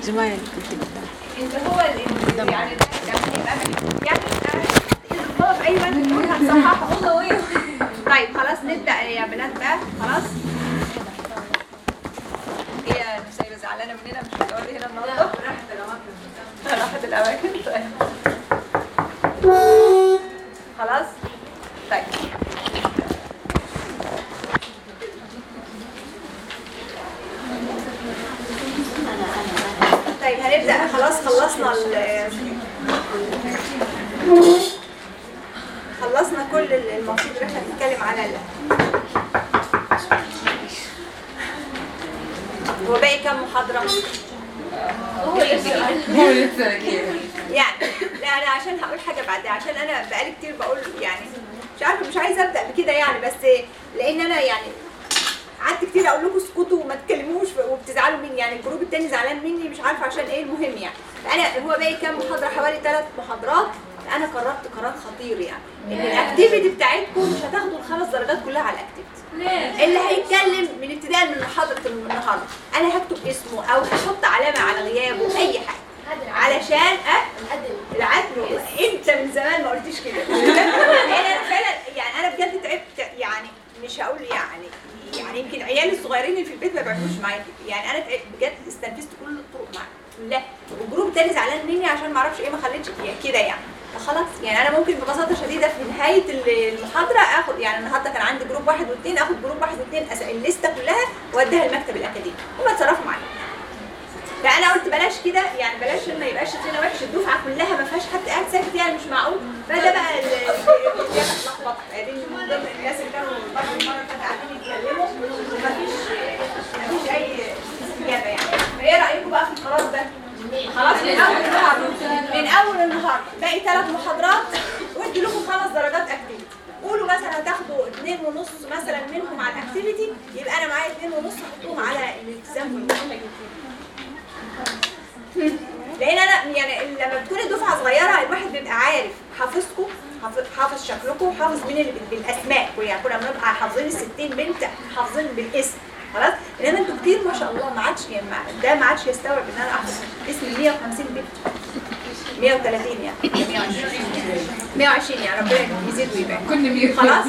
زمايل اللي هو اللي يعني يعني الطلب اي وقت نقول هنصححه طيب خلاص نبدا يا بنات بقى خلاص ايه يا نسيبه زعلانه مننا مش هتقعدي هنا النهارده راحت الاماكن راحت الاماكن طيب خلاص طيب طيب هنبدأ خلاص خلصنا ال خلصنا كل المفروض ان احنا نتكلم على ال هو باقي كام محاضرة؟ هو لسه كده يعني لا انا عشان هقول حاجة بعدها عشان انا بقالي كتير بقول يعني مش عارفة مش عايزة ابدأ بكده يعني بس لان انا يعني قعدت كتير اقول لكم اسكتوا وما تتكلموش وبتزعلوا مني يعني الجروب التاني زعلان مني مش عارفه عشان ايه المهم يعني انا هو باقي كام محاضره حوالي ثلاث محاضرات انا قررت قرار خطير يعني ان الاكتيفيتي بتاعتكم مش هتاخدوا الخمس درجات كلها على الاكتيفيتي اللي هيتكلم من ابتداء من محاضره النهارده انا هكتب اسمه او هحط علامه على غيابه اي حاجه علشان أه العدل انت من زمان ما قلتيش كده انا فعلا يعني انا بجد تعبت يعني مش هقول يعني يعني يمكن عيالي الصغيرين اللي في البيت ما بيعملوش معايا كده يعني انا تعبت بجد استنفذت كل الطرق معاك لا والجروب تاني زعلان مني عشان ما اعرفش ايه ما خليتش يعني كده يعني فخلاص يعني انا ممكن ببساطه شديده في نهايه المحاضره اخد يعني النهارده كان عندي جروب واحد واثنين اخد جروب واحد واثنين أس- الليسته كلها واديها المكتب الاكاديمي هم اتصرفوا معايا فانا قلت بلاش كده يعني بلاش ما يبقاش شكلنا وحش الدفعه كلها ما فيهاش حد قاعد ساكت يعني مش معقول فده بقى ال- اللي اتلخبط دي من ضمن الناس اللي كانوا برضه المره اللي فاتت قاعدين يتكلموا ومفيش مفيش اي استجابه يعني فايه رايكم بقى في القرار ده؟ خلاص من اول النهارده من اول النهارده باقي ثلاث محاضرات وادي لكم خمس درجات اكتيفيتي قولوا مثلا هتاخدوا اثنين ونص مثلا منهم على الاكتيفيتي يبقى انا معايا اثنين ونص احطهم على الالتزام والمهمه لان انا يعني لما بتكون الدفعه صغيره الواحد بيبقى عارف حافظكم حافظ- حافظ شكلكم حافظ مين اللي بال- بالاسماء يعني كنا بنبقى حافظين ال 60 بنت حافظين بالاسم خلاص انما انتوا كتير ما شاء الله ما عادش يعني ما- ده ما عادش يستوعب ان انا احفظ اسم 150 بنت 130 يعني 120 120 يعني ربنا يزيد ويبارك كل مية خلاص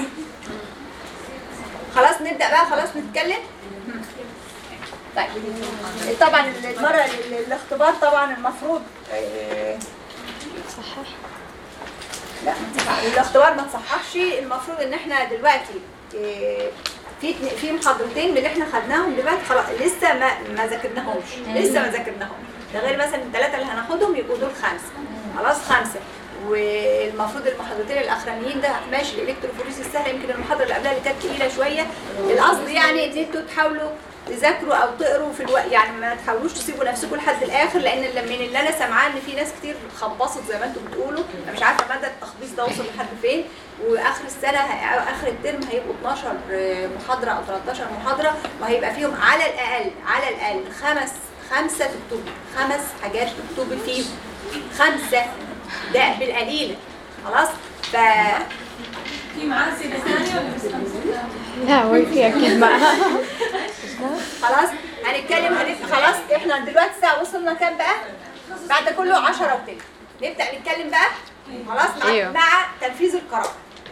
خلاص نبدا بقى خلاص نتكلم طيب طبعا المره ال- الاختبار طبعا المفروض آه، صحح لا ما تصحح- الاختبار ما تصححش المفروض ان احنا دلوقتي آه، في اتنين- في محاضرتين من اللي احنا خدناهم دلوقتي خلاص لسه ما ما ذاكرناهمش لسه ما ذاكرناهم ده غير مثلا الثلاثه اللي هناخدهم يبقوا دول خمسه خلاص خمسه والمفروض المحاضرتين الاخرانيين ده ماشي الالكتروفوريس السهله يمكن المحاضره اللي قبلها اللي كانت تقيله شويه القصد يعني ان انتوا تحاولوا تذاكروا او تقروا في الوقت يعني ما تحاولوش تسيبوا نفسكم لحد الاخر لان اللي- من اللي انا سامعاه ان في ناس كتير خبصت زي ما انتم بتقولوا انا مش عارفه مدى التخبيص ده وصل لحد فين واخر السنه ه- اخر الترم هيبقوا 12 محاضره او 13 محاضره وهيبقى فيهم على الاقل على الاقل خمس خمسه تكتبي خمس حاجات تكتبي فيهم خمسه ده بالقليله خلاص ف في معاه سنة ثانية ولا بس خمسة؟ لا هو في اكيد معها خلاص هنتكلم هنبقى خلاص احنا دلوقتي الساعه وصلنا كام بقى؟ بعد كله 10 وتلت نبدا نتكلم بقى خلاص مع, أيوه. مع تنفيذ القرار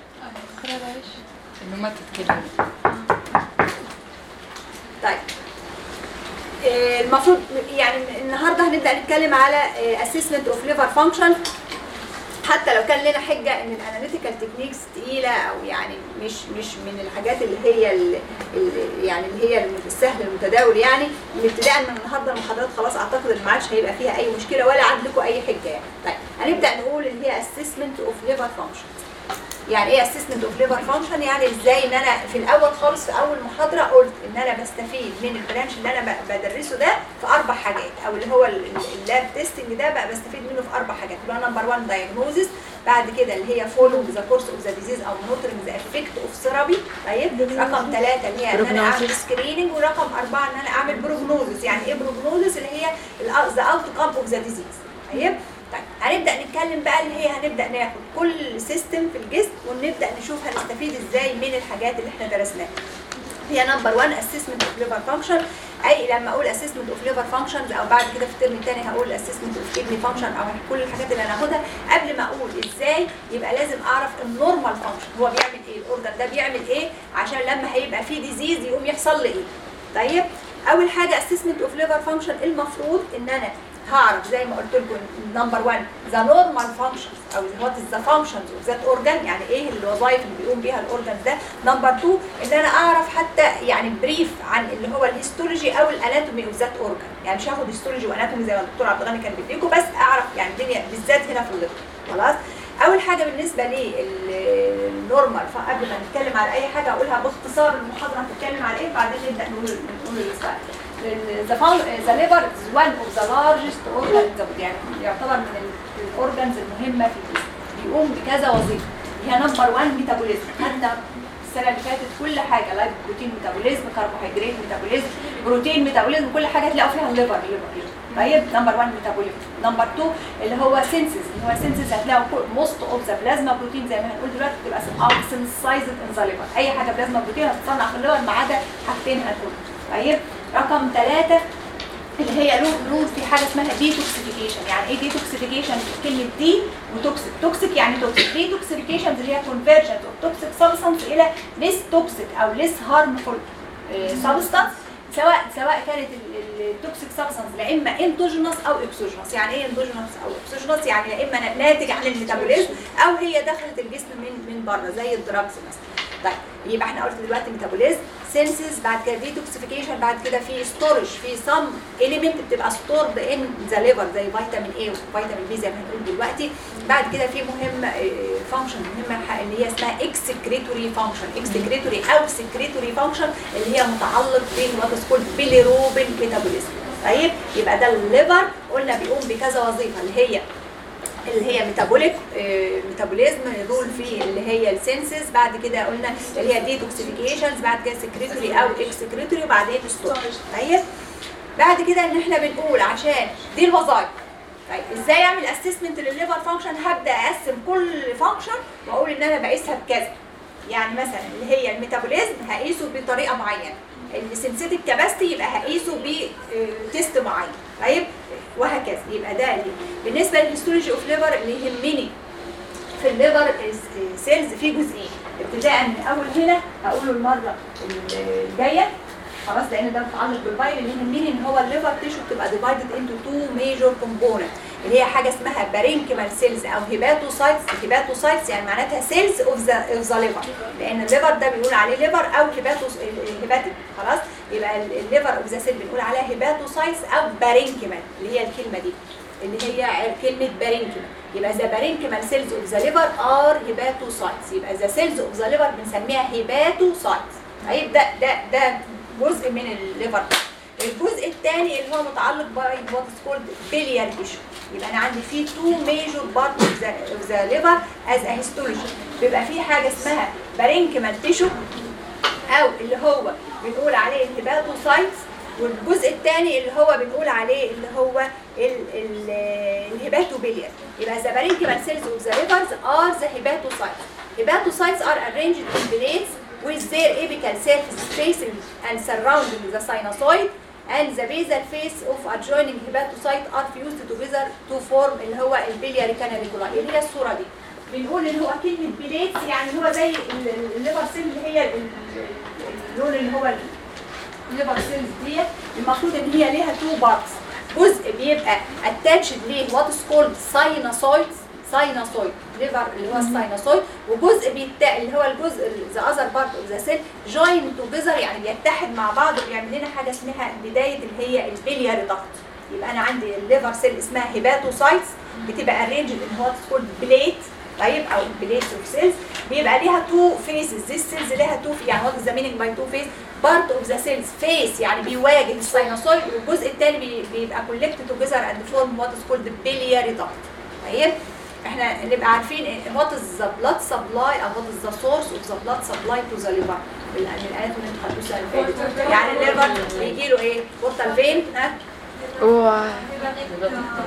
انه ما تتكلم طيب آه، المفروض يعني النهارده هنبدا نتكلم على اسسمنت اوف ليفر فانكشن حتى لو كان لنا حجه ان الاناليتيكال تكنيكس تقيله او يعني مش مش من الحاجات اللي هي ال ال يعني اللي هي السهل المتداول يعني من ابتداء من النهارده المحاضرات خلاص اعتقد ان ما عادش هيبقى فيها اي مشكله ولا عاد لكم اي حجه يعني طيب هنبدا نقول اللي هي اسسمنت اوف ليفر فانكشن يعني ايه اسسمنت اوف ليفر فانكشن يعني ازاي ان انا في الاول خالص في اول محاضره قلت ان انا بستفيد من البرانش اللي انا ب- بدرسه ده في اربع حاجات او اللي هو ال- ال- اللاب تيستنج ده بقى بستفيد منه في اربع حاجات اللي هو نمبر 1 دايجنوزس بعد كده اللي هي فولو ذا كورس اوف ذا ديزيز او مونيتورنج ذا افكت اوف ثيرابي طيب رقم ثلاثه اللي هي ان انا اعمل سكريننج ورقم اربعه ان انا اعمل بروجنوزس يعني ايه بروجنوزس اللي هي ذا اوت كام اوف ذا ديزيز طيب طيب هنبدا نتكلم بقى اللي هي هنبدا ناخد كل سيستم في الجسم ونبدا نشوف هنستفيد ازاي من الحاجات اللي احنا درسناها هي نمبر 1 اسسمنت اوف ليفر فانكشن اي لما اقول اسسمنت اوف ليفر فانكشنز او بعد كده في الترم الثاني هقول اسسمنت اوف كدني فانكشن او كل الحاجات اللي هناخدها قبل ما اقول ازاي يبقى لازم اعرف النورمال فانكشن هو بيعمل ايه الاوردر ده بيعمل ايه عشان لما هيبقى فيه ديزيز يقوم يحصل لي ايه طيب اول حاجه اسسمنت اوف ليفر فانكشن المفروض ان انا هعرف زي ما قلت لكم نمبر 1 ذا نورمال فانكشنز او وات از ذا فانكشنز اوف ذات اورجان يعني ايه الوظائف اللي بيقوم بيها الاورجان ده نمبر 2 ان انا اعرف حتى يعني بريف عن اللي هو الهيستولوجي او الاناتومي اوف ذات اورجان يعني مش هاخد هيستولوجي واناتومي زي ما الدكتور عبد الغني كان بيديكم بس اعرف يعني الدنيا بالذات هنا في الليفر خلاص اول حاجه بالنسبه للنورمال فقبل ما نتكلم على اي حاجه اقولها باختصار المحاضره هتتكلم على ايه بعدين نبدا نقول نقول السؤال the found- the liver is one of the largest organs in the body. يعني يعتبر من الاورجنز المهمه في الجسم بيقوم بكذا وظيفه هي نمبر 1 ميتابوليزم حتى السنه اللي فاتت كل حاجه لايك بروتين ميتابوليزم كربوهيدرات ميتابوليزم بروتين ميتابوليزم كل حاجه تلاقوا فيها الليفر الليفر الليفر. طيب نمبر 1 ميتابوليزم نمبر 2 اللي هو سينسز اللي هو سينسز هتلاقوا موست اوف ذا بلازما بروتين زي ما هنقول دلوقتي بتبقى سنسايزد ان ذا ليفر اي حاجه بلازما بروتين هتتصنع في الليفر ما عدا حاجتين هنقول طيب رقم ثلاثة اللي هي له له في حاجه اسمها ديتوكسيفيكيشن يعني ايه ديتوكسيفيكيشن كلمه دي وتوكسيك توكسيك يعني توكسيك ديتوكسيفيكيشن اللي هي كونفرجن اوف توكسيك سبستانس الى ليس توكسيك او ليس هارمفول سبستانس سواء سواء كانت التوكسيك سبستانس لا اما اندوجينوس او اكسوجينوس يعني ايه اندوجينوس او اكسوجينوس يعني لا اما ناتج عن الميتابوليزم او هي دخلت الجسم من من بره زي الدراجز مثلا طيب يبقى احنا قلت دلوقتي ميتابوليزم سينسز بعد كده ديتوكسيفيكيشن بعد كده في ستورج في سم اليمنت بتبقى ستورد ان ذا ليفر زي فيتامين اي وفيتامين بي زي ما هنقول دلوقتي بعد كده في مهم فانكشن مهمه اللي هي اسمها اكسكريتوري فانكشن اكسكريتوري او سكريتوري فانكشن اللي هي متعلق بالوات كولد بيليروبين ميتابوليزم طيب يبقى ده الليفر قلنا بيقوم بكذا وظيفه اللي هي اللي هي ميتابوليك ميتابوليزم دول في اللي هي السنسز بعد كده قلنا اللي هي ديتوكسيفيكيشنز بعد كده سكريتوري او اكسكريتوري وبعدين ستورج طيب بعد كده ان احنا بنقول عشان دي الوظائف طيب ازاي اعمل اسسمنت للليفر فانكشن هبدا اقسم كل فانكشن واقول ان انا بقيسها بكذا يعني مثلا اللي هي الميتابوليزم هقيسه بطريقه معينه السنسيتيف كاباسيتي يبقى هقيسه بتيست معين طيب وهكذا يبقى ده اللي بالنسبه للهيستولوجي اوف ليفر اللي يهمني في الليفر سيلز في جزئين ابتداء من اول هنا هقوله المره الجايه خلاص لان ده متعلق بالفايل اللي يهمني ان هو الليفر تيشو بتبقى ديفايدد انتو تو ميجور كومبوننت اللي هي حاجه اسمها بارينكيمال سيلز او هيباتوسايتس هيباتوسايتس يعني معناتها سيلز اوف ذا اوف ذا ليفر لان الليفر ده بيقول عليه ليفر او هيباتوس هيباتيك خلاص يبقى الليفر اوف ذا سيل بنقول عليها هيباتوسايتس او بارينكيمال اللي هي الكلمه دي اللي هي كلمه بارينكيمال يبقى ذا بارينكيمال سيلز اوف ذا ليفر ار هيباتوسايتس يبقى ذا سيلز اوف ذا ليفر بنسميها هيباتوسايتس طيب ده ده ده جزء من الليفر الجزء الثاني اللي هو متعلق باي وات كولد بيليار تيشو يبقى انا عندي في تو ميجور بارت اوف ذا ليفر از ا هيستولوجي بيبقى في حاجه اسمها بارينكيمال تيشو او اللي هو بنقول عليه الهيباتوسايتس والجزء الثاني اللي هو بنقول عليه اللي هو الهيباتوبيليار يبقى the parenchymal cells of the livers are the hepatocytes hepatocytes are arranged in plates with their apical surface facing and surrounding the sinusoid and the basal face of adjoining hepatocyte are fused together to form اللي هو البيلياري كاناليكولاي اللي هي الصوره دي بنقول ان هو كلمه بليتس يعني هو زي الليفر سيل اللي هي اللون اللي هو الليفر سيلز ديت المفروض ان هي ليها تو بارتس جزء بيبقى اتاتشد ليه وات از كولد ساينوسويدز ساينوسويد ليفر اللي هو الساينوسويد وجزء بيتا اللي هو الجزء ذا اذر بارت اوف ذا سيل جوين توجذر يعني بيتحد مع بعض وبيعمل لنا حاجه اسمها بدايه اللي هي البلياري ضغط يبقى انا عندي الليفر سيل اسمها هيباتوسايتس بتبقى ارينجد ان وات كولد بليت طيب او بليتس اوف سيلز بيبقى ليها تو فيسز ذيس سيلز ليها تو يعني وات ذا مينينج باي تو فيس بارت اوف ذا سيلز فيس يعني بيواجه الساينوسويد والجزء الثاني بيبقى كولكتد توجذر اند فورم وات از كولد بلياري ضغط طيب احنا نبقى عارفين وات از ذا بلاد سبلاي او وات از ذا سورس اوف ذا بلاد سبلاي تو ذا ليفر الايات اللي انتوا خدتوها السنه اللي فاتت يعني الليفر بيجي له ايه؟ بورتال فين ها؟ و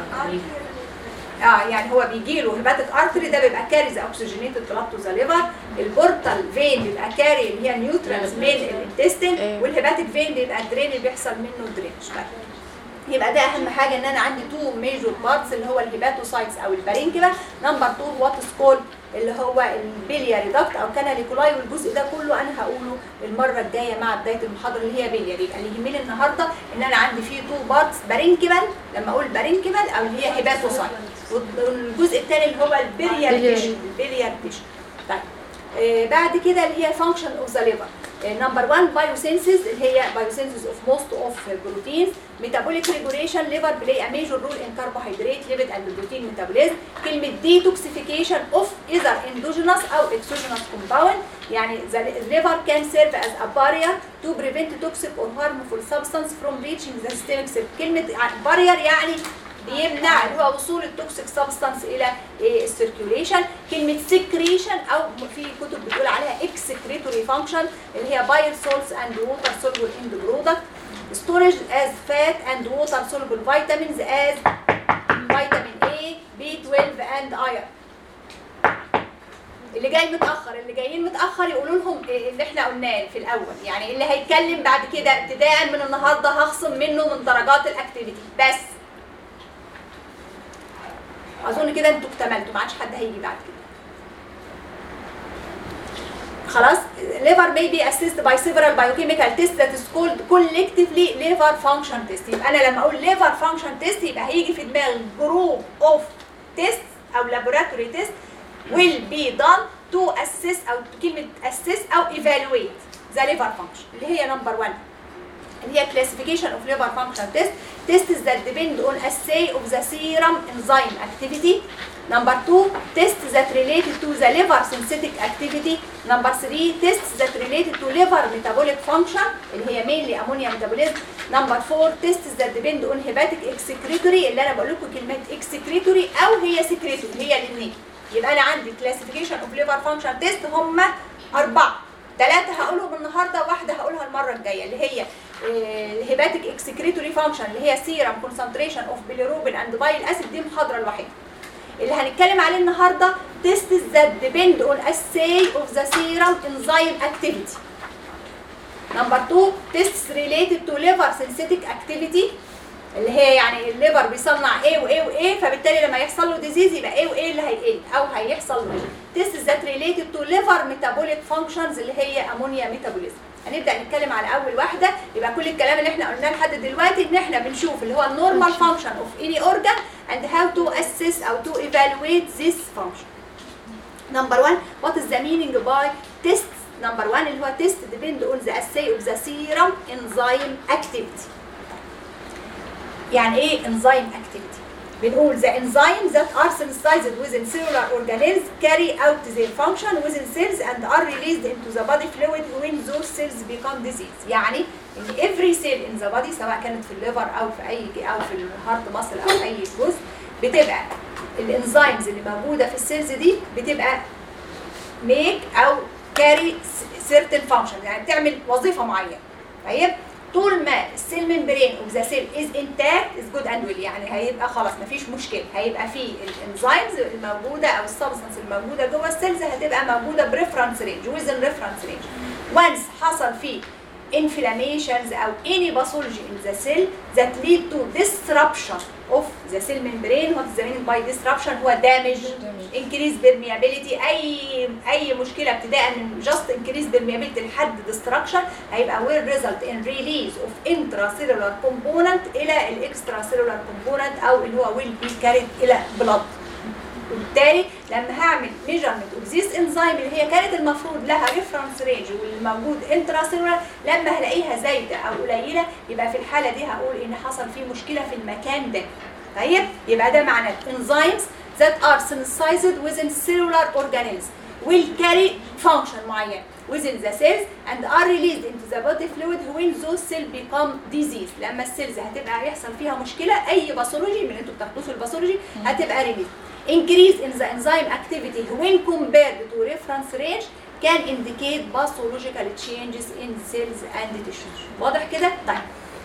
اه يعني هو بيجي له هيباتيك ارتري ده بيبقى كاري ذا اوكسجينيتد بلاد تو ذا ليفر البورتال فين بيبقى كاري اللي هي نيوترالز من الانتستين أيوة. والهيباتيك فين بيبقى الدرين اللي بيحصل منه درينج طيب يبقى ده اهم حاجه ان انا عندي تو ميجور بارتس اللي هو الهيباتوسايتس او البارينكيما نمبر 2 وات كول اللي هو البلياري داكت او كاناليكولاي والجزء ده كله انا هقوله المره الجايه مع بدايه المحاضره اللي هي بلياري يبقى اللي يهمني النهارده ان انا عندي فيه تو بارتس بارينكيمال لما اقول بارينكيمال او اللي هي هيباتوسايت والجزء الثاني اللي هو البلياري بلياري. تيشو البلياري تيشو طيب آه، بعد كده اللي هي فانكشن اوف ذا ليفر نمبر 1 بايوسينسز اللي هي بايوسينسز اوف موست اوف بروتينز ميتابوليك ريجوليشن ليفر بلاي ا ميجور رول ان كربوهيدرات ليبيد اند بروتين ميتابوليزم كلمه ديتوكسيفيكيشن اوف ايذر اندوجينوس او اكسوجينوس كومباوند يعني the liver can serve as a barrier to prevent toxic or harmful substance from reaching the systemic cell كلمه barrier يعني بيمنع اللي هو وصول التوكسيك سبستانس الى السيركيوليشن كلمه سكريشن او في كتب بتقول عليها اكسكريتوري فانكشن اللي هي بايل سولز اند ووتر سولبل اند برودكت storage as fat and water soluble vitamins as vitamin A, B12 and iron اللي جاي متاخر اللي جايين متاخر يقولوا لهم إيه اللي احنا قلناه في الاول يعني اللي هيتكلم بعد كده ابتداء من النهارده هخصم منه من درجات الاكتيفيتي بس اظن كده انتوا اكتملتوا ما عادش حد هيجي بعد كده خلاص liver may be assessed by several biochemical tests that is called collectively liver function test يبقى انا لما اقول liver function test يبقى هيجي في دماغي group of tests او laboratory test will be done to assess او كلمه assess او evaluate the liver function اللي هي number one اللي هي classification of liver function test tests that depend on assay of the serum enzyme activity number two tests that related to the liver synthetic activity number three tests that related to liver metabolic function اللي هي mainly ammonia metabolism number four tests that depend on hepatic excretory اللي انا بقول لكم كلمه excretory او هي secretory هي الاثنين يبقى انا عندي classification of liver function test هم اربعه ثلاثة هقولهم النهارده واحدة هقولها المرة الجاية اللي هي الهيباتيك اكسكريتوري فانكشن اللي هي سيرم كونسنتريشن اوف بيليروبين اند بايل اسيد دي المحاضرة الوحيدة. اللي هنتكلم عليه النهارده tests that depend on assay of the serum enzyme activity. نمبر 2 tests related to liver synthetic activity اللي هي يعني الليفر بيصنع ايه وايه وايه فبالتالي لما يحصل له ديزيز يبقى ايه وايه اللي هيقل او هيحصل تيست ذات ريليتد تو ليفر ميتابوليك فانكشنز اللي هي امونيا ميتابوليزم هنبدا نتكلم على اول واحده يبقى كل الكلام اللي احنا قلناه لحد دلوقتي ان احنا بنشوف اللي هو النورمال فانكشن اوف اني اورجان اند هاو تو اسيس او تو ايفالويت ذيس فانكشن نمبر 1 وات از ذا مينينج باي تيست نمبر 1 اللي هو تيست ديبند اون ذا اساي اوف ذا سيرم انزيم اكتيفيتي يعني ايه enzyme activity بنقول the enzymes that are synthesized within cellular organelles carry out their function within cells and are released into the body fluid when those cells become disease يعني ان every cell in the body سواء كانت في الليفر او في اي او في الهارت ماسل او اي جزء بتبقى الانزيمز اللي موجوده في السيلز دي بتبقى make او carry certain function يعني بتعمل وظيفه معينه طيب طول ما السيل ممبرين اوف ذا سيل از انتاكت از جود اند ويل يعني هيبقى خلاص مفيش مشكله هيبقى في الانزيمز الموجوده او السبستانس الموجوده جوه السيلز هتبقى موجوده بريفرنس رينج ويزن ريفرنس رينج وانس حصل فيه inflammations او any pathology in the cell that lead to disruption of the cell membrane what is the meaning by disruption هو damage increase permeability اي اي مشكله ابتداء من just increase permeability لحد destruction هيبقى will result in release of intracellular component الى الاكسترا component او اللي هو will be carried الى blood وبالتالي لما هعمل ميجرمنت اوف ذيس انزيم اللي هي كانت المفروض لها ريفرنس رينج والموجود انترا سيلولار لما هلاقيها زايده او قليله يبقى في الحاله دي هقول ان حصل في مشكله في المكان ده طيب يبقى ده معنى الانزيمز that are synthesized within cellular organelles will carry function معين within the cells and are released into the body fluid when those cells become disease لما السيلز هتبقى هيحصل فيها مشكله اي باثولوجي من اللي انتوا بتاخدوه الباثولوجي هتبقى ريليز increase in the enzyme activity when compared to reference range can indicate pathological changes in cells and tissues واضح كده طيب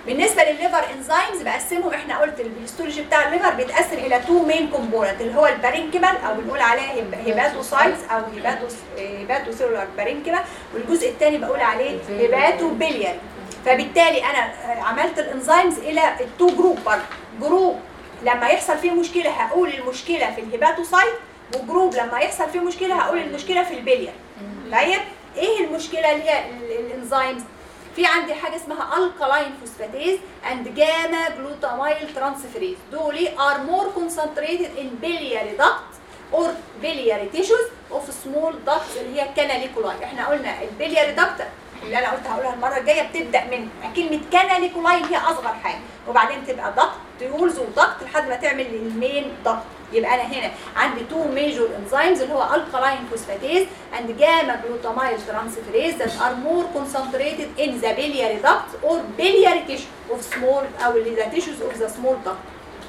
بالنسبه للليفر انزيمز بقسمهم احنا قلت الهيستولوجي بتاع الليفر بيتقسم الى تو مين كومبوننت اللي هو البارينكيمال او بنقول عليها هيب- هيباتوسايتس او هيباتوس هيباتوسيلولار بارينكيما والجزء الثاني بقول عليه هيباتو بيلياري فبالتالي انا آه، عملت الانزيمز الى التو جروب برضه جروب لما يحصل فيه مشكله هقول المشكله في الهيباتوسايت وجروب لما يحصل فيه مشكله هقول المشكله في البليار طيب ايه المشكله اللي هي ال- الانزيمز في عندي حاجه اسمها الكالاين فوسفاتيز اند جاما جلوتاميل ترانسفيريز دول ار مور concentrated in biliary duct or biliary tissues of small ducts اللي هي الكاناليكولاي احنا قلنا البلياري duct اللي انا قلت هقولها المره الجايه بتبدا من كلمه كاناليكولاي هي اصغر حاجه وبعدين تبقى duct تيولز وضغط لحد ما تعمل المين duct يبقى انا هنا عندي تو ميجور انزيمز اللي هو الكالاين فوسفاتيز اند جاما جلوتاميل ترانسفيريز that are more concentrated in the biliary duct or biliary tissue of small او اللي the tissues of the small duct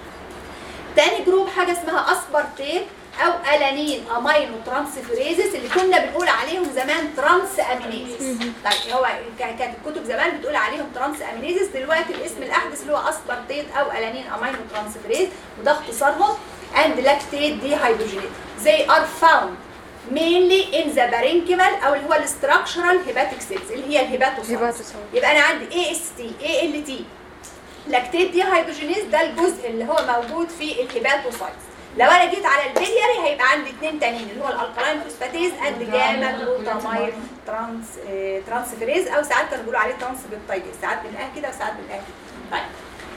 تاني جروب حاجه اسمها اسبرتيت او الانين امينو ترانسفيريزز اللي كنا بنقول عليهم زمان ترانس امينيزز طيب هو كا- كانت الكتب زمان بتقول عليهم ترانس امينيزز دلوقتي الاسم الاحدث اللي هو اسبرتيت او الانين امينو ترانسفيريز وده اختصارهم and lactate dehydrogenase they are found mainly in the parenchymal او اللي هو الستراكشرال hepatic cells اللي هي الهيباتوسايتس هيباتوسايت. يبقى انا عندي اي اس تي اي ال تي لاكتيت دي هيدروجينيز ده الجزء اللي هو موجود في الهيباتوسايتس لو انا جيت على البلياري هيبقى عندي اثنين تانيين اللي هو الالكالاين فوسفاتيز اند جاما جلوتاميل ترانس آه، ترانسفيريز او ساعات كانوا بيقولوا عليه ترانس بيبتايدز ساعات بنلاقيها كده وساعات بنلاقيها كده طيب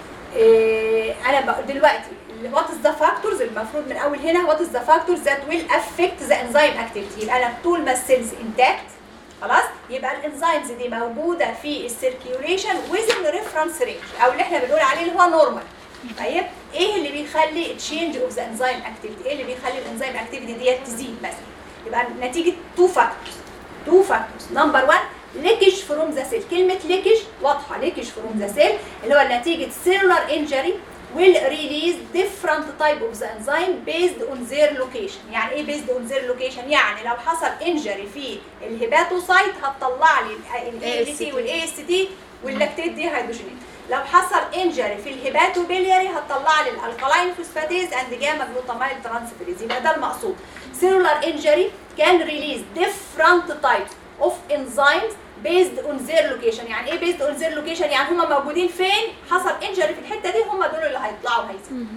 إيه انا بقول دلوقتي وات از ذا فاكتورز المفروض من اول هنا وات از ذا فاكتورز ذات ويل افكت ذا انزيم اكتيفيتي يبقى انا طول ما السيلز انتاكت خلاص يبقى الانزيمز دي موجوده في السيركيوليشن ويزن ريفرنس رينج او اللي احنا بنقول عليه اللي هو نورمال طيب ايه اللي بيخلي تشينج اوف ذا انزيم اكتيفيتي ايه اللي بيخلي الانزيم اكتيفيتي ديت تزيد مثلا يبقى نتيجه تو فاكتورز تو فاكتورز نمبر 1 ليكج فروم ذا سيل كلمه ليكج واضحه ليكج فروم ذا سيل اللي هو نتيجه سيلولار انجري will release different type of the enzyme based on their location يعني ايه based on their location يعني لو حصل injury في الهيباتوسايت هتطلع لي ال ALT وال AST واللاكتيت دي هيدروجينيز لو حصل انجري في الهيباتوبيلياري هتطلع لي الالكالاين فوسفاتيز اند جاما جلوتاميل ترانسفيريز يبقى ده المقصود cellular injury can release different types of enzymes based on their location يعني ايه based on their location يعني هم موجودين فين حصل انجري في الحته دي هم دول اللي هيطلعوا هيزيدوا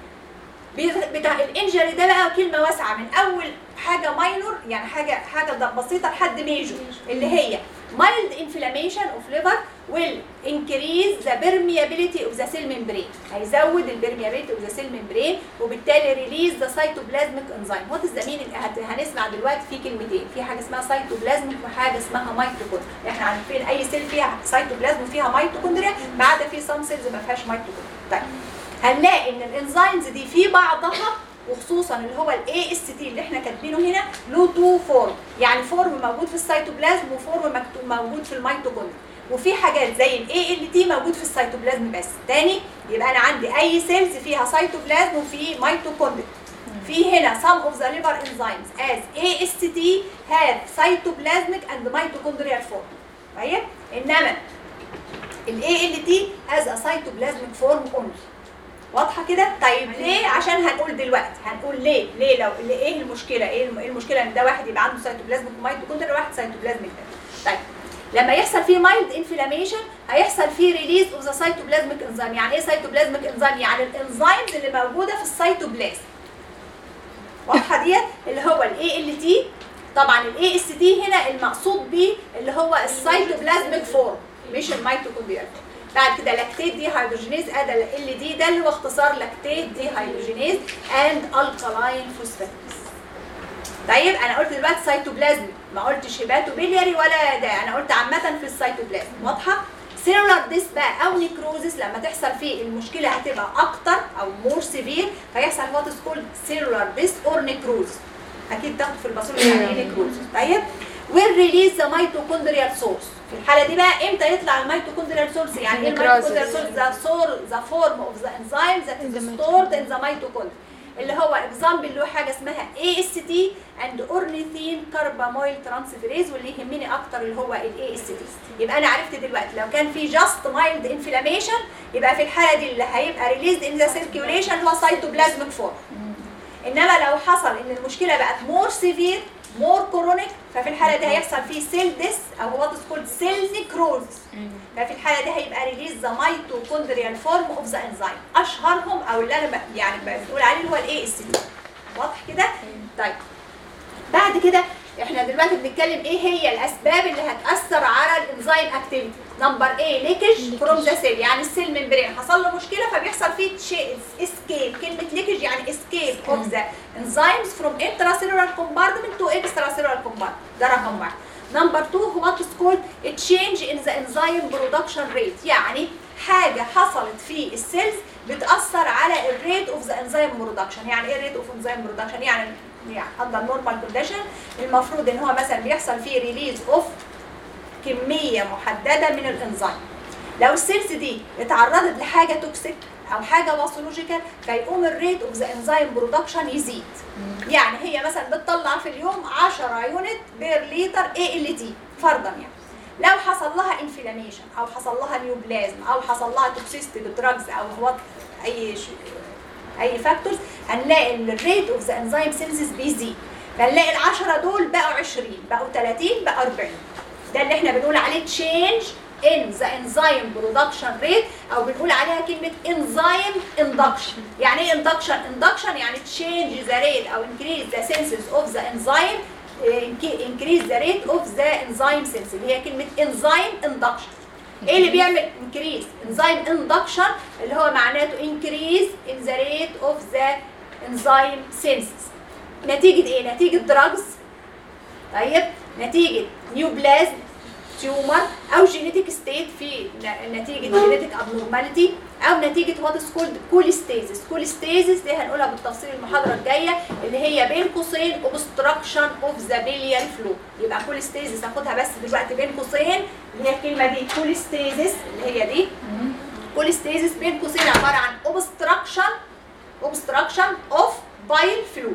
بي- بتاع الانجري ده بقى كلمه واسعه من اول حاجه ماينور يعني حاجه حاجه ده بسيطه لحد ميجور اللي هي mild inflammation of liver will increase the permeability of the cell membrane هيزود ال permeability of the cell membrane وبالتالي release the cytoplasmic enzyme what is the meaning هت- هنسمع دلوقتي في كلمتين في حاجه اسمها cytoplasmic وحاجه اسمها ميتوكوندريا احنا عارفين اي سيل فيها سيتوبلازم وفيها ميتوكوندريا ما عدا في سام سيلز ما فيهاش ميتوكوندريا طيب هنلاقي ان الانزيمز دي في بعضها وخصوصا اللي هو الاي اس تي اللي احنا كاتبينه هنا له تو فورم يعني فورم موجود في السيتوبلازم وفورم مكتوب موجود في الميتوكوندريا وفي حاجات زي الاي ال تي موجود في السيتوبلازم بس تاني يبقى انا عندي اي سيلز فيها سيتوبلازم وفي ميتوكوندريا في هنا some of the liver enzymes as AST have cytoplasmic and mitochondrial form طيب انما ال ALT has a cytoplasmic form only واضحه كده طيب ليه عشان هنقول دلوقتي هنقول ليه ليه لو ليه ايه المشكله ايه الم- إيه المشكله ان ده واحد يبقى عنده سيتوبلازميك وميتوكوندريا وواحد سيتوبلازميك ده طيب لما يحصل فيه مايلد انفلاميشن هيحصل فيه ريليز اوف ذا سيتوبلازميك انزيم يعني ايه سيتوبلازميك انزيم يعني الانزيمز اللي موجوده في السيتوبلازم واضحه ديت اللي هو الاي ال تي طبعا الاي اس تي هنا المقصود بيه اللي هو السيتوبلازميك فورم مش الميتوكوندريال بعد كده لاكتيت دي هيدروجينيز ادى ال دي ده اللي هو اختصار لاكتيت دي هيدروجينيز اند الكالاين فوسفاتيز طيب انا قلت دلوقتي سيتوبلازم ما قلتش هيباتوبيلياري ولا ده انا قلت عامه في السيتوبلازم واضحه سيلولار ديس بقى او نيكروزس لما تحصل فيه المشكله هتبقى اكتر او مور سيفير فيحصل وات از كولد سيلولار ديس اور نيكروز اكيد تاخد في الباثولوجي يعني ايه نيكروز طيب ويل ريليز ذا ميتوكوندريال سورس في الحاله دي بقى امتى يطلع الميتوكوندريال سورس يعني ايه Necrosis. الميتوكوندريال سورس ذا سور ذا فورم اوف ذا انزيم ذات In the از stored in the mitochondria اللي هو اكزامبل له حاجه اسمها اي اس تي اند اورنيثين كاربامويل ترانسفيريز واللي يهمني اكتر اللي هو الاي اس تي يبقى انا عرفت دلوقتي لو كان في جاست مايلد انفلاميشن يبقى في الحاله دي اللي هيبقى ريليزد ان ذا سيركيوليشن هو سايتوبلازميك فورم انما لو حصل ان المشكله بقت مور سيفير مور كورونيك ففي الحاله دي هيحصل فيه سيل ديس او وات از كولد سيل نيكروز ففي الحاله دي هيبقى ريليز ذا ميتوكوندريال فورم اوف ذا انزيم اشهرهم او اللي انا ب- يعني بنقول عليه اللي هو الاي اس تي واضح كده طيب بعد كده احنا دلوقتي بنتكلم ايه هي الاسباب اللي هتاثر على الانزيم اكتيفيتي نمبر ايه ليكج فروم ذا سيل يعني السيل ممبرين حصل له مشكله فبيحصل فيه اسكيب كلمه ليكج يعني اسكيب اوف ذا انزيمز فروم انترا سيلولار كومبارتمنت تو اكسترا سيلولار كومبارتمنت ده رقم واحد نمبر 2 وات از كولد تشينج ان ذا انزيم برودكشن ريت يعني حاجه حصلت في السيلز بتاثر على الريت اوف ذا انزيم برودكشن يعني ايه الريت اوف انزيم برودكشن يعني يعني اندر نورمال كونديشن المفروض ان هو مثلا بيحصل فيه ريليز اوف كميه محدده من الانزيم لو السيلز دي اتعرضت لحاجه توكسيك او حاجه باثولوجيكال فيقوم الريت اوف ذا انزيم برودكشن يزيد يعني هي مثلا بتطلع في اليوم 10 يونت بير لتر اي ال تي فرضا يعني لو حصل لها انفلاميشن او حصل لها نيوبلازم او حصل لها توكسيستي بالدراجز او وات اي ش... اي فاكتورز هنلاقي ان الريت اوف ذا انزيم سينسز بيزيد فنلاقي ال 10 دول بقوا 20 بقوا 30 بقوا 40 ده اللي احنا بنقول عليه تشينج ان ذا انزيم برودكشن ريت او بنقول عليها كلمه انزيم اندكشن يعني ايه اندكشن اندكشن يعني تشينج ذا ريت او انكريز ذا سينسز اوف ذا انزيم انكريز ذا ريت اوف ذا انزيم سينس اللي هي كلمه انزيم اندكشن ايه اللي بيعمل انكريز انزيم اندكشن اللي هو معناته انكريز ان ذا ريت اوف ذا انزيم سينسز نتيجه ايه نتيجه دراجز طيب نتيجه نيوبلازم تيومر او جينيتيك ستيت في ن- نتيجه جينيتيك ابنورماليتي او نتيجه وات از كولد كوليستيزيس كوليستيزيس دي هنقولها بالتفصيل المحاضره الجايه اللي هي بين قوسين اوبستراكشن اوف ذا بيليال فلو يبقى كوليستيزيس هاخدها بس دلوقتي بين قوسين اللي هي الكلمه دي كوليستيزيس اللي هي دي كوليستيزيس بين قوسين عباره عن اوبستراكشن اوبستراكشن اوف بايل فلو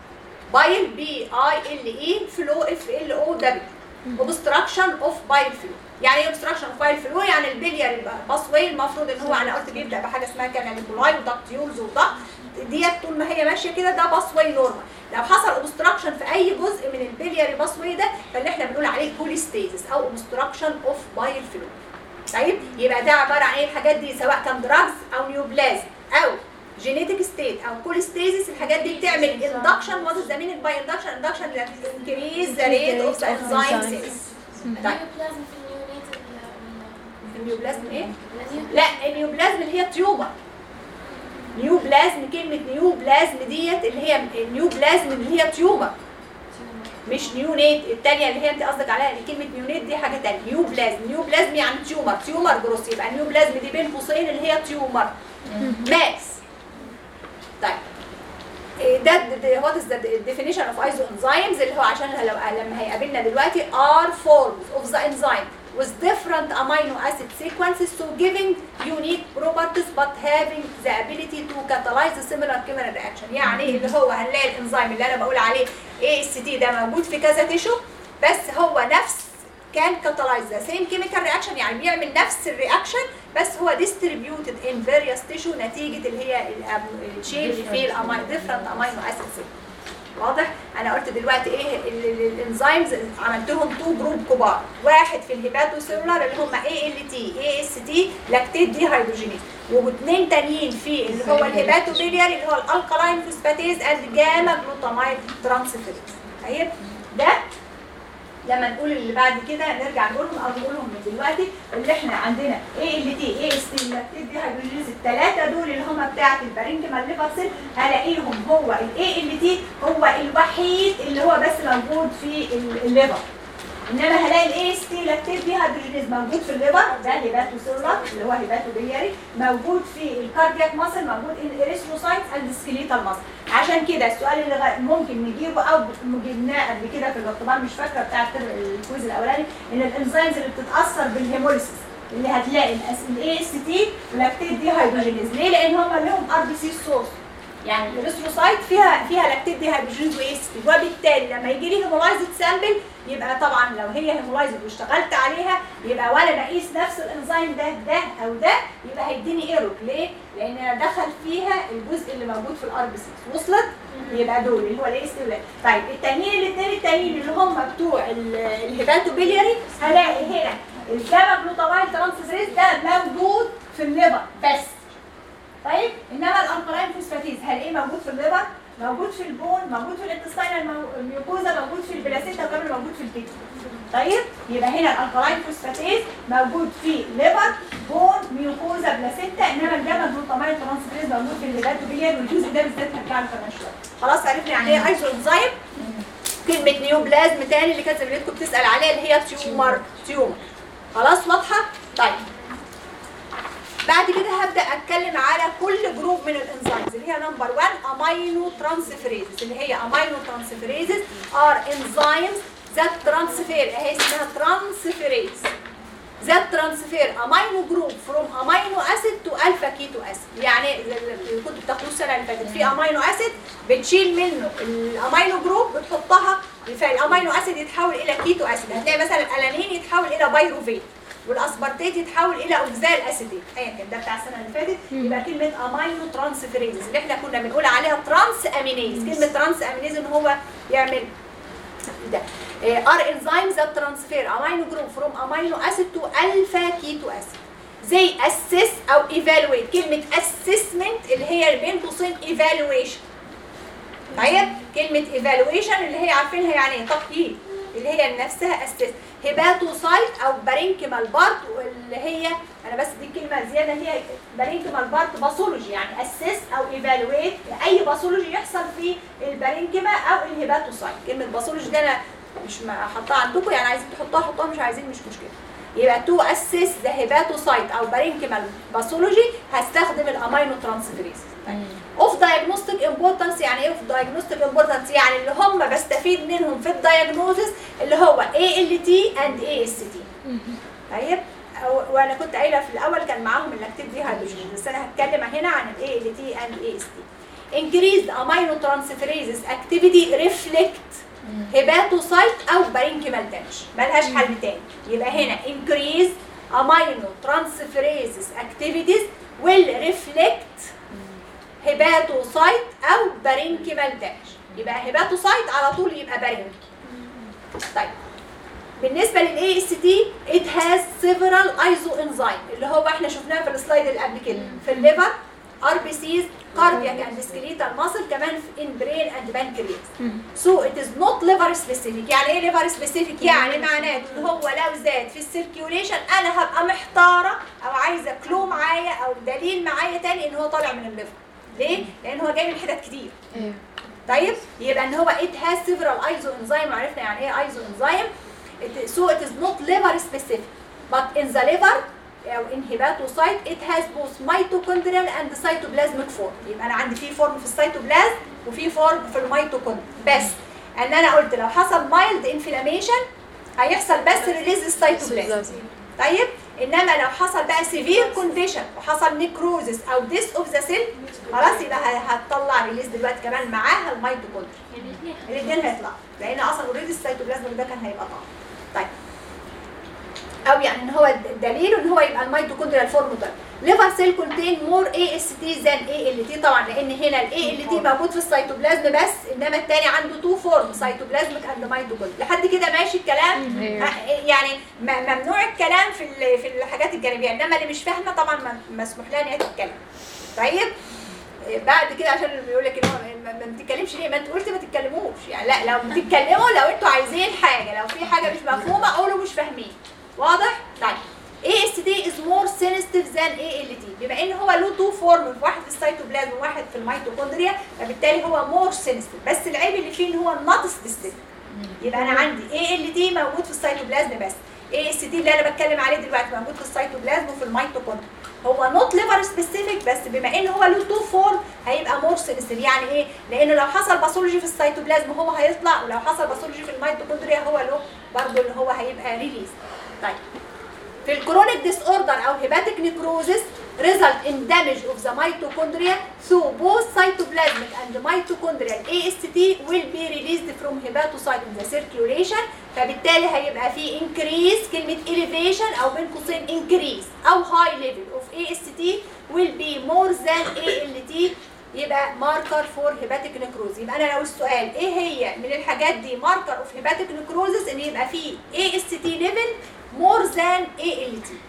بايل بي اي ال اي فلو اف ال او دبليو اوبستراكشن اوف بايل فلو يعني ايه اوبستراكشن اوف بايل فلو يعني البلياري باسواي المفروض ان هو انا قلت بيبدا بحاجه اسمها كاناليكولاي ودكتيولز وضغط ديت طول ما هي ماشيه كده ده باسواي نورمال لو حصل اوبستراكشن في اي جزء من البلياري باسواي ده فاللي احنا بنقول عليه كوليستيزيس او اوبستراكشن اوف بايل فلو طيب يبقى ده عباره عن ايه الحاجات دي سواء كان دراجز او نيوبلازم او جينيتك ستيت او كوليستيزيس الحاجات دي بتعمل اندكشن وات از ذا مينينج باي اندكشن اندكشن انكريز ذا ريت اوف ذا انزيم سيلز طيب النيوبلازم في النيونيت ال- النيوبلازم ايه؟ النيو- لا النيوبلازم اللي هي تيومر نيوبلازم كلمة نيوبلازم ديت اللي هي النيوبلازم اللي هي تيومر مش نيونيت التانية اللي هي انت قصدك عليها اللي كلمة نيونيت دي حاجة تانية نيوبلازم نيوبلازم يعني تيومر تيومر جروس يبقى نيوبلازم دي بين قوسين اللي هي تيومر ماس طيب إيه ده وات از ذا ديفينيشن اوف ايزو انزيمز اللي هو عشان لو لما هيقابلنا دلوقتي are forms of the enzyme with different amino acid sequences so giving unique properties but having the ability to catalyze a similar chemical reaction يعني اللي هو هنلاقي الانزيم اللي انا بقول عليه AST ده موجود في كذا تيشو بس هو نفس كان كاتالايز ذا سيم كيميكال رياكشن يعني بيعمل نفس الرياكشن بس هو distributed in various tissue نتيجه اللي هي التشينج في الامينو ديفرنت امينو اسيدز واضح انا قلت دلوقتي ايه ال- ال- الانزيمز عملتهم تو جروب كبار واحد في الهيباتوسيلولار اللي هم اي ال تي اي اس تي لاكتيت دي هيدروجينيز واثنين تانيين في اللي هو الهيباتوبيلياري اللي هو الالكالاين فوسفاتيز اند جاما جلوتامايد ترانسفيريز طيب ده لما نقول اللي بعد كده نرجع نقولهم او نقولهم من دلوقتي اللي احنا عندنا اي ال تي اي اس تي لاكتيت دي هيدروجينيز الثلاثه دول اللي هم بتاعه البارينكيمال ليفر سيل هلاقيهم هو الاي ال تي هو الوحيد اللي هو بس موجود في ال- الليفر انما هلاقي الاي اس تي لاكتيت دي هيدروجينيز موجود في الليفر ده هيباتوسيلولار اللي هو هيباتوبيلياري موجود في الكاردياك ماسل موجود ان الاريثروسايتس اند سكيليتال ماسل عشان كده السؤال اللي غ- ممكن نجيبه او جبناه قبل كده في الاختبار مش فاكره بتاع التر- الكويز الاولاني ان الانزيمز اللي بتتاثر بالهيموليسيس اللي هتلاقي الاي اس تي لاكتيت دي هيدروجينيز ليه؟ لان هم لهم ار بي سي سورس يعني الاريثروسايت فيها فيها لاكتيت دي هيدروجينز وايستين وبالتالي لما يجي لي هيمولايزد سامبل يبقى طبعا لو هي هيمولايزد واشتغلت عليها يبقى ولا بقيس نفس الانزيم ده ده او ده يبقى هيديني ايرور ليه؟ لان انا دخل فيها الجزء اللي موجود في الار بي سي وصلت؟ يبقى دول اللي هو الاس ولا طيب التانيين الاثنين التانيين اللي هم بتوع ال- الهيباتوبيلياري هلاقي هنا الجاما جلوتامايل ترانسفيريز ده موجود في الليفر بس طيب انما الالكلاين فوسفاتيز هل ايه موجود في الليفر موجود في البون موجود في الانتستين الميوكوزا موجود في البلاسيتا وكمان موجود في الكتف طيب يبقى هنا الالكلاين فوسفاتيز موجود في ليفر بون ميوكوزا بلاسيتا انما الجاما جلوتامايل ترانسفيريز موجود في الهيباتوبيليار والجزء ده بالذات هرجع له كمان شويه خلاص عرفنا يعني ايه ايزو انزيم كلمه نيوبلازم تاني اللي كانت زميلتكم بتسال عليها اللي هي تيومر تيومر خلاص واضحه طيب بعد كده هبدا اتكلم على كل جروب من الانزيمز اللي هي نمبر 1 امينو ترانسفيريزز اللي هي امينو ترانسفيريزز ار انزيمز ذات ترانسفير اهي اسمها ترانسفيريز ذات ترانسفير امينو جروب فروم امينو اسيد تو الفا كيتو اسيد يعني اللي كنتوا بتاخدوه السنه اللي فاتت في امينو اسيد بتشيل منه الامينو جروب بتحطها فالامينو اسيد يتحول الى كيتو اسيد هتلاقي مثلا الالانين يتحول الى بايروفيت والاسبرتيت يتحول الى اوكزال اسيديت ايا كان ده بتاع السنه اللي فاتت يبقى كلمه امينو ترانسفيريز اللي احنا كنا بنقول عليها ترانس امينيز كلمه ترانس امينيز ان هو يعمل ده ار انزيمز ذات ترانسفير امينو جروب فروم امينو اسيد تو الفا كيتو اسيد زي اسس او ايفالويت كلمه اسسمنت اللي هي بين قوسين ايفالويشن طيب كلمه ايفالويشن اللي هي عارفينها يعني ايه تقييم اللي هي نفسها اسس هيباتوسايت او بارينكيمال بارت واللي هي انا بس دي كلمه زياده هي بارينكيمال بارت باثولوجي يعني اسس او ايفالويت اي باثولوجي يحصل في البارينكيما او الهيباتوسايت كلمه باثولوجي دي انا مش ما- حاطاها عندكم يعني عايزين تحطوها حطوها مش عايزين مش مشكله يبقى تو اسس ذا هيباتوسايت او بارينكيمال باثولوجي هستخدم الامينو ترانسفيريز اوف دايجنوستيك امبورتنس يعني ايه اوف دايجنوستيك امبورتنس يعني اللي هم بستفيد منهم في الدايجنوزس اللي هو اي ال تي اند اي اس تي طيب أو- وانا كنت قايله في الاول كان معاهم اللاكتيت دي هيدروجين بس انا هتكلم هنا عن الاي ال تي اند اي اس تي increased amino transferases activity reflect هيباتوسايت او بارينكيمال دامج ملهاش حل تاني يبقى هنا increase amino transferases activities will reflect هيباتوسايت او بارينكيمال دامج يبقى هيباتوسايت على طول يبقى بارينك طيب بالنسبه للاي اس تي ات هاز سيفرال ايزو انزيم اللي هو احنا شفناه في السلايد اللي قبل كده في الليفر ار بي سيز كاردياك اند سكليتال ماسل كمان في ان برين اند بانكرياس سو ات از نوت ليفر سبيسيفيك يعني ايه ليفر سبيسيفيك يعني معناه ان هو لو زاد في السيركيوليشن انا هبقى محتاره او عايزه كلو معايا او دليل معايا تاني ان هو طالع من الليفر ليه؟ لان هو جاي من حتت كتير ايوه طيب يبقى ان هو it has several ايزو انزيم وعرفنا يعني ايه ايزو انزيم so it is not liver specific but in the liver او in hepatocyte it has both mitochondrial and cytoplasmic form يبقى انا عندي في فورم في السيتوبلازم وفي فورم في الميتوكوندريا بس ان انا قلت لو حصل mild inflammation هيحصل بس ريليز السيتوبلازم طيب انما لو حصل بقى سيفير كونديشن وحصل نيكروزس او ديس اوف ذا سيل خلاص يبقى ه- هتطلع ريليز دلوقتي كمان معاها الميتوكوندريا الاثنين هيطلعوا لان اصلا اوريدي السيتوبلازم ده كان هيبقى طالع طيب او يعني ان هو الدليل ان هو يبقى الميتوكوندريال فورم ده ليفر سيل كونتين مور اي اس تي ذان اي ال تي طبعا لان هنا الاي ال تي موجود في السيتوبلازم بس انما الثاني عنده تو فورم سيتوبلازميك اند ميتوكوندريا لحد كده ماشي الكلام أيوة. آه، يعني م- ممنوع الكلام في ال- في الحاجات الجانبيه انما اللي مش فاهمه طبعا م- مسموح لها ان هي تتكلم طيب آه، بعد كده عشان اللي بيقول لك ان هو ما- ما بتتكلمش ليه ما انت قلت ما تتكلموش يعني لا لو بتتكلموا لو انتوا عايزين حاجه لو في حاجه مش مفهومه قولوا مش فاهمين واضح طيب اي اس تي از مور سينستيف ذان اي ال تي بما ان هو له تو فورم واحد في السيتوبلازم وواحد في الميتوكوندريا فبالتالي هو مور سينستيف بس العيب اللي فيه ان هو نوت سبيسيفيك يبقى انا عندي اي ال تي موجود في السيتوبلازم بس اي اس تي اللي انا بتكلم عليه دلوقتي موجود في السيتوبلازم وفي الميتوكوندريا هو نوت ليفر سبيسيفيك بس بما ان هو له تو فورم هيبقى مور سينستيف يعني ايه لان لو حصل باثولوجي في السيتوبلازم هو هيطلع ولو حصل باثولوجي في الميتوكوندريا هو له برضه اللي هو هيبقى ريليز طيب في الكرونيك ديس اوردر او هيباتيك نيكروزس result in damage of the mitochondria so both cytoplasmic and mitochondrial AST will be released from hepatocyte in the circulation فبالتالي هيبقى في increase كلمة elevation أو بين قوسين increase أو high level of AST will be more than ALT يبقى ماركر فور هيباتيك نكروز يبقى انا لو السؤال ايه هي من الحاجات دي ماركر اوف هيباتيك نكروزس ان يبقى في اي اس تي ليفل مور ذان اي ال تي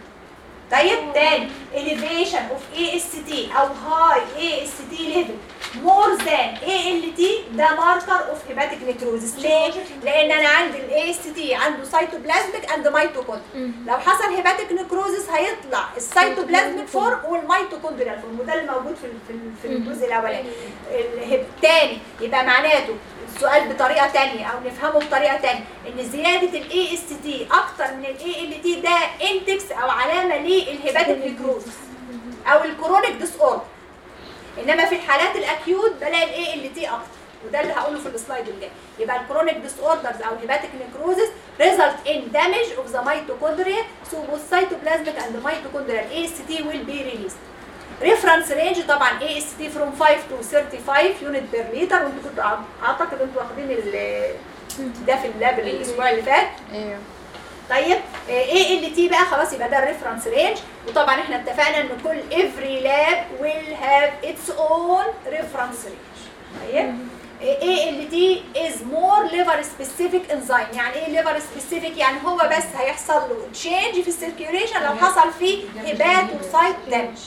طيب تاني elevation of AST او high AST level more than ALT ده ماركر اوف هيباتيك نكروزس ليه؟ لان انا عندي ال AST عنده سيتوبلازميك اند ميتوكوندريا لو حصل هيباتيك نكروزس هيطلع السيتوبلازميك فورم والميتوكوندريال فورم وده اللي موجود في ال- في ال- في الجزء الاولاني الهب- تاني يبقى معناته السؤال بطريقه تانية او نفهمه بطريقه تانية ان زياده الاي اس تي اكتر من الاي ال تي ده انتكس او علامه للهيباتيك نكروزس او الكرونيك ديس اوردر انما في الحالات الاكيوت بلاقي الاي ال تي اكتر وده اللي هقوله في السلايد الجاي يبقى الكرونيك ديس اوردرز او هيباتيك نكروزس ريزلت ان دامج اوف ذا ميتوكوندريا سو both cytoplasmic and mitochondrial AST will be released ريفرنس رينج طبعا اي اس تي فروم 5 تو 35 يونت بير لتر وانتوا كنتوا أع- اعتقد انتوا واخدين ال- ده في اللاب الاسبوع اللي فات ايوه طيب ايه ال تي بقى خلاص يبقى ده الريفرنس رينج وطبعا احنا اتفقنا ان كل افري لاب ويل هاف اتس اون ريفرنس رينج طيب ايه ال تي از مور ليفر سبيسيفيك انزيم يعني ايه ليفر سبيسيفيك يعني هو بس هيحصل له تشينج في السيركيوليشن لو حصل فيه هيباتوسايت دامج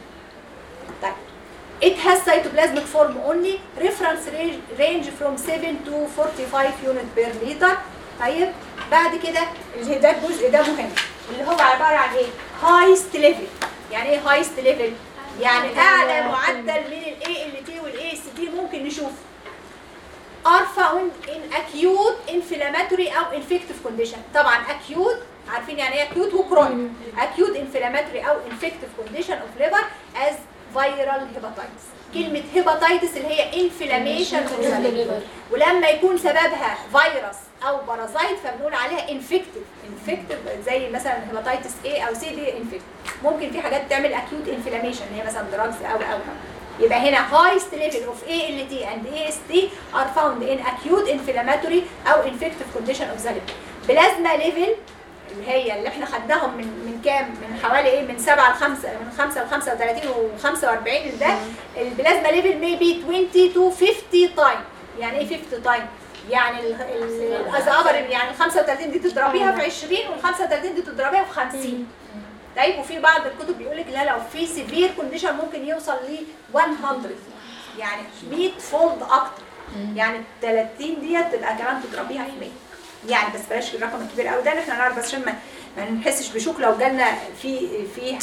طيب It has cytoplasmic form only, reference range, range from 7 to 45 unit per liter. طيب بعد كده اللي ده الجزء ده مهم اللي هو عبارة عن ايه؟ highest level. يعني ايه highest level؟ يعني اعلى معدل من الاي ال تي والاي اس تي ممكن نشوفه. are found in acute inflammatory او infective condition طبعا acute عارفين يعني ايه acute وكرونيك acute inflammatory او infective condition of liver as viral hepatitis كلمة hepatitis اللي هي inflammation of the liver ولما يكون سببها فيروس او بارازايت فبنقول عليها infective infective زي مثلا hepatitis A او C دي infective ممكن في حاجات تعمل acute inflammation اللي هي مثلا drugs او او او يبقى هنا highest level of ALT and AST are found in acute inflammatory أو infective condition of the liver. بلازما level اللي هي اللي احنا خدناهم من من كام؟ من حوالي ايه؟ من 7 ل 5 من 5 ل 35 و 45 ده البلازما ليفل may be 20 to 50 تايم. يعني ايه 50 تايم؟ يعني الازابر يعني ال 35 دي تضربيها في 20 وال 35 دي تضربيها في 50. طيب وفي بعض الكتب بيقول لك لا لو في سيفير كونديشن ممكن يوصل ل 100 يعني 100 فولد اكتر يعني 30 ديت تبقى كمان تضربيها في 100 يعني بس بلاش الرقم الكبير قوي ده اللي احنا نعرف بس عشان ما ما نحسش بشوك لو جالنا في في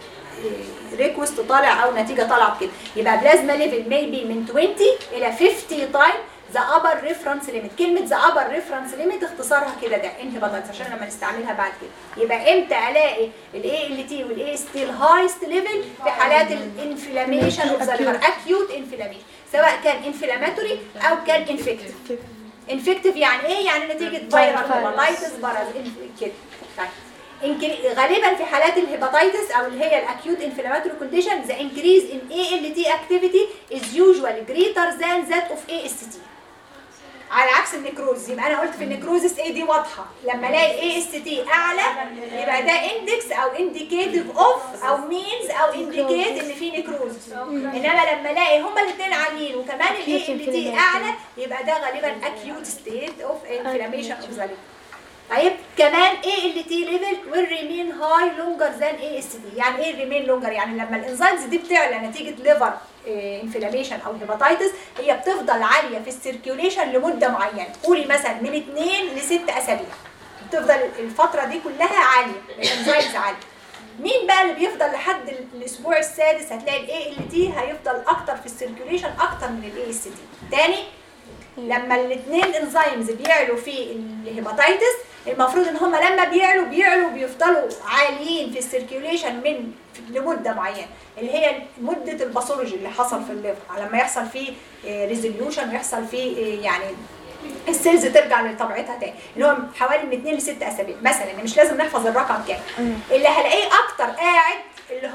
ريكوست طالع او نتيجه طالعه بكده يبقى بلازما ليفل ميبي من 20 الى 50 تايم ذا ابر ريفرنس ليميت كلمه ذا ابر ريفرنس ليميت اختصارها كده ده انهبيتاتس عشان لما نستعملها بعد كده يبقى امتى الاقي الاي ال تي والاي اس تي الهايست ليفل في حالات الانفلاميشن اوف ذا ليفر اكيوت انفلاميشن سواء كان انفلاماتوري او كان انفكتيف انفكتيف يعني ايه يعني نتيجه فيرال هيباتايتس براز كده طيب إنكري- غالبا في حالات الهيباتيتس او اللي هي الاكيوت انفلاماتوري كونديشن the increase in ALT activity is usually greater than that of AST على عكس النكروز يبقى انا قلت في النكروزس ايه دي واضحه لما الاقي اي اس تي اعلى يبقى ده اندكس او انديكيتيف اوف او مينز او انديكيت ان في نكروز انما لما الاقي هما الاثنين عاليين وكمان الاي ال تي اعلى يبقى ده غالبا اكيوت ستيت اوف انفلاميشن اوف ذا طيب كمان اي ال تي ليفل will remain high longer than اي اس تي يعني ايه remain longer يعني لما الانزيمز دي بتعلى نتيجه ليفر انفلاميشن او هيباتيتس هي بتفضل عاليه في السيركيوليشن لمده معينه قولي مثلا من 2 ل 6 اسابيع بتفضل الفتره دي كلها عاليه الانزيمز عاليه مين بقى اللي بيفضل لحد الاسبوع السادس هتلاقي الاي ال تي هيفضل اكتر في السيركيوليشن اكتر من الاي اس تي تاني لما الاثنين انزيمز بيعلوا في الهيباتيتس المفروض ان هم لما بيعلوا بيعلوا بيفضلوا عاليين في السيركيوليشن من لمده معينه اللي هي مده الباثولوجي اللي حصل في الليفر لما يحصل فيه ريزوليوشن ويحصل فيه آه، يعني السيلز ترجع لطبيعتها تاني اللي هو حوالي من 2 ل 6 اسابيع مثلا يعني مش لازم نحفظ الرقم كام اللي هلاقيه اكتر قاعد اللي هو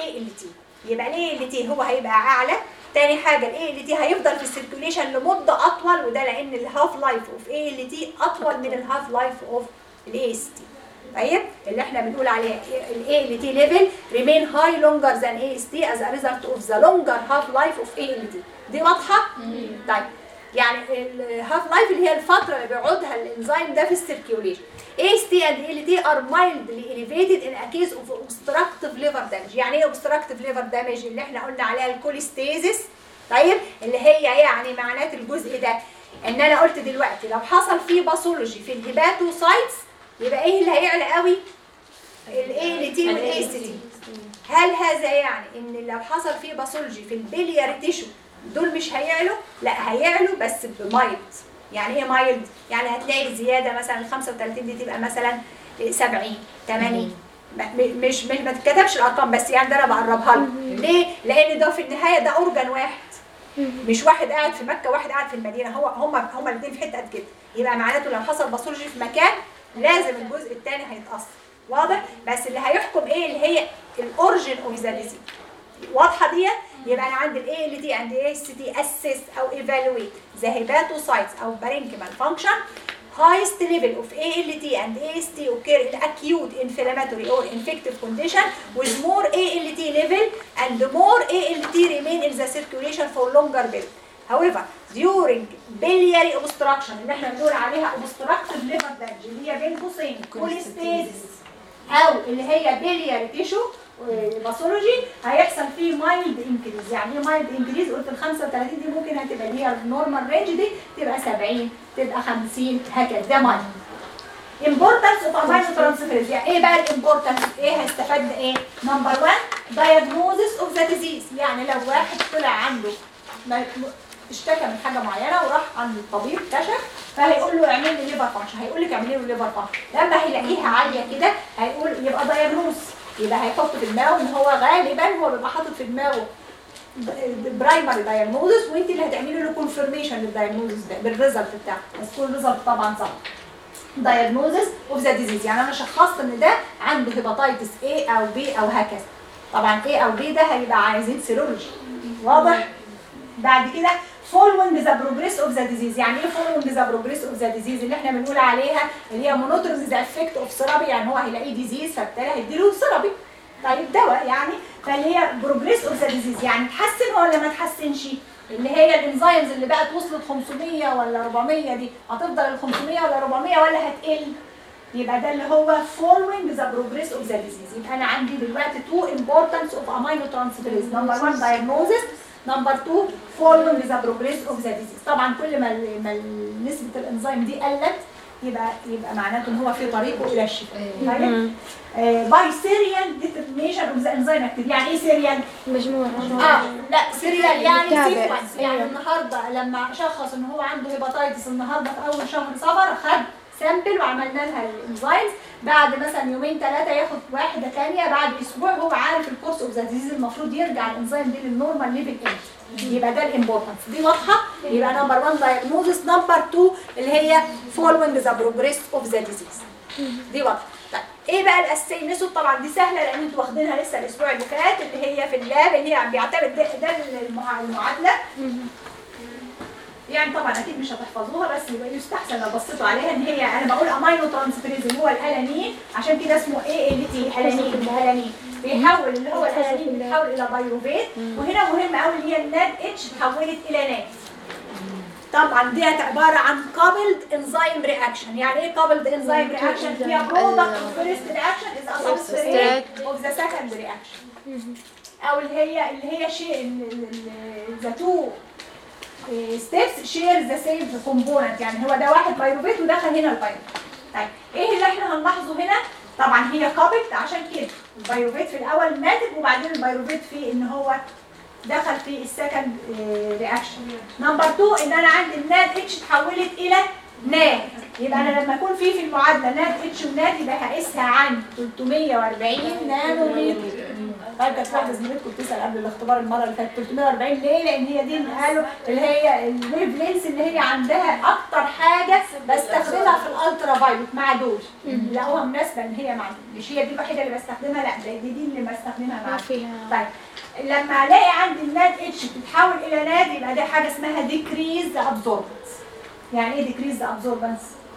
الاي ال تي يبقى الاي ال تي هو هيبقى اعلى تاني حاجه الاي ال تي هيفضل في السيركيوليشن لمده اطول وده لان الهاف لايف اوف اي ال تي اطول من الهاف لايف اوف الاي اس تي طيب اللي احنا بنقول عليها الاي ال تي ليفل ريمين هاي لونجر ذان اي اس تي از ا ريزلت اوف ذا لونجر هاف لايف اوف اي ال تي دي واضحه طيب يعني الهاف لايف اللي هي الفتره اللي بيقعدها الانزيم ده في السيركيوليشن AST and ALT are mildly elevated in a case of obstructive liver damage يعني ايه obstructive liver damage اللي احنا قلنا عليها الكوليستيزيس طيب اللي هي يعني معنات الجزء ده ان انا قلت دلوقتي لو حصل فيه باثولوجي في الهيباتوسايتس يبقى ايه اللي هيعلى قوي ال ALT وال AST هل هذا يعني ان لو حصل فيه باثولوجي في البليار تيشو دول مش هيعلوا لا هيعلوا بس بمايلد يعني ايه مايلد يعني هتلاقي الزياده مثلا ال 35 دي تبقى مثلا 70 80 م- م- مش مش ما تتكتبش الارقام بس يعني ده انا بقربها لهم ليه لان ده في النهايه ده اورجان واحد مش واحد قاعد في مكه واحد قاعد في المدينه هو هم هم الاثنين في حته قد كده يبقى معناته لو حصل باثولوجي في مكان لازم الجزء الثاني هيتاثر واضح بس اللي هيحكم ايه اللي هي الاوريجن اوف ذا ديزيز واضحه دي يبقى انا عندي الاي ال دي عند اي اس تي اسيس او ايفالويت ذا هيباتوسايتس او بارينكيمال فانكشن highest level of ALT and AST occur in acute inflammatory or infective condition with more ALT level and more ALT remain in the circulation for longer period. However, during biliary obstruction اللي احنا بنقول عليها obstructive liver damage اللي هي بين قوسين cholestasis او اللي هي بيلياري تيشو باثولوجي هيحصل فيه مايلد انكريز يعني ايه مايلد انكريز قلت ال 35 دي ممكن هتبقى اللي هي النورمال رينج دي تبقى 70 تبقى 50 هكذا ده مايلد importance of amino transferase يعني ايه بقى الامبورتنس ايه هيستفاد ايه نمبر 1 diagnosis of the disease يعني لو واحد طلع عنده ما- اشتكى من حاجه معينه وراح عند الطبيب كشف فهيقول له اعمل لي ليفر فانكشن هيقول لك اعملي له ليفر فانكشن لما هيلاقيها عاليه كده هيقول يبقى دايجنوز يبقى هيحط في دماغه ان هو غالبا هو بيبقى حاطط في دماغه برايمري دايجنوزس وانت اللي هتعملي له كونفirmation للدايجنوزس ده بالريزلت بتاعه بس كل ريزلت طبعا صح diagnosis of the disease يعني انا شخصت ان ده عنده هيباتيتس A او B او هكذا طبعا A او B ده هيبقى عايزين سيرولوجي واضح بعد كده following the progress of the disease يعني ايه following the progress of the disease اللي احنا بنقول عليها اللي هي monitoring the effect of therapy يعني هو هيلاقيه disease فبالتالي هيديله ثيرابي طيب دواء يعني فاللي هي progress of the disease يعني تحسن ولا ما تحسنش اللي هي الانزيمز اللي بقت وصلت 500 ولا 400 دي هتفضل ال 500 ولا 400 ولا هتقل يبقى ده اللي هو following the progress of the disease يبقى انا عندي دلوقتي two importance of amino transferase number one diagnosis number two following the progress of the disease طبعا كل ما ال- ما ال- نسبة الانزيم دي قلت يبقى يبقى معناته ان هو في طريقه الى الشفاء طيب باي سيريال ديترميشن اوف ذا انزيم اكتيف يعني ايه سيريال؟ مجموعة اه لا سيريال يعني متابع. سيكونس يعني أيوة. النهارده لما شخص ان هو عنده هيباتيتس النهارده في اول شهر صفر خد سامبل وعملنا لها الانزيمز بعد مثلا يومين ثلاثه ياخد واحده ثانيه بعد اسبوع هو عارف الكورس اوف ذا ديزيز المفروض يرجع الانزيم دي للنورمال ليفل امتى يبقى ده الامبورتنس دي واضحه يبقى نمبر 1 دايجنوزس نمبر 2 اللي هي فولوينج ذا بروجريس اوف ذا ديزيز دي واضحه طيب ايه بقى الاساسي ميثود طبعا دي سهله لان انتوا واخدينها لسه الاسبوع اللي فات اللي هي في اللاب اللي هي بيعتمد ده, ده المع- المعادله يعني طبعا اكيد مش هتحفظوها بس يبقى يستحسن لو بصيتوا عليها ان هي انا بقول امينو ترانسفيريز اللي هو الالانين عشان كده اسمه اي ال تي الانين الالانين بيحول اللي هو الالانين بيتحول الى بايروفيت وهنا مهم قوي اللي هي الناد اتش اتحولت الى ناد طبعا ديت عباره عن coupled enzyme reaction يعني ايه coupled enzyme reaction هي product of first reaction is a substrate of the second reaction او اللي هي اللي هي شيء the two ستيبس شير ذا سيم كومبوننت يعني هو ده واحد بايروفيت ودخل هنا البايروفيت طيب ايه اللي احنا هنلاحظه هنا طبعا هي كابت عشان كده البايروفيت في الاول ماتت وبعدين البايروفيت في ان هو دخل في السكند رياكشن نمبر 2 ان انا عندي الناد اتش اتحولت الى ناد يبقى انا لما اكون في في المعادله ناد اتش وناد يبقى هقيسها عن 340 نانومتر طيب كانت واحده زميلتكم بتسال قبل الاختبار المره اللي فاتت 340 ليه؟ لان هي دي اللي قالوا اللي هي الويف لينس اللي هي عندها اكتر حاجه بستخدمها في الالترا فايلوت مع دول لقوها مناسبه ان هي مع مش هي دي الوحيده اللي بستخدمها لا ده دي, دي اللي بستخدمها مع ما فيها طيب لما الاقي عندي الناد اتش بتتحول الى ناد يبقى دي حاجه اسمها ديكريز ابزوربنس يعني ايه ديكريز ابزوربنس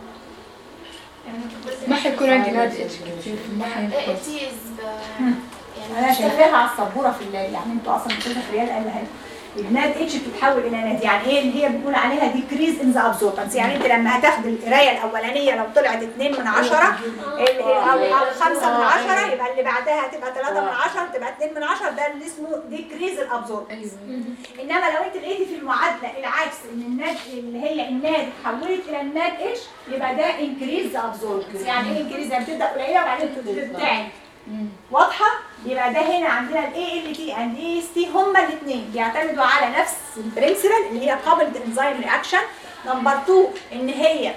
ما حيكون عندي ناد اتش كتير ما حيكون إتيز انا شايفاها على السبوره في الليل يعني انتوا اصلا بتشوفوا في ريال قال لها الناد اتش بتتحول الى ناد يعني ايه اللي هي بنقول عليها ديكريز ان ذا ابزوربنس يعني انت لما هتاخد القرايه الاولانيه لو طلعت 2 من 10 ال- او او 5 من 10 يبقى اللي بعدها هتبقى 3 من 10 تبقى 2 من 10 ده اللي اسمه ديكريز الابزوربنس انما لو انت لقيتي في المعادله العكس ان الناد اللي هي الناد اتحولت الى الناد اتش يبقى ده انكريز ابزوربنس يعني ايه انكريز يعني بتبدا قليله وبعدين بتعلى واضحه يبقى ده هنا عندنا الاي ال تي اند اي اس تي هما الاثنين بيعتمدوا على نفس البرنسبل اللي هي كابلد انزيم رياكشن نمبر 2 ان هي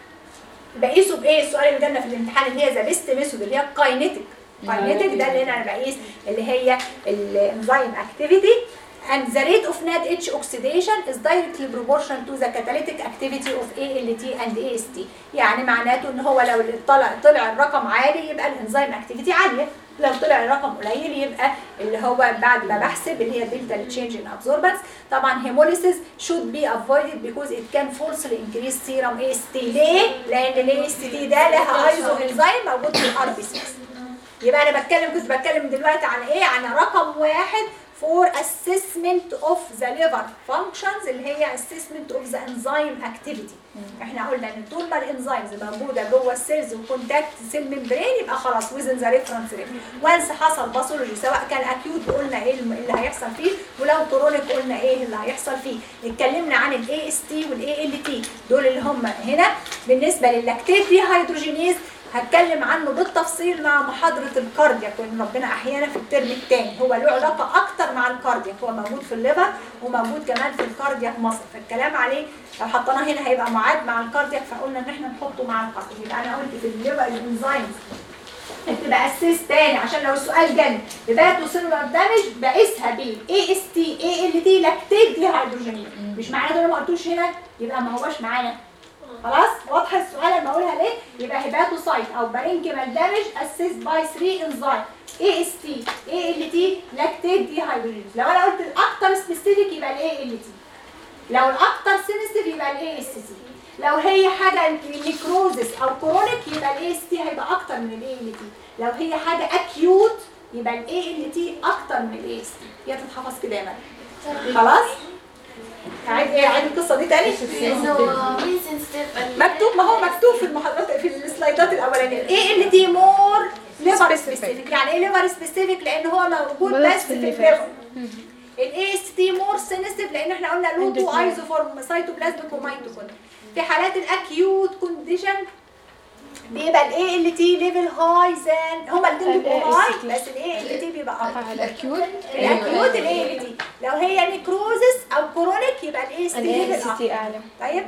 بقيسه بايه السؤال اللي جالنا في الامتحان اللي هي ذا بيست ميثود اللي هي الكاينيتيك كاينيتيك ده اللي هنا انا بقيس اللي هي الانزيم اكتيفيتي and the rate of NADH oxidation is directly proportional to the catalytic activity of ALT and AST يعني معناته ان هو لو طلع طلع الرقم عالي يبقى الانزيم اكتيفيتي عاليه لو طلع الرقم قليل يبقى اللي هو بعد ما بحسب اللي هي دلتا تشينج ان absorbance طبعا hemolysis should be avoided because it can falsely increase serum AST ليه؟ لان ال AST ده لها ايزو انزيم موجود في الار بي سيز يبقى انا بتكلم كنت بتكلم دلوقتي عن ايه عن رقم واحد for assessment of the liver functions اللي هي assessment of the enzyme activity احنا قلنا ان طول ما الانزيمز موجوده جوه السيلز وكونتاكت سيل ممبرين يبقى خلاص within the reference range وانس حصل باثولوجي سواء كان اكيوت قلنا ايه الم- اللي هيحصل فيه ولو كرونيك قلنا ايه اللي هيحصل فيه اتكلمنا عن الاي اس تي والاي ال تي دول اللي هم هنا بالنسبه للاكتيف دي هيدروجينيز هتكلم عنه بالتفصيل مع محاضرة الكاردياك وان ربنا احيانا في الترم الثاني هو له علاقة اكتر مع الكاردياك هو موجود في الليفر وموجود كمان في الكاردياك مصر فالكلام عليه لو حطيناه هنا هيبقى معاد مع الكاردياك فقلنا ان احنا نحطه مع الكاردياك يبقى انا قلت في الليفر الانزيمز بتبقى اساس تاني عشان لو السؤال جالي بباتو سيلولار دامج بقيسها بيه اي اس تي اي ال تي لاكتيت دي هيدروجينيز مش معناته ان أنا ما قلتوش هنا يبقى ما هوش معانا خلاص واضحه السؤال لما اقولها ليه يبقى هيباتوسايت او بارينكيمال دامج اسيس باي 3 انزيم اي اس تي اي ال تي لاكتيت دي هيدروجينيز لو انا قلت الاكتر سبيسيفيك يبقى الاي ال تي لو الاكتر سينستيف يبقى الاي اس تي لو هي حاجه نيكروزس او كرونيك يبقى الاي اس تي هيبقى اكتر من الاي ال تي لو هي حاجه اكيوت يبقى الاي ال تي اكتر من الاي اس تي هي تتحفظ كده يا مريم خلاص عايز ايه عايز القصه دي تاني إنه مين sensitive مكتوب ما هو مكتوب في المحاضرات في السلايدات الاولانيه ايه ال تي مور ليفر سبيسيفيك يعني ايه ليفر سبيسيفيك لان هو موجود بس بس في في الليفر. الليفر الاي اس تي مور سينستيف لان احنا قلنا له تو عندك ايزوفورم سايتوبلازميك وميتوكوندريا في حالات الاكيوت كونديشن بيبقى الاي ال تي ليفل هاي زان هما الاثنين بيبقوا هاي ال بس الاي ال تي بيبقى اكتر الاكيوت الاكيوت الاي ال تي لو هي نيكروزس او كرونيك يبقى الاي اس تي الاي ليفل اس اكتر تي اعلى طيب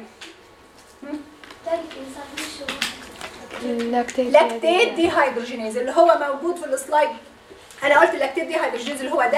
تارك إنسان مش هو لاكتيت لاكتيت دي هيدروجينيز اللي هو موجود في السلايد انا قلت لاكتيت دي هيدروجينيز اللي هو ده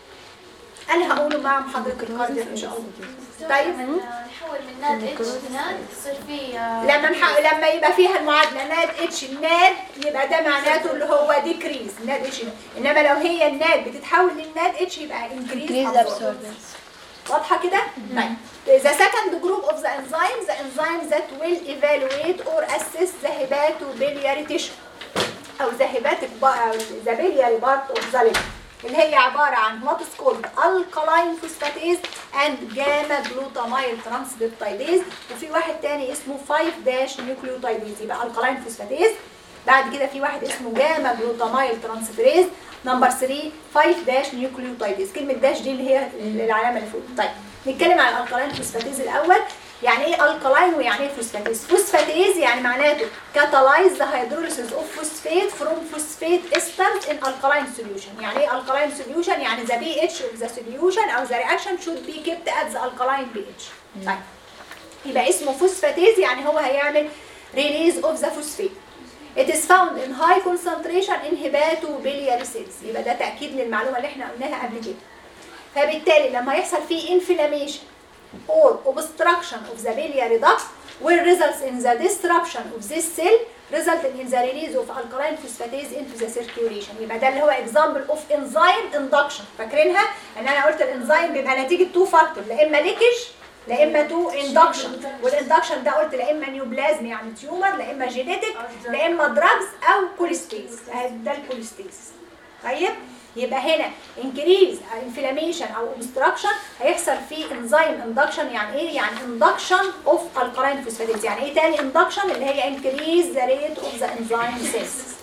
انا هقوله مع محاضره الكاردياك ان شاء الله طيب نحول من ناد اتش لناد يصير في آه، لما نح... لما يبقى فيها المعادله ناد اتش الناد يبقى ده معناته اللي هو ديكريز ناد اتش انما لو هي الناد بتتحول للناد اتش يبقى انكريز increase absorbance واضحه كده؟ طيب The second group of the enzymes, the enzymes that will evaluate or assess the hepatobiliary tissue أو the hepatic ba- the biliary part of the liver اللي هي عبارة عن what is called alkaline phosphatase and gamma glutamyl transpeptidase وفي واحد تاني اسمه 5 nucleotidase يبقى alkaline phosphatase بعد كده في واحد اسمه جاما جلوتامايل ترانسفيريز نمبر 3 5 داش نيوكليوتايدز كلمه داش دي اللي هي العلامه اللي فوق طيب نتكلم عن الالكالاين فوسفاتيز الاول يعني ايه الكالاين ويعني ايه فوسفاتيز فوسفاتيز يعني معناته كاتالايز ذا هيدروليسيس اوف فوسفيت فروم فوسفيت استرز ان الكالاين سوليوشن يعني ايه الكالاين سوليوشن يعني ذا بي اتش اوف ذا سوليوشن او ذا رياكشن شود بي كيبت ات ذا الكالاين بي اتش طيب يبقى اسمه فوسفاتيز يعني هو هيعمل ريليز اوف ذا فوسفات It is found in high concentration in hepatobiliary cells يبقى ده تأكيد للمعلومة اللي احنا قلناها قبل كده فبالتالي لما يحصل فيه inflammation or obstruction of the biliary duct will results in the disruption of this cell resulting in the release of alkaline phosphatase into the circulation يبقى ده اللي هو example of enzyme induction فاكرينها ان انا قلت الانزيم بيبقى نتيجه تو فاكتور لا اما ليكج لا اما تو اندكشن والاندكشن ده قلت لا اما نيوبلازم يعني تيومر لا اما جينيتك لا اما دراجز او كوليستيز ده الكوليستيز طيب يبقى هنا انكريز انفلاميشن او obstruction هيحصل فيه انزيم اندكشن يعني ايه يعني اندكشن اوف الكالين فوسفاتيز يعني ايه تاني اندكشن اللي هي انكريز ذا ريت اوف ذا انزيم سينثيسيس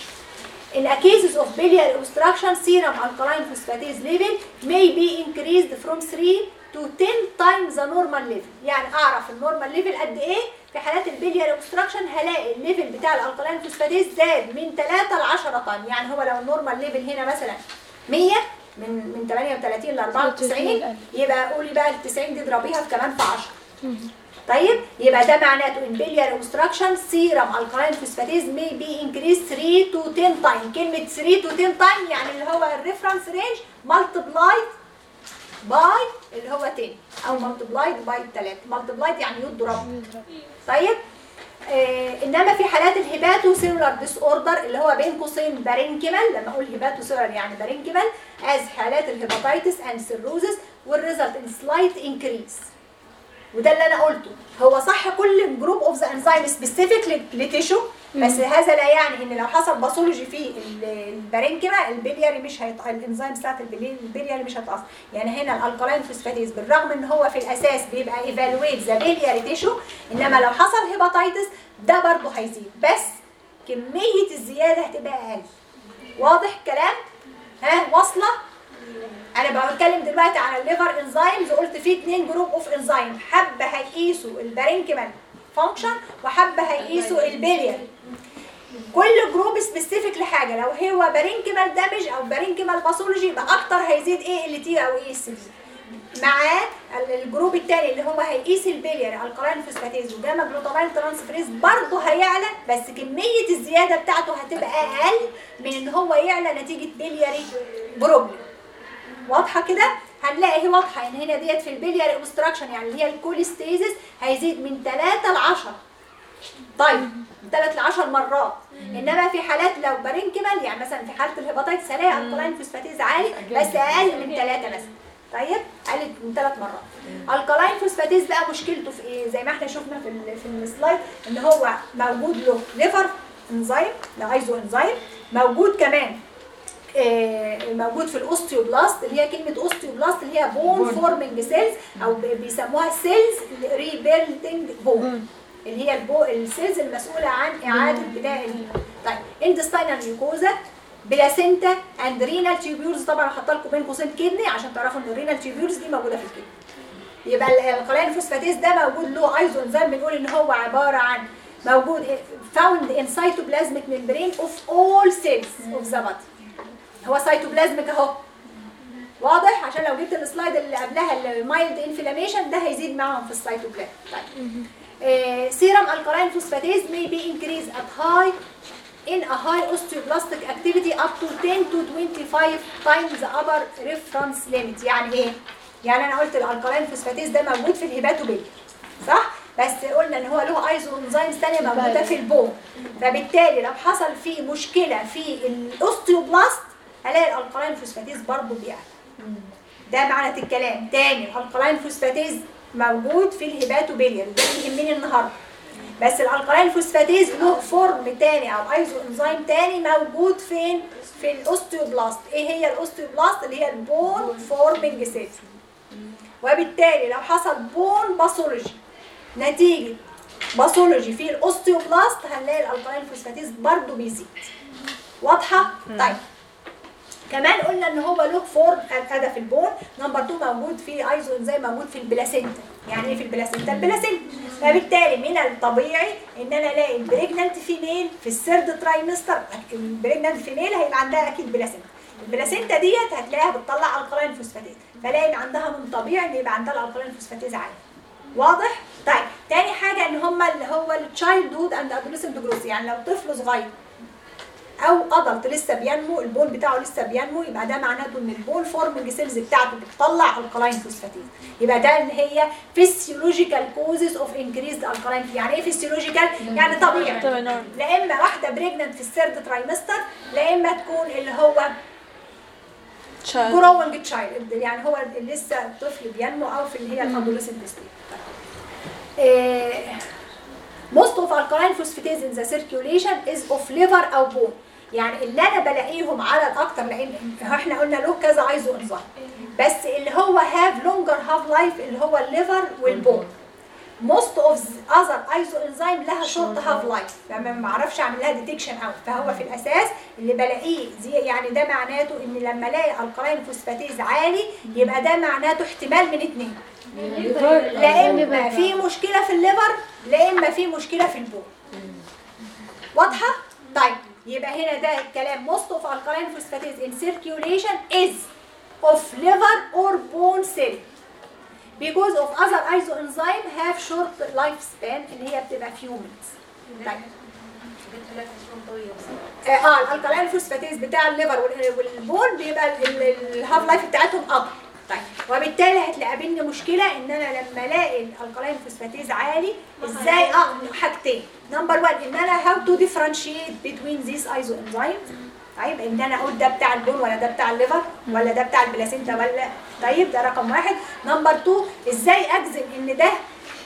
In a cases of biliary obstruction, serum alkaline phosphatase level may be increased from 3 to 10 times the normal level. يعني اعرف النورمال ليفل قد ايه في حالات البلياري اوبستراكشن هلاقي الليفل بتاع الالكالين فوسفاتيز زاد من 3 ل 10 طن يعني هو لو النورمال ليفل هنا مثلا 100 من من 38 ل 94 يبقى قولي بقى ال 90 دي اضربيها في كمان في 10 طيب يبقى ده معناته ان biliary obstruction serum alkaline phosphatase may be increased 3 to 10 time كلمة 3 to 10 time يعني اللي هو الريفرنس رينج multiplied by اللي هو 10 او multiplied by 3 multiplied يعني يضرب طيب آه انما في حالات الهيباتو سيلولار ديس اوردر اللي هو بين قوسين بارينكيمال لما اقول هيباتو سيلولار يعني بارينكيمال از حالات الهيباتيتس اند سيروزس والريزلت ان سلايت انكريز وده اللي انا قلته هو صح كل جروب اوف ذا انزيم سبيسيفيك لتيشو بس هذا لا يعني ان لو حصل باثولوجي في ال- البارينكيما البلياري مش هيت... الانزيم بتاعت البلي- البلياري مش هتاثر يعني هنا الالكالين فوسفاتيز بالرغم ان هو في الاساس بيبقى ايفالويت ذا بلياري تيشو انما لو حصل هيباتيتس ده برضه هيزيد بس كميه الزياده هتبقى اقل واضح الكلام ها واصله انا بتكلم دلوقتي على الليفر انزيمز قلت فيه اتنين جروب اوف انزيم حبه هيقيسوا البارينكيمال فانكشن وحبه هيقيسوا البليار كل جروب سبيسيفيك لحاجه لو هو بارينكيمال دامج او بارينكيمال باثولوجي يبقى اكتر هيزيد ايه ال تي او اي اس بي معاه ال- الجروب الثاني اللي هو هيقيس البليار الكالين فوسفاتيز وجاما جلوتامين ترانسفريز برضه هيعلى بس كميه الزياده بتاعته هتبقى اقل من ان هو يعلى نتيجه بلياري بروبلم واضحه كده هنلاقي هي واضحه ان هنا ديت في البلياري اوبستراكشن يعني اللي هي الكوليستيزيس هيزيد من 3 ل 10 طيب من 3 ل 10 مرات انما في حالات لو بارينكيمال يعني مثلا في حاله الهيباتيتس هلاقي الكالين فوسفاتيز عالي بس اقل من 3 مثلا طيب قلت من ثلاث مرات الكالين فوسفاتيز بقى مشكلته في ايه زي ما احنا شفنا في ال- في السلايد ان هو موجود له ليفر انزيم لو عايزه انزيم موجود كمان آه، موجود في الاوستيوبلاست اللي هي كلمه اوستيوبلاست اللي هي بون فورمنج سيلز او ب- بيسموها سيلز ريبيلدنج بون اللي هي البو السيلز المسؤوله عن اعاده بناء ال- طيب اندستاينال ميوكوزا بلاسينتا اند رينال تيوبيولز طبعا هحط لكم بين قوسين كدني عشان تعرفوا ان الرينال تيوبيولز دي موجوده في الكدني يبقى القلاين فوسفاتيز ده موجود له ايزو انزيم بنقول ان هو عباره عن موجود found in cytoplasmic membrane of all cells of the body هو سايتوبلازميك اهو واضح عشان لو جبت السلايد اللي قبلها المايلد انفلاميشن ده هيزيد معاهم في السيتوبلازم طيب سيرم الكالين فوسفاتيز may be increased at high in a high osteoblastic activity up to 10 to 25 times the upper reference limit يعني ايه؟ يعني انا قلت الالكالين فوسفاتيز ده موجود في الهيباتوبيليا صح؟ بس قلنا ان هو له ايزو انزيمز ثانيه موجوده في البون فبالتالي لو حصل فيه مشكله في الاوستيوبلاست هلاقي الالكالين فوسفاتيز برضه بيعلى ده معنى الكلام تاني الالكالين فوسفاتيز موجود في الهيباتوبيليا ده اللي يهمني النهارده بس الالكالين فوسفاتيز له فورم تاني او ايزو انزيم تاني موجود فين في الاوستيوبلاست ايه هي الاوستيوبلاست اللي هي البون فورمنج سيل وبالتالي لو حصل بون باثولوجي نتيجه باثولوجي في الاوستيوبلاست هنلاقي الالكالين فوسفاتيز برضه بيزيد واضحه طيب كمان قلنا ان هو له فورم ادى في البون نمبر 2 موجود في ايزو انزيم موجود في البلاسينتا يعني ايه في البلاسينتا البلاسينتا فبالتالي من الطبيعي ان انا الاقي البريجننت فيميل في السيرد ترايمستر البريجننت فيميل هيبقى عندها اكيد بلاسينتا البلاسينتا ديت هتلاقيها بتطلع الكالين فوسفاتيز فلاقي ان عندها من طبيعي ان يبقى عندها الالكالين فوسفاتيز عالي واضح طيب تاني حاجه ان هم اللي هو التشايلد هود اند ادوليسنت جروث يعني لو طفل صغير او ادلت لسه بينمو البون بتاعه لسه بينمو يبقى ده معناته ان البون فورمنج سيلز بتاعته بتطلع الكلاين فوسفاتيز يبقى ده ان هي فيسيولوجيكال كوزز اوف انكريزد الكلاين يعني ايه فيسيولوجيكال يعني طبيعي طبعا نعم. لا اما واحده بريجننت في الثيرد ترايمستر لا اما تكون اللي هو شايل جروينج تشايلد يعني هو اللي لسه طفل بينمو او في اللي هي الادوليسنت ستيج most of alkaline phosphatase in the circulation is of liver او bone يعني اللي انا بلاقيهم على الاكتر لان احنا قلنا له كذا ايزو انزيم بس اللي هو have longer half life اللي هو الليفر والبون most of the other isoenzyme لها short half life فما ما اعرفش اعمل لها ديتكشن اوت فهو في الاساس اللي بلاقيه زي يعني ده معناته ان لما الاقي الكلاين فوسفاتيز عالي يبقى ده معناته احتمال من اتنين لا اما في مشكله في الليفر لا اما في مشكله في البون واضحه طيب يبقى هنا ده الكلام most of alkaline phosphatase in circulation is of liver or bone cell because of other isoenzyme have short lifespan اللي هي بتبقى few minutes طيب اه آه، الالكالين فوسفاتيز بتاع الليفر وال- والبون بيبقى ال- ال- الهاف لايف بتاعتهم اكبر طيب وبالتالي هتقابلني مشكله ان انا لما الاقي الالكالين فوسفاتيز عالي ازاي اه حاجتين نمبر 1 ان انا هاو تو ديفرنشيت بتوين ذيس ايزو انزيمز طيب ان انا اقول ده بتاع البون ولا ده بتاع الليفر ولا ده بتاع البلاسينتا ولا طيب ده رقم واحد نمبر 2 ازاي اجزم ان ده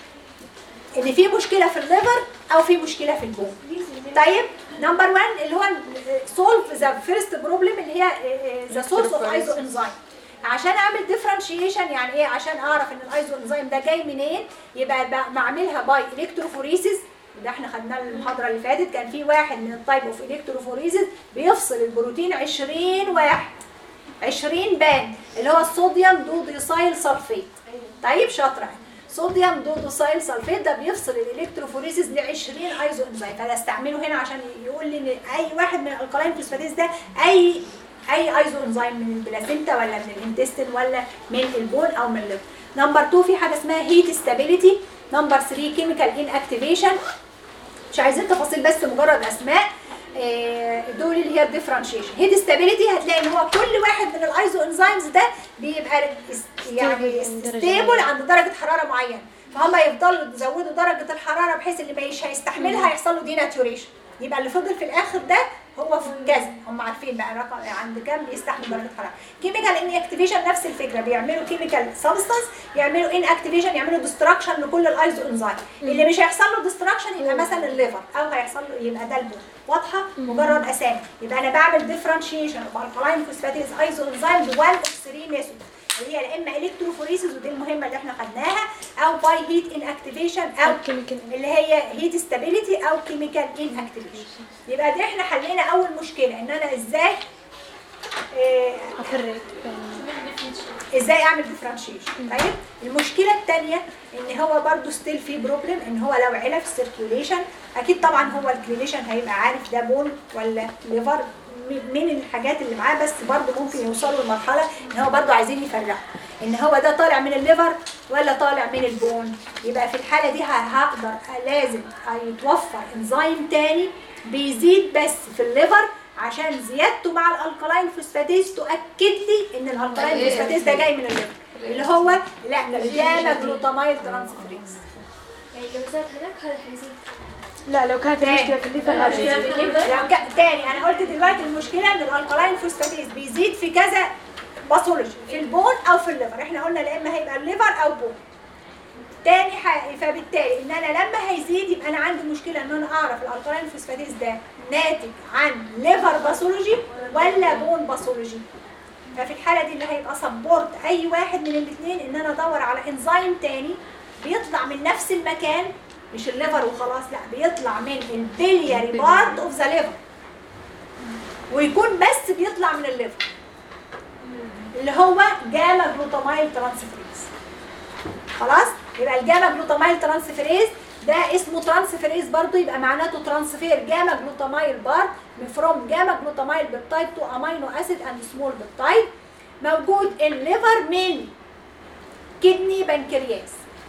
ان في مشكله في الليفر او في مشكله في البون طيب نمبر 1 اللي هو سولف ذا فيرست بروبلم اللي هي ذا سورس اوف ايزو انزيم عشان اعمل ديفرنشيشن يعني ايه عشان اعرف ان الايزو انزيم ده جاي منين يبقى ب- بعملها باي الكتروفوريسيس ده احنا خدناه المحاضره اللي فاتت كان في واحد من التايب اوف الكتروفوريسيس بيفصل البروتين 20 واحد 20 بان اللي هو الصوديوم دوديسايل سلفيت طيب شاطره صوديوم دودوسايل سلفيت ده بيفصل الالكتروفوريسيس ل 20 ايزو انزيم فانا استعمله هنا عشان يقول لي ان اي واحد من الالكالين فوسفاتيز ده اي اي ايزو انزيم من البلاسينتا ولا من الانتستين ولا من البون او من الليفر نمبر 2 في حاجه اسمها هيت ستابيليتي نمبر 3 كيميكال ان اكتيفيشن مش عايزين تفاصيل بس مجرد اسماء آه، دول اللي هي الديفرنشيشن هيد ستابيليتي هتلاقي ان هو كل واحد من الايزو انزيمز ده بيبقى اس- يعني ستيبل عند درجه حراره معينه فهم يفضلوا يزودوا درجه الحراره بحيث اللي مش هيستحملها هيحصل له ديناتوريشن يبقى اللي فضل في الاخر ده هو في كذا هم عارفين بقى رقم عند كام بيستحمل درجه حراره كيميكال ان اكتيفيشن نفس الفكره بيعملوا كيميكال سبستانس يعملوا ان اكتيفيشن يعملوا ديستراكشن لكل الايزو انزيم اللي مش هيحصل له ديستراكشن يبقى مثلا الليفر او هيحصل له يبقى ده البون واضحه مجرد اسامي يبقى انا بعمل ديفرنشيشن اوف الكلاين فوسفاتيز ايزو انزيم بوان اوف 3 ميثود اللي هي يا اما الكتروفوريسيس ودي المهمه اللي احنا خدناها او باي هيت ان اكتيفيشن او chemical اللي هي هيت ستابيليتي او كيميكال ان اكتيفيشن يبقى دي احنا حلينا اول مشكله ان انا ازاي آه، افرق ازاي اعمل ديفرنشيشن طيب المشكله الثانيه ان هو برضو ستيل في بروبلم ان هو لو علا في السيركيوليشن اكيد طبعا هو الكلينيشن هيبقى عارف ده بون ولا ليفر م- من الحاجات اللي معاه بس برضو ممكن يوصلوا لمرحله ان هو برضو عايزين يفرقوا ان هو ده طالع من الليفر ولا طالع من البون يبقى في الحاله دي ه- هقدر لازم يتوفر انزيم تاني بيزيد بس في الليفر عشان زيادته مع الالكلاين فوسفاتيز تؤكد لي ان الالكلاين فوسفاتيز ده جاي من الليفر اللي هو لا الجاما جلوتامايل ترانسفيريز يعني لو زاد هناك هذا حيزيد لا لو كانت المشكله في الليفر هذا لو جا- تاني انا قلت دلوقتي المشكله ان الالكلاين فوسفاتيز بيزيد في كذا باثولوجي في البون او في الليفر احنا قلنا لا اما هيبقى الليفر او بون تاني حاجه فبالتالي ان انا لما هيزيد يبقى انا عندي مشكله ان انا اعرف الالكلاين فوسفاتيز ده ناتج عن ليفر باثولوجي ولا بون باثولوجي ففي الحاله دي اللي هيبقى سبورت اي واحد من الاثنين ان انا ادور على انزيم تاني بيطلع من نفس المكان مش الليفر وخلاص لا بيطلع من البلياري بارت اوف ذا ليفر ويكون بس بيطلع من الليفر اللي هو جاما جلوتامايل ترانسفيريز خلاص يبقى الجاما جلوتامايل ترانسفيريز ده اسمه ترانسفيريز برضو يبقى معناته ترانسفير جاما جلوتامايل بار فروم جاما جلوتامايل بيبتايد تو امينو اسيد اند سمول بيبتايد موجود الليفر مين كدني بنكرياس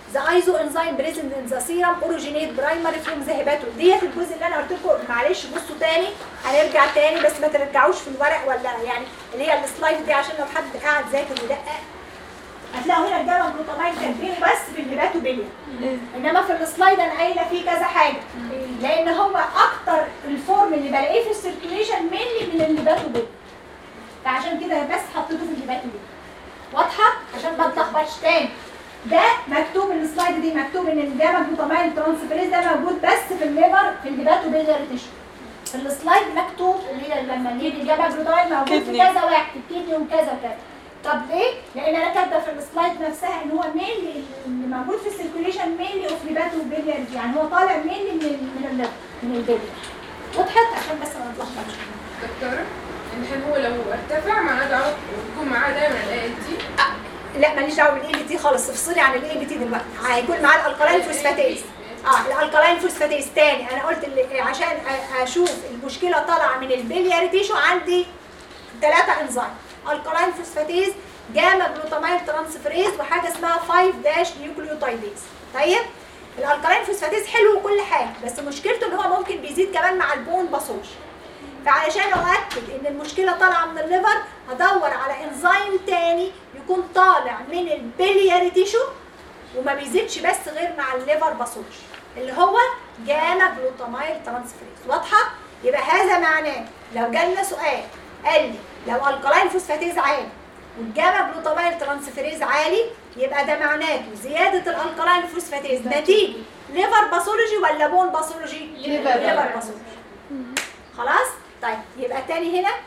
ذا ايزو انزيم بريزنت ان ذا سيرم اوريجينيت برايمري فروم ذا هيباتو ديت الجزء اللي انا قلت لكم معلش بصوا تاني هنرجع تاني بس ما ترجعوش في الورق ولا يعني اللي هي السلايد دي عشان لو حد قاعد ذاكر ودقق هتلاقوا هنا الجبل جلوتامين كاتبينه بس في الهيباتو بيليا انما في السلايد انا قايله فيه كذا حاجه لان هو اكتر الفورم اللي بلاقيه في السيركيوليشن مني من الهيباتو بيليا فعشان كده بس حطيته في الهيباتو بيليا واضحه عشان ما تلخبطش تاني ده مكتوب السلايد دي مكتوب ان الجاما جلوتامين ترانسفيريز ده موجود بس في الليفر في الهيباتو بيلياري تيشو في السلايد مكتوب اللي هي لما نيجي الجاما جلوتامين موجود في كدني. كذا واحد في الكدني وكذا وكذا طب ليه؟ لان انا كاتبه في السلايد نفسها ان هو مينلي اللي موجود في السيركيوليشن مينلي اوف هيباتو بيلياري يعني هو طالع مينلي من ال- من الليفر من البيلياري وضحت عشان بس ما نتلخبطش دكتورة الحين هو لو ارتفع معناته على يكون معاه دائما الاي ال تي لا ماليش دعوه بالاي تي خالص افصلي عن الاي تي دلوقتي هيكون معاه الالكالاين فوسفاتيز اه الالكالاين فوسفاتيز تاني انا قلت اللي عشان أ- اشوف المشكله طالعه من البلياري تيشو عندي ثلاثه انزيم الكالاين فوسفاتيز جاما جلوتامين ترانسفيريز وحاجه اسمها 5 داش نيوكليوتايديز طيب الالكالاين فوسفاتيز حلو وكل حاجه بس مشكلته ان هو ممكن بيزيد كمان مع البون باسوش فعلشان اؤكد ان المشكله طالعه من الليفر هدور على انزيم تاني يكون طالع من البلياري تيشو وما بيزيدش بس غير مع الليفر باسوش اللي هو جاما جلوتاميل ترانسفيريز واضحه يبقى هذا معناه لو جالنا سؤال قال لي لو الكلاين فوسفاتيز عالي والجاما جلوتاميل ترانسفيريز عالي يبقى ده معناته زياده الالكلاين فوسفاتيز نتيجه ليفر باثولوجي ولا بون باثولوجي ليفر. ليفر باثولوجي خلاص طيب يبقى تاني هنا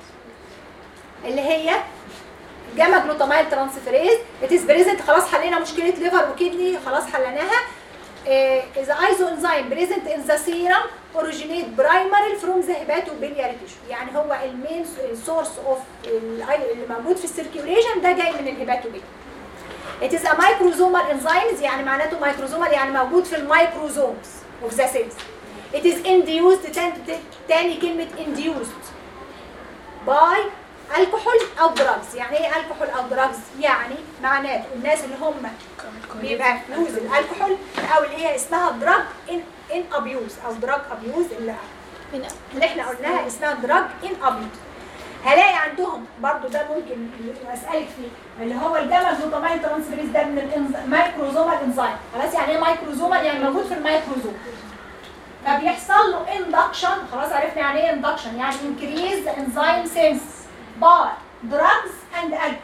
اللي هي جاما جلوتاميل ترانسفيريز اتس بريزنت خلاص حلينا مشكله ليفر وكدني خلاص حليناها اذا ايزو انزيم بريزنت ان ذا سيرم اوريجينيت برايمري فروم ذا هيباتو بيلياري تيشو يعني هو المين سورس اوف اللي موجود في السيركيوليشن ده جاي من الهيباتو بيلياري It is a microsomal enzymes يعني معناته microsomal يعني موجود في الميكروزومز of the cells. It is induced تان- تاني كلمة induced by alcohol أو drugs يعني ايه alcohol أو drugs؟ يعني معناته الناس اللي هم بيبقى يوز الكحول أو اللي هي اسمها drug in, in abuse أو drug abuse اللي اللي احنا قلناها اسمها دراج ان ابيوز هلاقي عندهم برضو ده ممكن اسالك فيه اللي هو الجاما جلوتامين ترانسفيريز ده من الميكروزومال انزيم خلاص يعني ايه مايكروزومال يعني موجود في الميكروزوم فبيحصل له اندكشن خلاص عرفنا يعني ايه اندكشن يعني انكريز انزيم سينس باي دراجز اند الكحول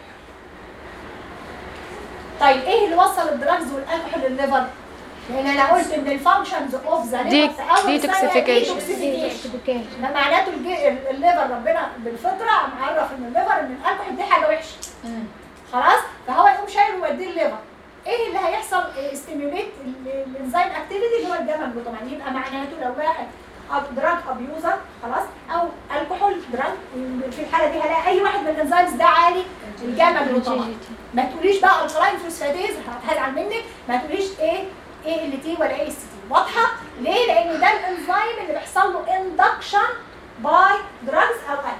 طيب ايه اللي وصل الدراجز والالكحول للليفر؟ لان انا قلت ان الفانكشنز اوف ذا دي- ليفر في اول ثانية detoxification. detoxification. ده معناته الج- الليفر ربنا بالفطره معرف ان الليفر ان الالكحول دي حاجه وحشه خلاص فهو يقوم شايله ويوديه الليفر ايه اللي هيحصل ستيميوليت الانزيم اكتيفيتي اللي هو الجاما جلوتامين يبقى معناته لو واحد دراج ابيوزر خلاص او الكحول دراج في الحاله دي هلاقي اي واحد من الانزيمز ده عالي الجاما جلوتامين ما تقوليش بقى الكلاين فوسفاتيز هزعل منك ما تقوليش ايه ايه ال تي ولا ايه اس تي واضحه ليه لان ده الانزيم اللي بيحصل له اندكشن باي دراجز او الكحول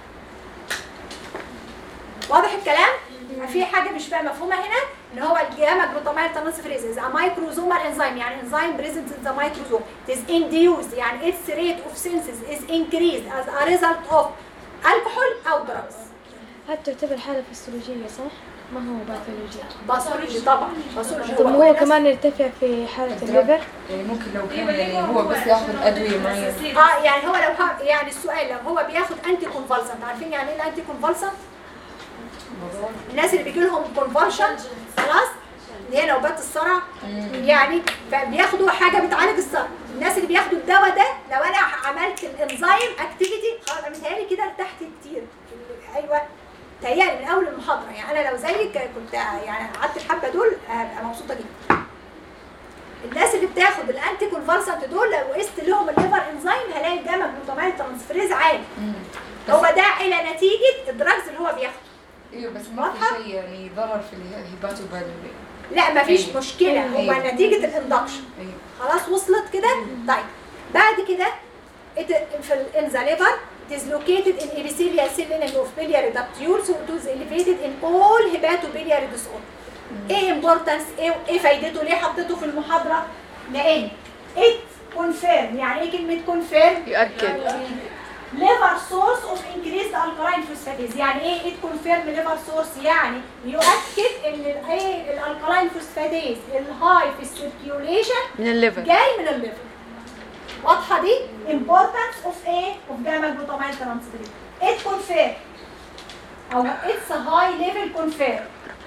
واضح الكلام؟ يبقى في حاجه مش فاهمه مفهومه هنا ان هو الجاما جلوتاميل ترانسفيريز از مايكروزومال انزيم يعني انزيم بريزنت ان ذا مايكروزوم it is induced يعني its rate of synthesis is increased as a result of alcohol او drugs هل تعتبر حالة فسيولوجية صح؟ ما هو باثولوجي باثولوجي طبعا باثولوجي طب كل هو الناس- كمان يرتفع في حالة الليفر؟ يعني ممكن لو كان يعني هو بس ياخذ ادويه معينه اه يعني هو لو ها يعني السؤال لو هو بياخد انتي كونفالسنت عارفين يعني ايه الانتي كونفالسنت؟ الناس اللي بيجي لهم كونفالشن خلاص اللي هي نوبات الصرع يعني فبياخدوا حاجه بتعالج الصرع الناس اللي بياخدوا الدواء ده لو انا عملت الانزيم اكتيفيتي خلاص انا متهيألي كده ارتحت كتير ايوه تهيألي من اول المحاضره يعني انا لو زيك كنت يعني قعدت الحبه دول هبقى مبسوطه جدا الناس اللي بتاخد الانتي كونفالسنت دول لو قست لهم الليفر انزيم هلاقي الجاما جلوتامين ترانسفيريز عالي هو ده الى نتيجه الدراجز اللي هو بياخده ايوه بس ما واضحة؟ في شيء يعني ضرر في الهيباتو بالي لا مفيش أيوة. مشكله هو أيوة. نتيجه الاندكشن ايوه خلاص وصلت كده طيب بعد كده it- في ال- in the liver it is located in epithelial cell lining of biliary ductules so it is elevated in all hepatobiliary disorder ايه امبورتنس ايه ايه فايدته ليه حطيته في المحاضره لان ات كونفيرم يعني ايه كلمه كونفيرم يؤكد ليفر سورس اوف انكريزد الكلاين فوسفاتيز يعني ايه ات كونفيرم ليفر سورس يعني يؤكد ان ال- ايه الالكلاين فوسفاتيز الهاي في السيركيوليشن من الليفر جاي من الليفر واضحه دي importance of ايه of gamma glutamine transferase it confirm او it's a high level confirm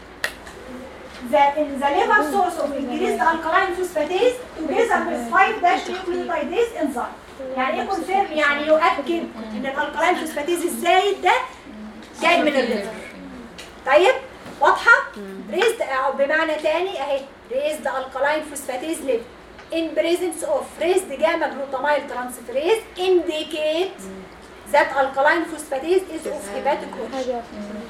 the in the liver source of increased alkaline phosphatase together with 5 dash nucleotidase enzyme يعني ايه confirm يعني يؤكد ان الالكلاين فوسفاتيز الزايد ده جاي من الليفر طيب واضحه ريزد او بمعنى تاني اهي ريزد الكلاين فوسفاتيز ليفل in presence of raised gamma glutamyl transferase indicate that alkaline phosphatase is of hepatic origin هذه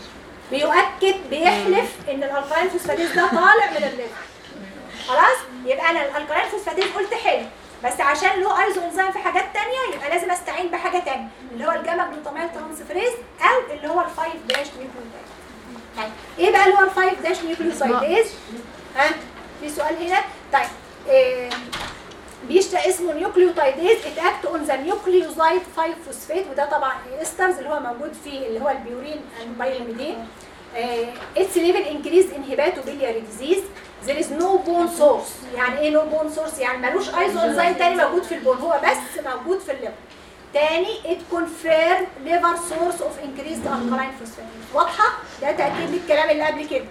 بيؤكد بيحلف ان الالكلاين فوسفاتيز ده طالع من الليفر خلاص يبقى انا الالكلاين فوسفاتيز قلت حلو بس عشان له ايزو انزيم في حاجات تانية يبقى لازم استعين بحاجه تانية اللي هو الجاما جلوتاميل ترانسفيريز او اللي هو ال5 داش نيوكليوتايد طيب ايه بقى اللي هو ال5 داش نيوكليوتايدز ها في سؤال هنا طيب إيه بيشتى اسمه نيوكليوتايديز اتاكت اون ذا نيوكليوزايد 5 فوسفات وده طبعا استرز اللي هو موجود في اللي هو البيورين البايلميدين اتس ليفل انكريز ان هيباتوبيلياري ديزيز there is no bone source يعني ايه no bone source يعني ملوش ايزو انزيم تاني موجود في البون هو بس موجود في الليفر تاني it confirm liver source of increased alkaline phosphatase واضحه ده تاكيد للكلام اللي قبل كده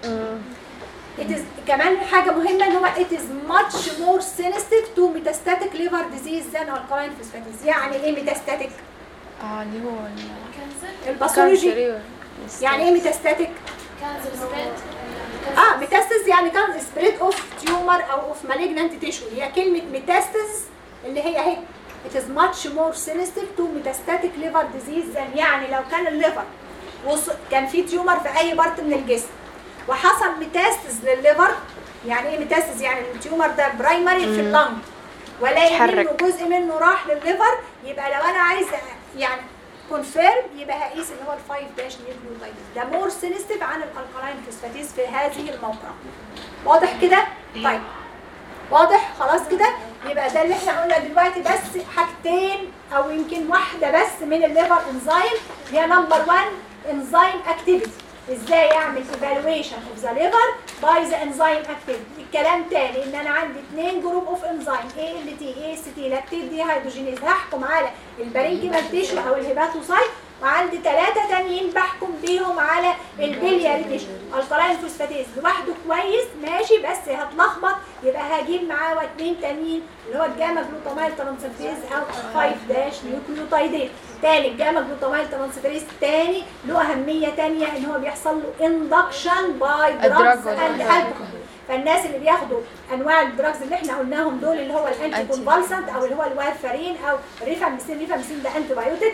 It is كمان حاجة مهمة ان هو it is much more sensitive to metastatic liver disease than alkaline phosphatase يعني ايه metastatic؟ اه اللي هو كانسر الباثولوجي كانسر يعني ايه metastatic؟ كانسر سبريد اه ميتاستاز يعني كان سبريد اوف تيومر او اوف malignant tissue هي كلمة ميتاستاز اللي هي اهي it is much more sensitive to metastatic liver disease than يعني لو كان الليفر وص- كان في تيومر في اي بارت من الجسم وحصل ميتاستاز للليفر يعني ايه ميتاستاز يعني التيومر ده برايمري في اللنج ولاقي اتحرك. منه جزء منه راح للليفر يبقى لو انا عايزه يعني كونفيرم يبقى هقيس اللي هو ال 5 داش نيوكليوتايدز ده مور سينستيف عن الالكالاين فوسفاتيز في هذه الموقع واضح كده طيب واضح خلاص كده يبقى ده اللي احنا قلنا دلوقتي بس حاجتين او يمكن واحده بس من الليفر انزيم هي نمبر 1 انزيم اكتيفيتي ازاي اعمل ايفالويشن اوف ذا ليفر باي ذا انزيم اكتيفيتي الكلام تاني ان انا عندي اثنين جروب اوف انزيم اي ال تي اي سي تي لاكتيت دي هيدروجينيز هحكم على البارينكيمال تيشو او الهيباتوسايت وعندي ثلاثة تانيين بحكم بيهم على البلياري تيشو الكلاين فوسفاتيز لوحده كويس ماشي بس هتلخبط يبقى هجيب معاه واثنين تانيين اللي هو الجاما جلوتاميل ترانسفيريز او 5 داش نيوكليوتايدين تاني الجاما جلوتاميل ترانسفيريز تاني له اهميه تانيه ان هو بيحصل له اندكشن باي دراجز الدراج اند الكحول فالناس اللي بياخدوا انواع الدراجز اللي احنا قلناهم دول اللي هو الانتي أنتي. كونفالسنت او اللي هو الوارفارين او ريفاميسين ريفاميسين ده انتي بايوتيك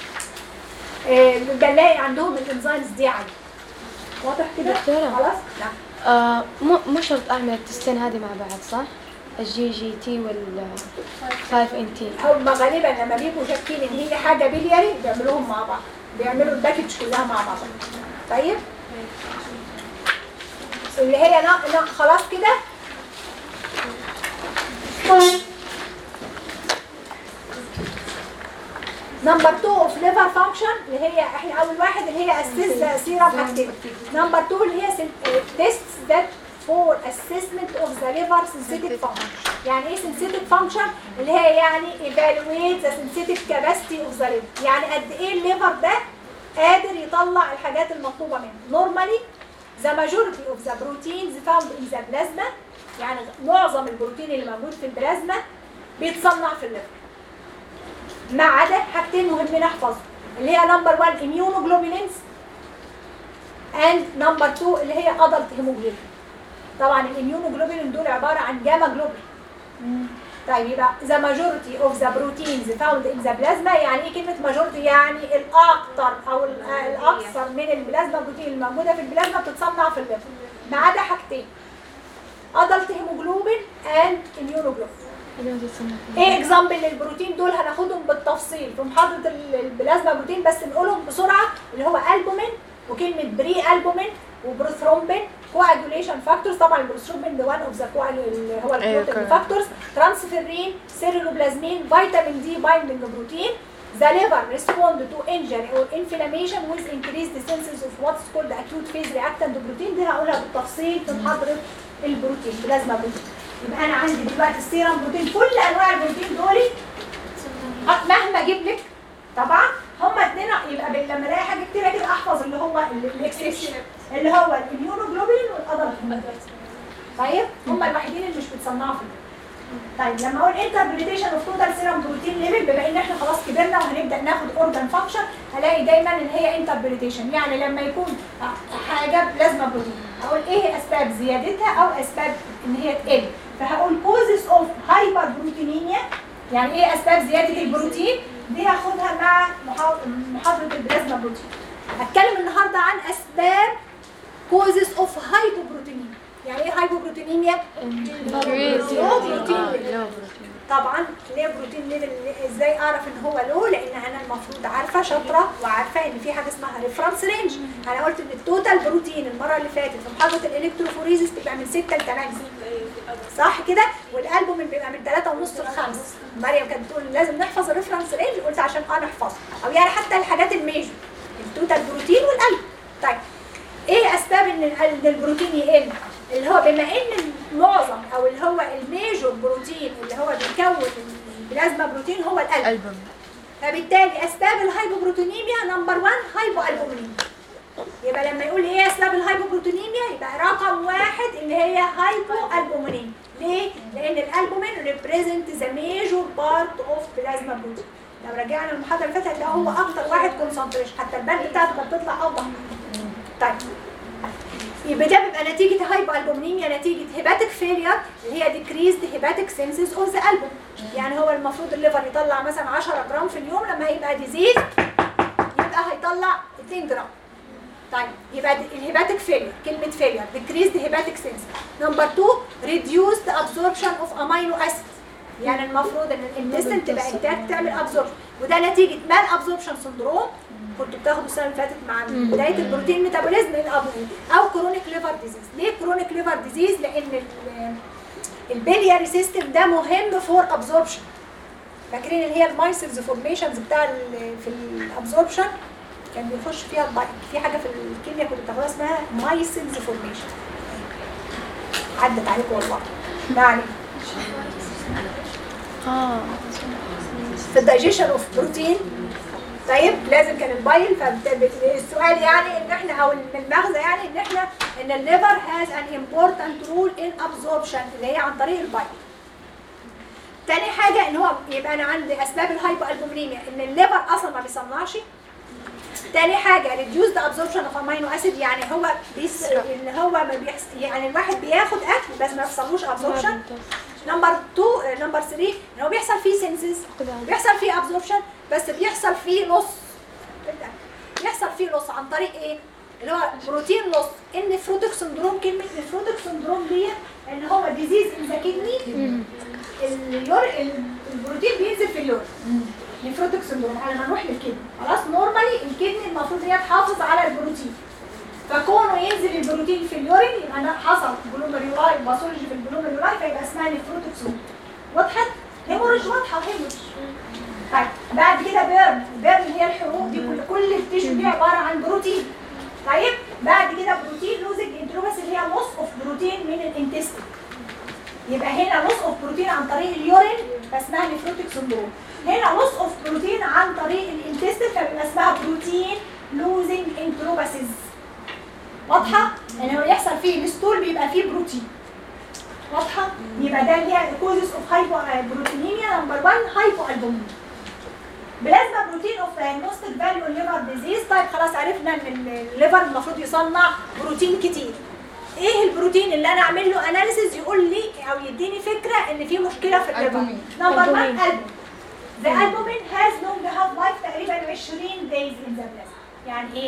آه، بنلاقي عندهم الانزيمز دي عاليه واضح كده دكتورة. خلاص نعم آه مو مو شرط اعمل التستين هذه مع بعض صح؟ الجي جي تي وال 5 ان تي هم غالبا لما بيبقوا شاكين ان هي حاجه بلياري بيعملوهم مع بعض بيعملوا الباكج كلها مع بعض طيب اللي هي نا... نا... خلاص كده نمبر 2 اوف ليفر فانكشن اللي هي احنا اول واحد اللي هي اسيس سيرم اكتيفيتي نمبر 2 اللي هي تيست ذات فور اسسمنت اوف ذا ليفر سنسيتيف فانكشن يعني ايه سنسيتيف فانكشن اللي هي يعني ايفالويت ذا سنسيتيف كاباسيتي اوف ذا ليفر يعني قد ايه الليفر ده قادر يطلع الحاجات المطلوبه منه نورمالي ذا ماجورتي اوف ذا بروتينز فاوند ان ذا بلازما يعني معظم البروتين اللي موجود في البلازما بيتصنع في الليفر ما عدا حاجتين مهمين احفظهم اللي هي نمبر 1 immunoglobulins اند نمبر 2 اللي هي adult hemoglobin طبعا الاميونوجلوبولين دول عباره عن جاما جلوبين طيب يبقى ذا ماجورتي اوف ذا بروتينز فاوند ان ذا بلازما يعني ايه كلمه ماجورتي يعني الاكثر او ال- الاكثر من البلازما بروتين الموجوده في البلازما بتتصنع في الليفر ما عدا حاجتين adult hemoglobin and immunoglobulin ايه اكزامبل للبروتين دول هناخدهم بالتفصيل في محاضره ال- البلازما بروتين بس نقولهم بسرعه اللي هو البومين وكلمه بري البومين وبروثرومبين كواجوليشن فاكتورز طبعا البروثرومبين ده وان اوف ذا اللي هو البروتين فاكتورز ترانسفيرين سيرولوبلازمين فيتامين دي بايندنج بروتين The liver respond to injury or inflammation with increased senses of what's called acute phase reactant protein دي هقولها بالتفصيل في محاضرة البروتين بلازما بروتين يبقى انا عندي دلوقتي السيرم بروتين كل انواع البروتين دول ه- مهما اجيب لك طبعا هما اتنين يبقى بال- لما الاقي حاجه كتير كده احفظ اللي هو الاكسبشن اللي هو الاميونوجلوبولين والادلت طيب هما الوحيدين اللي مش بيتصنعوا في البيت. طيب لما اقول انتربريتيشن اوف توتال سيرم بروتين ليفل بما ان احنا خلاص كبرنا وهنبدا ناخد اورجان فانكشن هلاقي دايما ان هي انتربريتيشن يعني لما يكون حاجه بلازما بروتين هقول ايه اسباب زيادتها او اسباب ان هي تقل فهقول كوزز اوف هايبر بروتينيميا يعني ايه اسباب زياده البروتين دي هاخدها مع محا- محاضره البلازما بروتين هتكلم النهارده عن اسباب كوزز اوف هايبوبروتينيميا يعني ايه هايبوبروتينيميا؟ لو بروتين طبعا ليه بروتين ليفل ازاي اعرف ان هو لو لان انا المفروض عارفه شاطره وعارفه ان في حاجه اسمها ريفرنس رينج انا قلت ان التوتال بروتين المره اللي فاتت في محاضره الالكتروفوريزيس بتبقى من 6 ل 8 صح كده والالبومين بيبقى من 3 ونص ل 5 مريم كانت بتقول لازم نحفظ الريفرنس رينج قلت عشان انا احفظها او يعني حتى الحاجات الميجور التوتال بروتين والقلب طيب ايه اسباب ان ال- إن البروتين يقل اللي هو بما ان معظم او اللي هو الميجور بروتين اللي هو بيكون البلازما بروتين هو القلب ألبوم فبالتالي اسباب الهايبوبروتينيميا نمبر 1 هايبو البومينيميا يبقى لما يقول ايه اسباب الهايبوبروتينيميا يبقى رقم واحد اللي هي هايبو البومينيميا ليه؟ لان الالبومين ريبريزنت ذا ميجور بارت اوف بلازما بروتين لو رجعنا المحاضره اللي فاتت هتلاقي هو اكتر واحد كونسنتريشن حتى البند بتاعته كانت بتطلع اوضح طيب يبقى ده بيبقى نتيجة هايبو البومينيميا نتيجة هيباتيك فيلير اللي هي ديكريزد هيباتيك سينسز اوف ذا البوم يعني هو المفروض الليفر يطلع مثلا 10 جرام في اليوم لما هيبقى ديزيز يبقى هيطلع 2 جرام طيب يبقى الهيباتيك فيلير كلمة فيلير decreased hepatic sense نمبر 2 reduced absorption of amino acid يعني المفروض ان الانتستين تبقى انتاج تعمل ابزوربشن وده نتيجه مال ابزوربشن سندروم كنتوا بتاخدوا السنه اللي فاتت مع بدايه البروتين ميتابوليزم الأب- او كرونيك ليفر ديزيز ليه كرونيك ليفر ديزيز لان ال- البلياري سيستم ده مهم فور ابزوربشن فاكرين اللي هي المايسلز فورميشنز بتاع ال- في الابزوربشن كان بيخش فيها الباي في حاجه في الكيمياء كنت بتاخدوها اسمها مايسلز فورميشن عدت عليكم والله ما علينا اه في الدايجيشن اوف بروتين طيب لازم كان البايل فالسؤال يعني ان احنا او المغزى يعني ان احنا ان الليفر هاز ان امبورتنت رول ان ابزوربشن اللي هي عن طريق البايل تاني حاجة ان هو يبقى انا عندي اسباب الهايبو البومينيميا ان الليفر اصلا ما بيصنعش تاني حاجة reduced absorption of amino acid يعني هو بيس ان هو ما بيحس يعني الواحد بياخد اكل بس ما بيحصلوش absorption نمبر 2 نمبر 3 ان هو بيحصل فيه سينسز بيحصل فيه ابزوربشن بس بيحصل فيه لص بيحصل فيه لص عن طريق ايه؟ اللي هو بروتين لص النفروتك سندروم كلمه نفروتك سندروم دي ان هو ديزيز ان ذا كدني اليور البروتين بينزل في اليور نفروتك سندروم على ما نروح للكدني خلاص نورمالي الكدني المفروض هي تحافظ على البروتين فكونه ينزل البروتين في اليورين يبقى انا حصل جلوميرولاي باثولوجي في الجلوميرولاي فيبقى اسمها نفروتك سندروم وضحت؟ هيموريج واضحه هيموريج طيب بعد كده بيرن بيرن هي الحروق دي كل كل التيشو دي عباره عن بروتين طيب بعد كده بروتين لوزنج انتروباس اللي هي لوس اوف بروتين من الانتستين يبقى هنا لوس اوف بروتين عن طريق اليورين فاسمها نفروتك سندروم هنا لوس اوف بروتين عن طريق الانتستين فبيبقى اسمها بروتين لوزنج انتروباسيز واضحه ان هو يحصل فيه الستول بيبقى فيه بروتين واضحه يبقى ده اللي هي كوزز اوف هايبو بروتينيميا نمبر 1 هايبو البومينيا بلازما بروتين اوف دايجنوستيك فاليو ليفر ديزيز طيب خلاص عرفنا ان الليفر المفروض يصنع بروتين كتير ايه البروتين اللي انا اعمل له اناليسيز يقول لي او يديني فكره ان في مشكله في الليفر ألبومين. نمبر 1 ألبومين. البومين The albumin has long half life تقريبا 20 days in the plasma يعني ايه؟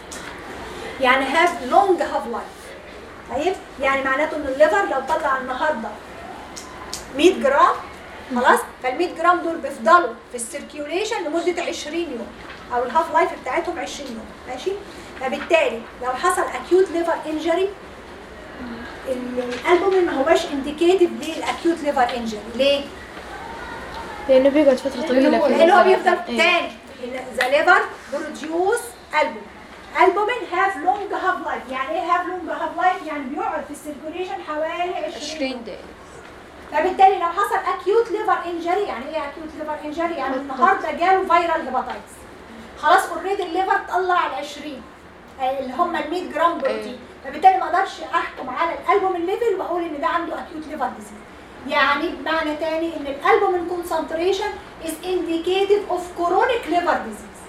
يعني have long half life طيب يعني معناته ان الليفر لو طلع النهارده 100 جرام خلاص فال 100 جرام دول بيفضلوا في السيركيوليشن لمده 20 يوم او الهاف لايف بتاعتهم 20 يوم ماشي فبالتالي لو حصل اكيوت ليفر انجري الالبومين ما هوش انديكيتيف للاكيوت ليفر انجري ليه؟ لأنه بيقعد فترة طويلة في لان هو الغداء. بيفضل إيه. تاني ذا ليفر بروديوس البوم البومين هاف لونج هاف لايف يعني ايه هاف لونج هاف لايف يعني بيقعد في السيركوليشن حوالي 20 20 دقيقة فبالتالي لو حصل اكيوت ليفر انجري يعني ايه اكيوت ليفر انجري يعني النهارده جاله فيرال هيباتايتس خلاص اوريدي الليفر طلع ال 20 آه، اللي هم ال 100 جرام بروتين فبالتالي ما اقدرش احكم على الالبومين ليفل واقول ان ده عنده اكيوت ليفر ديزيز يعني بمعنى تاني ان الالبومين كونسنتريشن از indicative اوف كرونيك ليفر ديزيز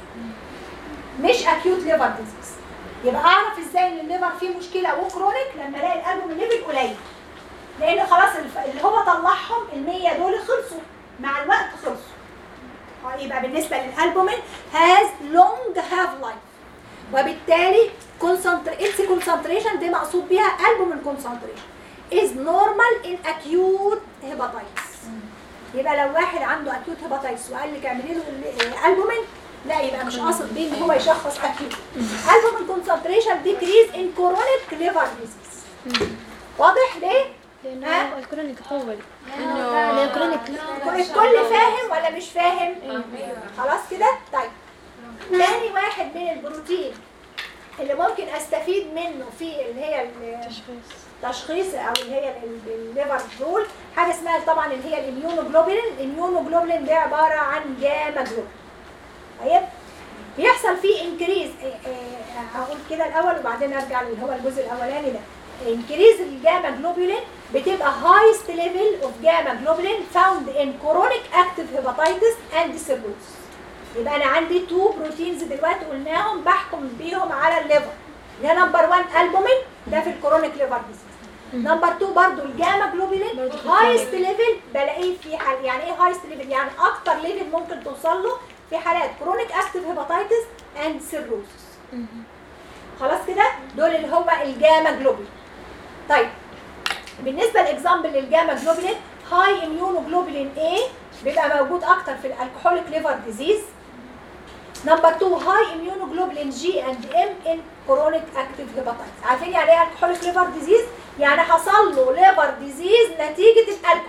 مش اكيوت ليفر ديزيز يبقى اعرف ازاي ان الليفر فيه مشكله وكرونيك لما الاقي الالبومين ليفل قليل لان خلاص الف- اللي هو طلعهم ال 100 دول خلصوا مع الوقت خلصوا آه، يبقى بالنسبه للالبومين هاز لونج هاف لايف وبالتالي its concentration دي مقصود بيها البومين concentration is normal in acute hepatitis يبقى لو واحد عنده acute hepatitis وقال لك اعملي له ال- البومين لا يبقى مش قاصد بيه ان هو يشخص acute البومين concentration decrease in chronic liver disease واضح ليه؟ لأنه الكرونيك يطول لأنه لأنه الكرونيك الكل فاهم ولا مش فاهم؟ خلاص كده؟ طيب تاني واحد من البروتين اللي ممكن استفيد منه في اللي هي ال- تشخيص التشخيص او اللي هي ال- الليفر رول حاجه اسمها طبعا اللي هي الاميونوجلوبولين الاميونوجلوبولين ده عباره عن جاما جلوبولين طيب بيحصل فيه انكريز هقول كده الاول وبعدين ارجع اللي هو الجزء الاولاني ده انكريز الجاما جلوبولين بتبقى highest level of gamma globulin found in chronic active hepatitis and cirrhosis يبقى انا عندي تو بروتينز دلوقتي قلناهم بحكم بيهم على الليفر ده نمبر 1 البومين ده في الكرونيك ليفر ديزيز نمبر 2 برضو الجاما جلوبولين هايست ليفل بلاقيه في حال يعني ايه هايست ليفل يعني اكتر ليفل ممكن توصل له في حالات كرونيك اكتيف هيباتيتس اند سيروسس خلاص كده دول اللي هو الجاما جلوبولين طيب بالنسبه لاكزامبل للجاما جلوبولين هاي اميونوجلوبولين A بيبقى موجود اكتر في الالكحوليك ليفر ديزيز نمبر 2 هاي اميونوجلوبولين جي اند ام ان كرونيك اكتيف هيباتيتس عارفين يعني ايه الكحوليك ليفر ديزيز يعني حصل له ليفر ديزيز نتيجه الالكحول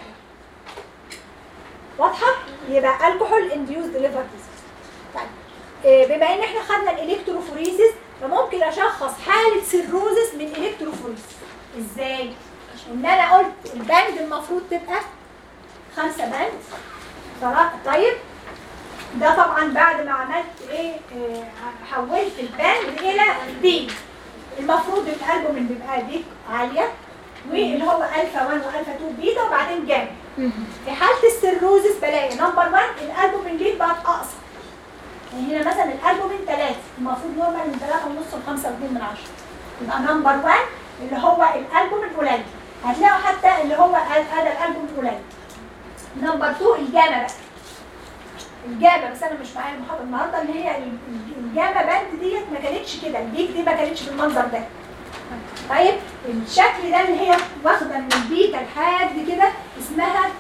واضحه يبقى الكحول انديوزد ليفر ديزيز طيب آه، بما ان احنا خدنا الالكتروفوريسيس فممكن اشخص حاله سيروزس من الكتروفوريسيس ازاي ان انا قلت الباند المفروض تبقى خمسة باند صراحة طيب ده طبعا بعد ما عملت ايه آه، حولت الباند الى بيك المفروض الالبوم بيبقى بيك عاليه واللي هو الفا 1 والفا 2 بيتا وبعدين جاما في حاله السيروزس بلاقي نمبر 1 الالبومين بيك بقت اقصر يعني هنا مثلا الالبومين 3 المفروض نورمال من 3 ونص ل 5 و2 من 10 يبقى نمبر 1 اللي هو الالبومين قليل هتلاقوا حتى اللي هو هذا الالبوم قليل نمبر 2 الجاما بقى الجاما بس انا مش معايا المحاضره النهارده اللي هي ال- الجاما باند ديت ما كانتش كده البيك دي ما كانتش بالمنظر ده طيب الشكل ده اللي هي واخده من البيتا لحد كده اسمها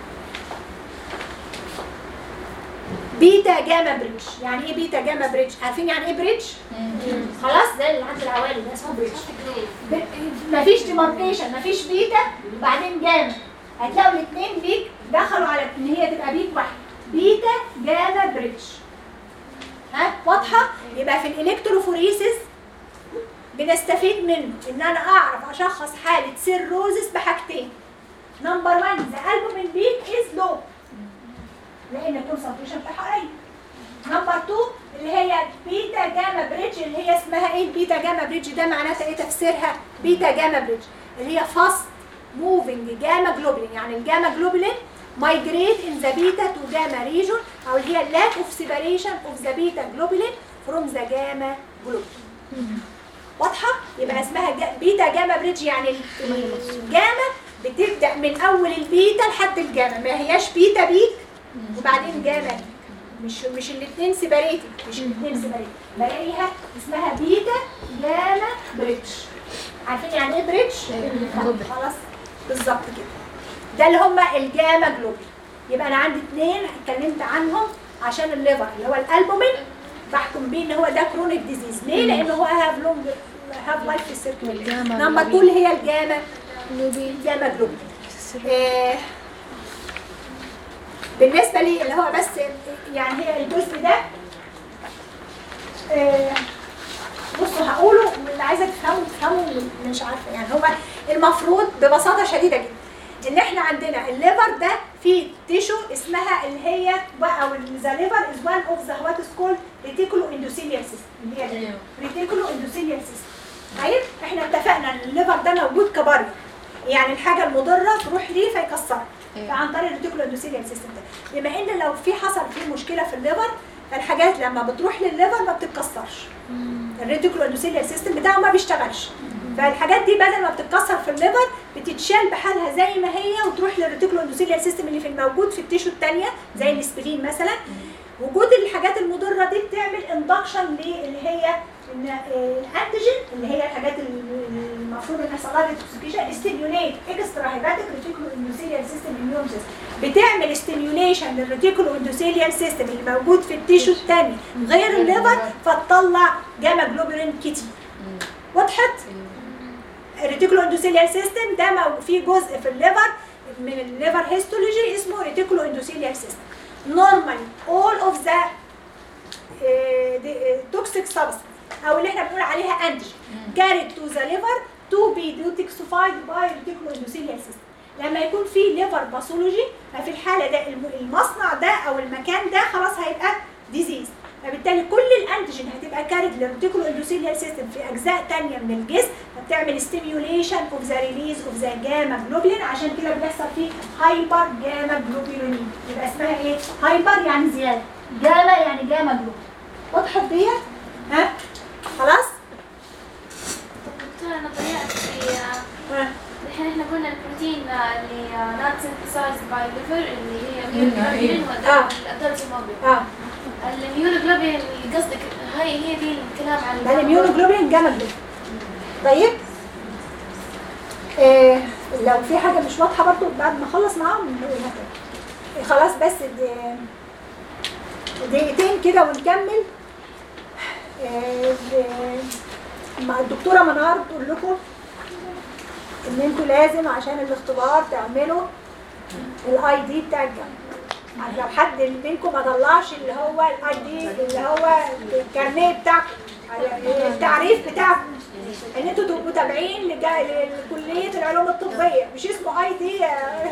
بيتا جاما بريدج يعني ايه بيتا جاما بريدج عارفين يعني ايه بريدج خلاص ده اللي عند العوالي ده اسمه بريدج ب- مفيش ديماركيشن مفيش بيتا وبعدين جاما هتلاقوا الاثنين بيك دخلوا على ان هي تبقى بيك واحد بيتا جاما بريدج ها واضحه يبقى في الالكتروفوريسيس بنستفيد منه ان انا اعرف اشخص حاله سيروزس بحاجتين نمبر 1 ذا البومين بيك از لو لان الكونسنتريشن بتاعها قليل نمبر 2 اللي هي بيتا جاما بريدج اللي هي اسمها ايه البيتا جاما بريدج ده معناتها ايه تفسيرها بيتا جاما بريدج اللي هي فاست موفينج جاما جلوبولين يعني الجاما جلوبولين migrate in the beta to gamma region او اللي هي lack of separation of the beta globulin from the gamma globulin واضحه يبقى اسمها جا- بيتا جاما بريدج يعني ال- الجاما بتبدا من اول البيتا لحد الجاما ما هياش بيتا بيك وبعدين جاما بيك مش مش الاثنين سيباريتد مش الاثنين سيباريتد بلاقيها اسمها بيتا جاما بريدج عارفين يعني ايه بريدج؟ خلاص بالظبط كده ده اللي هم الجاما جلوبين يبقى انا عندي اثنين اتكلمت عنهم عشان الليفر اللي هو الالبومين بحكم بيه ان هو ده كرونيك ديزيز ليه لان هو هاف لونج هاف لايف في السيركيوليشن والجاما نمبر 2 اللي هي الجاما جلوبين جاما جلوبين آه، بالنسبه لي اللي هو بس يعني هي الجزء ده آه، بصوا هقوله اللي عايزه تفهموا تفهموا مش عارفه يعني هو المفروض ببساطه شديده جدا ان احنا عندنا الليفر ده فيه تيشو اسمها اللي هي او ذا ليفر از وان اوف ذا وات از كولد ريتيكولو اندوثيليال سيستم اللي هي ريتيكولو اندوثيليال سيستم طيب احنا اتفقنا ان الليفر ده موجود كبري يعني الحاجه المضره تروح ليه فيكسرها فعن طريق الريتيكولو اندوثيليال سيستم ده بما ان لو في حصل فيه مشكله في الليفر فالحاجات لما بتروح للليفر ما بتتكسرش الريتيكولو اندوثيليال سيستم بتاعه ما بيشتغلش فالحاجات دي بدل ما بتتكسر في الليفر بتتشال بحالها زي ما هي وتروح للريتيكولو اندوثيليال سيستم اللي في الموجود في التيشو الثانيه زي الاسبرين مثلا وجود الحاجات المضره دي بتعمل اندكشن اللي هي ان آه، الانتيجين اللي هي الحاجات اللي المفروض ان يحصل لها ديتوكسيكيشن ستيميوليت اكسترا هيباتيك ريتيكولو اندوثيليال سيستم اميون سيستم بتعمل ستيميوليشن للريتيكولو اندوثيليال سيستم اللي موجود في التيشو الثاني غير الليفر فتطلع جاما جلوبولين كتير وضحت؟ الريتيكولو اندوثيليال سيستم ده مو- فيه جزء في الليفر من الليفر هيستولوجي اسمه ريتيكولو اندوثيليال سيستم normally all of the توكسيك substance او اللي احنا بنقول عليها انتيجين carried to the liver to be detoxified by reticular endothelial system لما يكون في ليفر باثولوجي ففي الحاله ده الم- المصنع ده او المكان ده خلاص هيبقى ديزيز فبالتالي كل الانتيجين هتبقى كارد للريتيكولو اندوثيليال سيستم في اجزاء تانية من الجسم فبتعمل ستيميوليشن اوف ذا ريليز اوف ذا جاما جلوبولين عشان كده بيحصل فيه هايبر جاما جلوبولين يبقى اسمها ايه؟ هايبر يعني زياده جاما يعني جاما جلوبولين وضحت ديت؟ ها؟ خلاص؟ دكتورة نظرية في ها الحين احنا قلنا البروتين اللي نات سنتسايز باي ليفر اللي هي قلنا إيه. ميونوجلوبين آه. والادرتيموبين اه الميونوجلوبين اللي قصدك هاي هي دي الكلام عن ده الاميونوجلوبين جاما جلوبين طيب آه لو في حاجه مش واضحه برضو بعد ما اخلص معاهم نقولها تاني خلاص بس د- دقيقتين كده ونكمل آه ب- مع الدكتوره منار تقول لكم ان انتوا لازم عشان الاختبار تعملوا الاي دي بتاع الجامعه يعني لو حد منكم ما طلعش اللي هو الاي دي اللي هو الكارنيه بتاعكم التعريف بتاعكم ان انتوا تبقوا تابعين لجا- لكليه العلوم الطبيه مش اسمه اي دي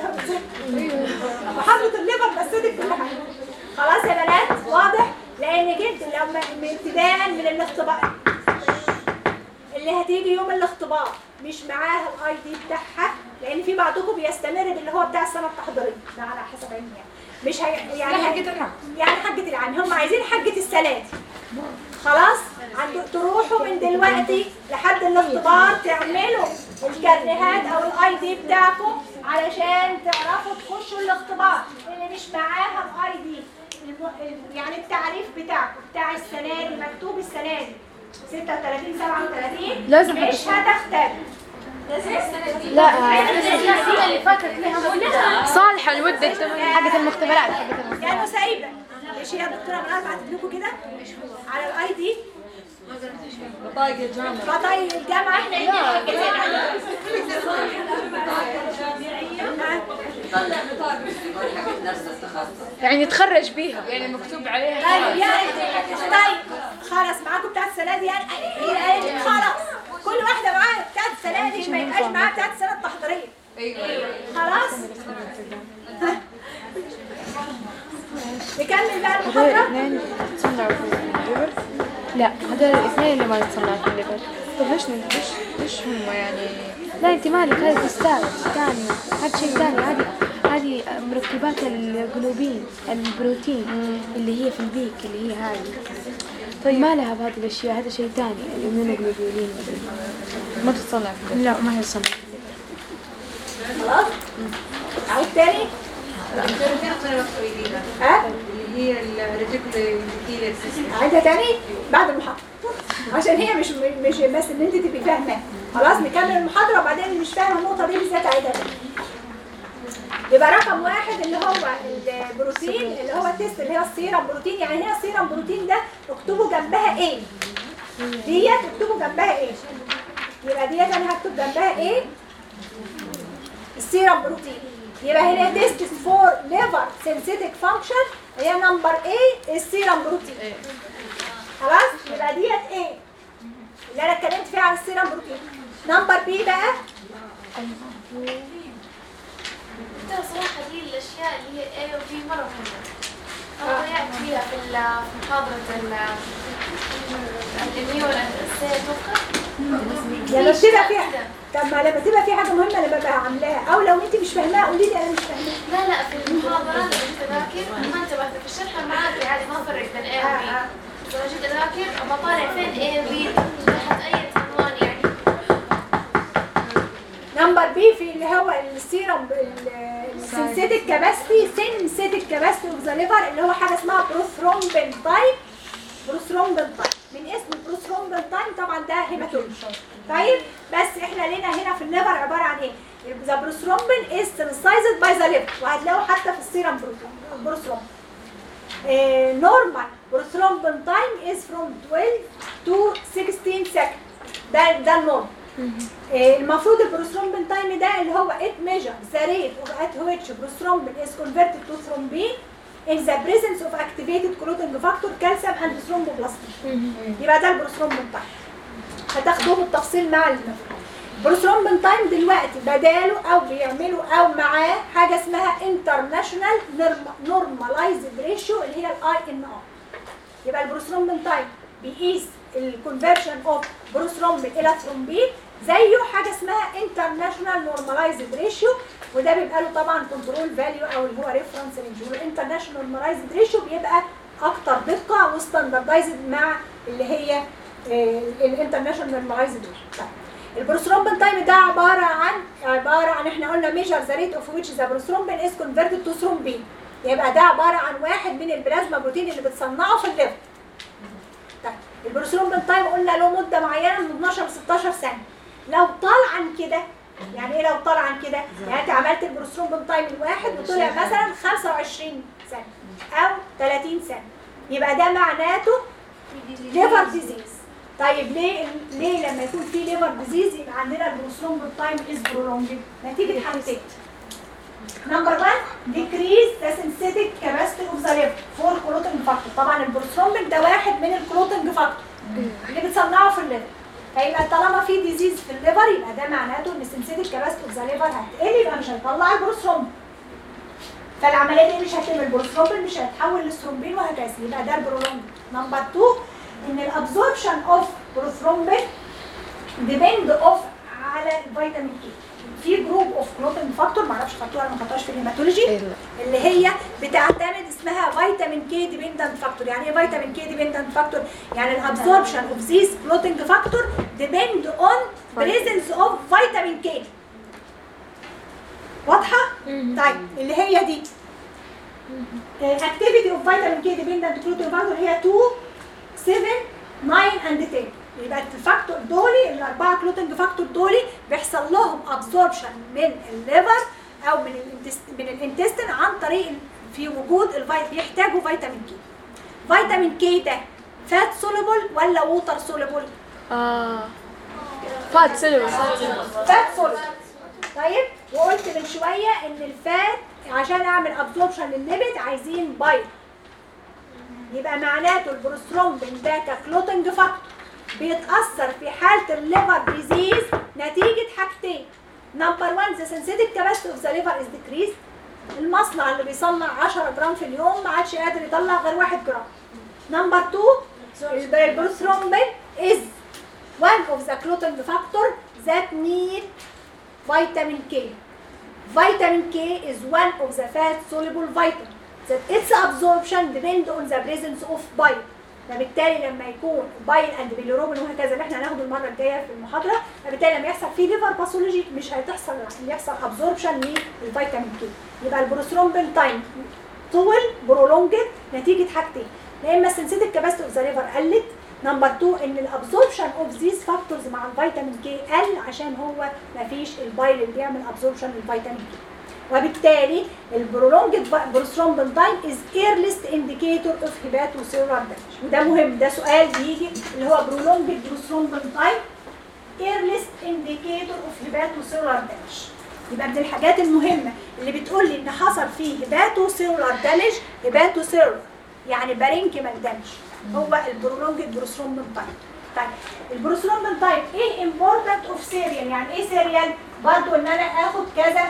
محاضره الليفر بسيتك كل حاجه خلاص يا بنات واضح لانك انت لو م- من ابتداء من الاختبار اللي هتيجي يوم الاختبار مش معاها الاي دي بتاعها لان في بعضكم بيستمر باللي هو بتاع السنه التحضيريه ده على حسب علمي يعني مش هي يعني لا حقة العام. يعني حجة العام هم عايزين حجة السنة دي خلاص عندو تروحوا من دلوقتي لحد الاختبار تعملوا الكارنيهات او الاي دي بتاعكم علشان تعرفوا تخشوا الاختبار اللي مش معاها الاي دي الم- يعني التعريف بتاعكم بتاع السنة دي مكتوب السنة دي 36 37 لازم مش هتختلف لا السنة اللي فاتت لها مدة صالحة المدة حقت المختبرات حقت المختبرات يعني سايبة مش هي الدكتورة منار بعتت لكم كده على الاي دي بطايق الجامعة بطايق الجامعة احنا يعني نتخرج بيها يعني مكتوب عليها طيب يعني طيب خلاص معاكم بتاعت السنة دي يعني هي قالت خلاص كل واحدة معاها بتاعت السنة دي ما يبقاش معاها بتاعت السنة التحضيرية ايوه خلاص نكمل بقى المحاضرة اثنين تصنعوا في الليفر لا هذول الاثنين اللي ما يتصنعوا في الليفر طيب ليش ليش ليش هم يعني لا انت مالك هذه تستاهل ثاني هذا شيء ثاني هذه هذه مركبات الجلوبين البروتين اللي هي في البيك اللي هي هذه طيب ما لها بهذه الاشياء هذا شيء ثاني الاميونوجلوبولين ما تتصنع في الليفر لا ما هي صنع خلاص عاود تاني ها اللي هي الريتيكولار سيستم عايزة تاني بعد المحاضرة عشان هي مش مش بس ان انت تبقي فاهمة خلاص نكمل المحاضرة وبعدين اللي مش فاهمة النقطة دي بالذات عايزة تاني يبقى رقم واحد اللي هو البروتين اللي هو التست اللي هو السيرم بروتين يعني هنا السيرم بروتين ده اكتبوا جنبها ايه ديت اكتبوا جنبها ايه يبقى ديت انا هكتب جنبها ايه السيرم بروتين يبقى هنا تيست فور ليفر سينسيتك فانكشن هي نمبر ايه السيرم بروتين خلاص يبقى ديت ايه اللي انا اتكلمت فيها عن السيرم بروتين نمبر بي بقى ترى صراحة دي الأشياء اللي هي A و B مرة مهمة. أنا ضيعت فيها في ال- في محاضرة ال الإميون السي أتوقع. لما في بتبقى أشياء فيها كده. طب ما لما تبقى في حاجه مهمه انا ببقى عاملاها او لو انت مش فاهماها قولي لي انا مش فاهماها لا لا في المحاضرة لما كنت أذاكر ما انتبهت في الشرح المعادي عادي ما أفرق بين A و B. آه، آه. لما جيت أذاكر أبى أطالع فين A و B تحت أي عنوان يعني. نمبر بي في اللي هو السيرم السنسيتك كاباسيتي سنسيتك كاباسيتي اوف ذا ليفر اللي هو حاجه اسمها بروثرومبين تايب بروثرومبين تايب من اسم بروثرومبين تايب طبعا ده هيماتولوجي طيب بس احنا لنا هنا في الليفر عباره عن ايه؟ ذا بروثرومبين از سنسايزد باي ذا ليفر وهتلاقوا حتى في السيرم بروثرومبين نورمال بروثرومبين تايم از فروم 12 تو 16 سكند ده ده النورمال آه، المفروض البروثرومبين تايم ده اللي هو it measures the rate of at which prothrombin is converted to thrombin in the presence of activated clotting factor calcium and thromboplastin يبقى ده البروثرومبين تايم هتاخدوه بالتفصيل مع البروثرومبين تايم دلوقتي بداله او بيعملوا او معاه حاجه اسمها international normalized ratio اللي هي الاي ان ار يبقى البروثرومبين تايم بيقيس الكونفرشن اوف بروثرومبين الى ثرومبين زيه حاجه اسمها انترناشونال نورماليزد ريشيو وده بيبقى له طبعا كنترول فاليو او اللي هو ريفرنس رينج والانترناشونال نورماليزد ريشيو بيبقى اكتر دقه وستاندردايزد مع اللي هي الانترناشونال نورماليزد ريشيو البروثرومبين تايم ده عباره عن عباره عن احنا قلنا ميجر ذا ريت اوف ويتش ذا بروثرومبين از كونفرتد تو ثرومبين يبقى ده عباره عن واحد من البلازما بروتين اللي بتصنعه في الليفر طيب البروثرومبين تايم قلنا له مده معينه من 12 ل 16 سنه لو طال عن كده يعني ايه لو طال عن كده يعني انت عملت البروثرومبين تايم الواحد وطلع مثلا 25 سنه او 30 سنه يبقى ده معناته ليفر ديزيز طيب ليه ليه لما يكون في ليفر ديزيز يبقى عندنا البروثرومبين تايم از برولونجد نتيجه حاجتين نمبر 1 decrease the synthetic capacity of the liver for clotting factor طبعا البروثرومبين ده واحد من الكلوتنج فاكتور اللي بتصنعه في الليفر فيبقى طالما في ديزيز في الليفر يبقى ده معناته ان السنسيتك كاباسيتي اوف ذا ليفر هتقل يبقى مش هيطلع البروثرومبين فالعمليه دي مش هتعمل البروثرومبين مش هيتحول للثرومبين وهكذا يبقى ده البرولونج نمبر 2 ان الابزوربشن اوف بروثرومبين ديبند اوف على الفيتامين كي في جروب اوف كلوتين فاكتور معرفش خدتوها ولا ما خدتوهاش في الهيماتولوجي اللي هي بتعتمد اسمها فيتامين كي ديبندنت فاكتور يعني ايه فيتامين كي ديبندنت فاكتور يعني الابزوربشن اوف ذيس كلوتينج فاكتور ديبند اون بريزنس اوف فيتامين كي واضحه طيب اللي هي دي اكتيفيتي اوف فيتامين كي ديبندنت كلوتين فاكتور هي 2 7 9 اند 10 يبقى الفاكتور دولي الاربعه كلوتنج فاكتور دولي بيحصل لهم ابزوربشن من الليفر او من الانتست من الانتستين عن طريق في وجود الفيت بيحتاجوا فيتامين كي فيتامين كي ده فات سوليبل ولا ووتر سوليبل اه فات سيلفر فات سوليبل طيب وقلت من شويه ان الفات عشان اعمل ابزوربشن للليبيد عايزين بايل يبقى معناته البروسترومبين ده ككلوتنج فاكتور بيتأثر في حالة الليفر ديزيز نتيجة حاجتين نمبر 1 ذا سنسيتيف كاباسيتي اوف ذا ليفر از ديكريز المصنع اللي بيصنع 10 جرام في اليوم ما عادش قادر يطلع غير 1 جرام نمبر 2 البروثرومبين از one of the clotting factor that need vitamin K. Vitamin K is one of the fat soluble vitamin that its absorption depend on the presence of bile. فبالتالي لما يكون بايل اند بيليروبين وهكذا اللي احنا هناخده المره الجايه في المحاضره فبالتالي لما يحصل فيه ليفر باثولوجي مش هتحصل يحصل ابزوربشن للفيتامين كي يبقى البروثرومبين تايم طول برولونجد نتيجه حاجتين يا اما السنسيتيف كاباسيتي اوف ذا ليفر قلت نمبر 2 ان الابزوربشن اوف ذيس فاكتورز مع الفيتامين كي قل عشان هو ما فيش البايل اللي بيعمل ابزوربشن للفيتامين كي وبالتالي البرولونجد بروثرومبين تايم از ايرليست انديكيتور اوف هيباتوسيلولار دامج وده مهم ده سؤال بيجي اللي هو برولونجد بروثرومبين تايم ايرليست انديكيتور اوف هيباتوسيلولار دامج يبقى من الحاجات المهمه اللي بتقول لي ان حصل فيه هيباتوسيلولار دامج هيباتوسيلولار يعني بارينكيمال دامج هو البرولونجد بروثرومبين تايم طيب البروثرومبين تايم ايه امبورتنت اوف سيريال يعني ايه سيريال برضو ان انا اخد كذا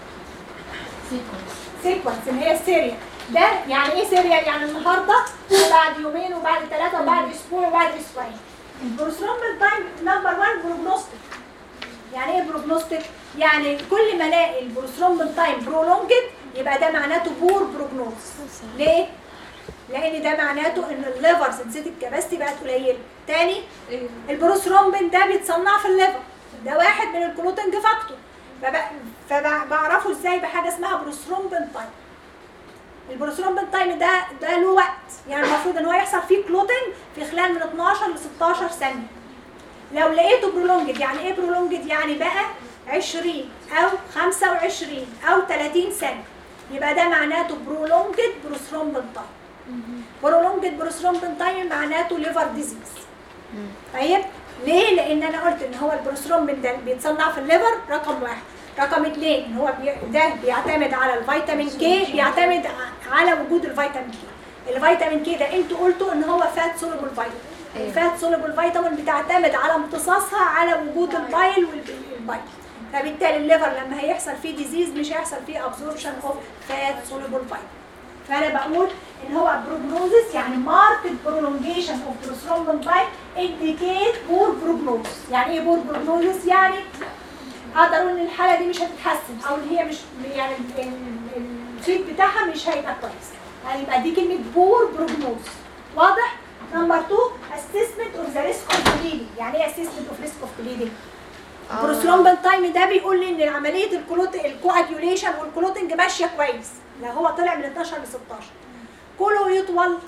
سيكونس اللي هي السيريال ده يعني ايه سيريال يعني النهارده وبعد يومين وبعد ثلاثه وبعد اسبوع وبعد اسبوعين البروثرومبين تايم نمبر 1 بروجنوستيك يعني ايه بروجنوستيك يعني كل ما الاقي البروثرومبين تايم برولونجد يبقى ده معناته بور بروجنوز ليه لان ده معناته ان الليفر سنسيتيف كاباسيتي بقت قليله تاني البروثرومبين ده بيتصنع في الليفر ده واحد من الكلوتنج فاكتور فب- فبعرفه ازاي بحاجه اسمها بروثرومبين تايم البروثرومبين تايم ده ده له وقت يعني المفروض ان هو يحصل فيه كلوتنج في خلال من 12 ل 16 ثانيه لو لقيته برولونجد يعني ايه برولونجد يعني بقى 20 او 25 او 30 سنه يبقى ده معناته برولونجد بروثرومبين تايم برولونجد بروثرومبين تايم معناته ليفر ديزيز طيب ليه؟ لان انا قلت ان هو البروثرومبين ده بيتصنع في الليفر رقم واحد رقم اثنين ان هو بي... ده بيعتمد على الفيتامين كي بيعتمد ع- على وجود الفيتامين كي الفيتامين كي ده انتوا قلتوا ان هو فات سولوبل فيتامين الفات سولوبل فيتامين بتعتمد على امتصاصها على وجود البايل والبايل فبالتالي الليفر لما هيحصل فيه ديزيز مش هيحصل فيه ابزوربشن اوف فات سولوبل فيتامين فانا بقول ان هو بروجنوزس يعني ماركت برولونجيشن اوف بروثرومبين تايم انديكيت بور بروجنوزس يعني ايه بور بروجنوزس يعني اقدر اقول ان الحاله دي مش هتتحسن او ان هي مش يعني ال- ال- الفيد بتاعها مش هيبقى كويس يعني يبقى دي كلمه بور بروجنوز واضح نمبر 2 اسسمنت اوف ذا ريسك اوف بليدنج يعني ايه اسسمنت اوف ريسك اوف بليدنج البروثرومبين تايم ده بيقول لي ان عمليه الكلوت الكواجيوليشن والكلوتنج ماشيه كويس لو هو طلع من 12 ل 16 كله يطول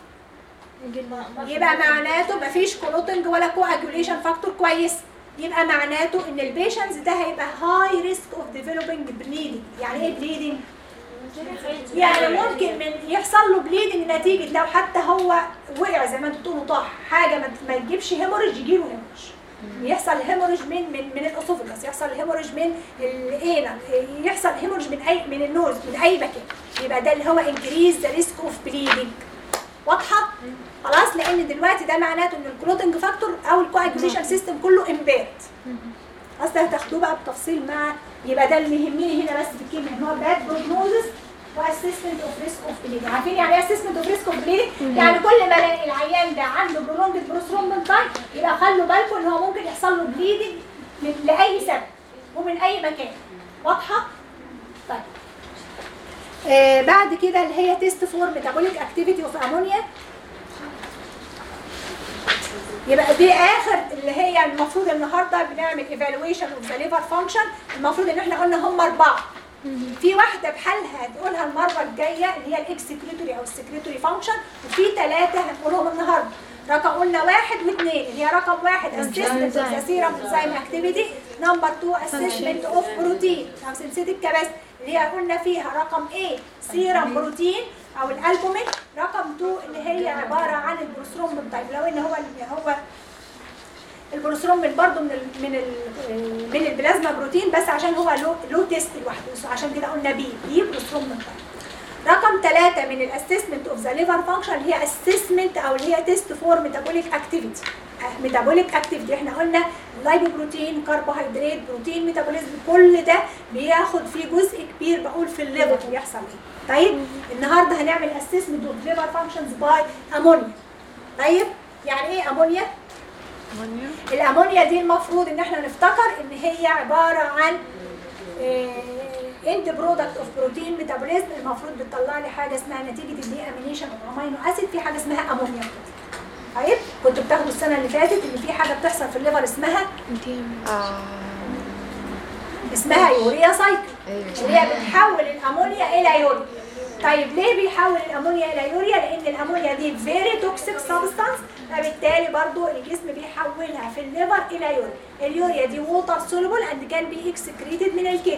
يبقى معناته مفيش كلوتنج ولا كواجوليشن فاكتور كويس يبقى معناته ان البيشنز ده هيبقى هاي ريسك اوف ديفلوبينج بليدنج يعني ايه بليدنج يعني ممكن من يحصل له بليدنج نتيجه لو حتى هو وقع زي ما انتوا بتقولوا طاح حاجه ما- ما تجيبش هيموريج يجي له هيموريج يحصل هيموريج من من من الاسوفجس يحصل هيموريج من الاينا يحصل هيموريج من اي من النوز من اي مكان يبقى ده اللي هو انكريز ذا ريسك اوف بليدنج واضحه خلاص لان دلوقتي ده معناته ان الكلوتنج فاكتور او الكواجوليشن سيستم كله امبيرد اصل هتاخدوه بقى بتفصيل مع يبقى ده اللي يهمني هنا بس بالكلمه ان هو باد بروجنوزس واسسمنت اوف ريسك اوف بليدنج عارفين يعني ايه اسسمنت اوف ريسك اوف بليدنج يعني كل ما الاقي العيان ده عنده برولونجد بروثرومبين تايم يبقى خلوا بالكم ان هو ممكن يحصل له بليدنج من لاي سبب ومن اي مكان واضحه طيب آه بعد كده اللي هي تيست فور ميتابوليك اكتيفيتي اوف امونيا يبقى دي اخر اللي هي المفروض النهارده بنعمل ايفالويشن اوف ذا ليفر فانكشن المفروض ان احنا قلنا هم اربعه في واحده بحالها هنقولها المره الجايه اللي هي الاكسكريتوري او السكريتوري فانكشن وفي ثلاثه هنقولهم النهارده رقم قلنا واحد واثنين اللي هي رقم واحد اسسمنت اوف ذا سيرم انزيم اكتيفيتي نمبر 2 اسسمنت اوف بروتين او سنسيتيف كباس اللي هي قلنا فيها رقم A سيرم بروتين او الالبومين رقم 2 اللي هي عباره عن البروثرومبين طيب لو ان هو هو البروثرومبين برضو من ال من ال من البلازما بروتين بس عشان هو له له تيست لوحده عشان كده قلنا بي بي بروثرومبين طيب رقم ثلاثة من الاسسمنت اوف ذا ليفر فانكشن اللي هي اسسمنت او اللي هي تيست فور ميتابوليك اكتيفيتي ميتابوليك اكتيفيتي احنا قلنا اللايبوبروتين كربوهيدرات بروتين ميتابوليزم كل ده بياخد فيه جزء كبير بقول في الليفر بيحصل ايه طيب النهارده هنعمل اسسمنت اوف ليفر فانكشنز باي امونيا طيب يعني ايه امونيا الامونيا دي المفروض ان احنا نفتكر ان هي عباره عن اند برودكت اوف بروتين ميتابوليزم المفروض بتطلع لي حاجه اسمها نتيجه الدي امينيشن اوف امينو اسيد في حاجه اسمها امونيا طيب كنتوا بتاخدوا السنه اللي فاتت ان في حاجه بتحصل في الليفر اسمها اسمها يوريا سايكل اللي هي بتحول الامونيا الى يوريا طيب ليه بيحول الامونيا الى يوريا لان الامونيا دي فيري توكسيك سبستانس فبالتالي برضو الجسم بيحولها في الليفر الى يوريا اليوريا دي ووتر سولوبل اند كان بي اكسكريتد من الكلى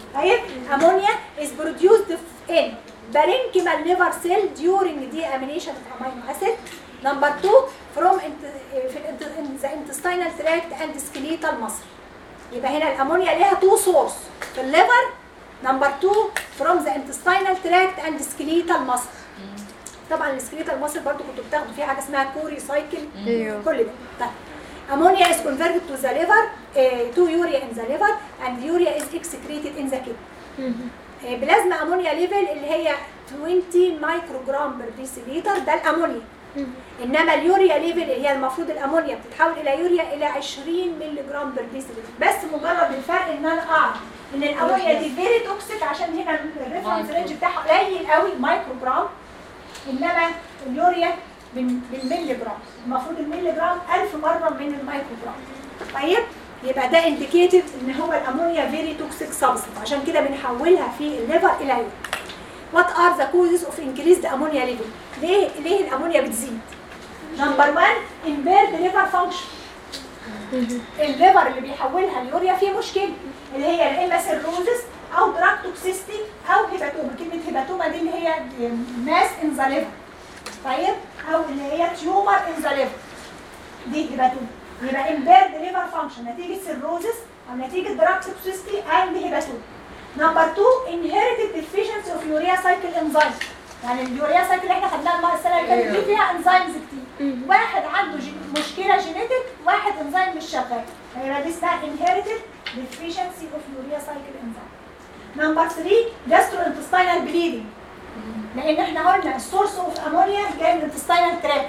طيب امونيا is produced in parenchymal liver cell during deamination of amino acid number 2 from int- في الانت- in the intestinal tract and skeletal muscle يبقى هنا الامونيا ليها تو سورس في الليفر نمبر 2 from the intestinal tract and skeletal muscle طبعا السكريتال ماسل برضو كنتوا بتاخدوا فيه حاجه اسمها كوري سايكل ايوه كل ده طيب ammonia is converted to the liver uh, to urea in the liver and urea is excreted in the kidney آه، بلازما امونيا ليفل اللي هي 20 مايكروجرام بر ديسيليتر ده الامونيا انما اليوريا ليفل اللي هي المفروض الامونيا بتتحول الى يوريا الى 20 مللي جرام بر ديسيليتر بس مجرد الفرق ان انا اعرف ان الامونيا دي فيري توكسيك عشان هنا الريفرنس رينج بتاعها قليل قوي مايكرو جرام انما اليوريا بال- بالملي جرام المفروض الملي جرام 1000 مره من المايكرو جرام طيب يبقى ده انديكيتيف ان هو الامونيا فيري توكسيك سبستنس عشان كده بنحولها في الليفر الى يوريا وات ار ذا كوزز اوف انكريزد امونيا ليفل ليه ليه الامونيا بتزيد نمبر 1 امبيرد ليفر فانكشن الليفر اللي بيحولها اليوريا فيه مشكله اللي هي يا اما سيروزس او دراج توكسيستي او هيباتوما كلمه هيباتوما دي اللي هي ماس ان ذا ليفر طيب او اللي هي تيومر ان ذا ليفر دي هيباتوما يبقى امبيرد ليفر فانكشن نتيجه سيروزس او نتيجه دراج توكسيستي اند هيباتوما نمبر 2 inherited deficiency of urea cycle enzyme يعني اليوريا سايكل اللي احنا خدناها المره السنه اللي فاتت دي فيها انزيمز كتير واحد عنده جي- مشكله جينيتك واحد انزيم مش شغال فيبقى دي اسمها inherited deficiency of urea cycle enzyme نمبر 3 gastrointestinal bleeding لان احنا قلنا السورس اوف امونيا جاي من الانتستينال تراكت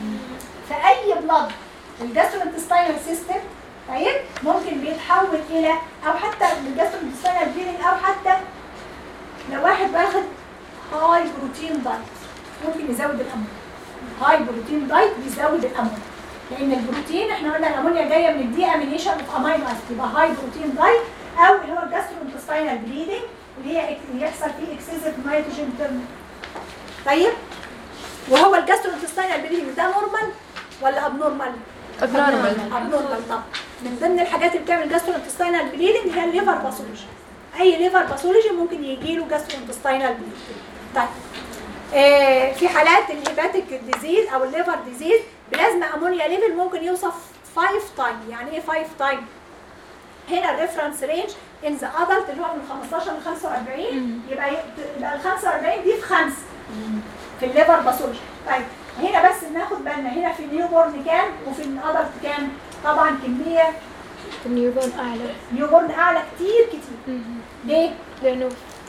فاي بلاد الجاستروانتستينال سيستم طيب ممكن بيتحول الى او حتى الجاستروانتستينال بليدنج او حتى لو واحد واخد هاي بروتين دايت ممكن يزود الامونيا هاي بروتين دايت بيزود الامونيا لان البروتين احنا قلنا الامونيا جايه من الدي امينيشن اوف امينو اسيد يبقى هاي بروتين دايت او اللي هو الجاستروانتستينال بليدنج اللي هي اللي يحصل فيه اكسسيف نيتروجين تيرم طيب وهو الجاستروانتستينال بليدنج ده نورمال ولا ابنورمال؟ ابنورمال ابنورمال طبعا من ضمن الحاجات اللي بتعمل جاستروانتستينال بليدنج هي الليفر باثولوجي اي ليفر باثولوجي ممكن يجي له جاستروانتستينال بليدنج طيب آه في حالات الهيباتيك ديزيز او الليفر ديزيز بلازما امونيا ليفل ممكن يوصف 5 تايم يعني ايه 5 تايم هنا الريفرنس رينج ان ذا ادلت اللي هو من 15 ل 45 يبقى يبقى ال 45 دي في خمسه في الليفر باثولوجي طيب هنا بس ناخد بالنا هنا في النيو بورن كام وفي الادلت كام طبعا كميه النيوبورن اعلى نيو اعلى كتير كتير ليه؟ لانه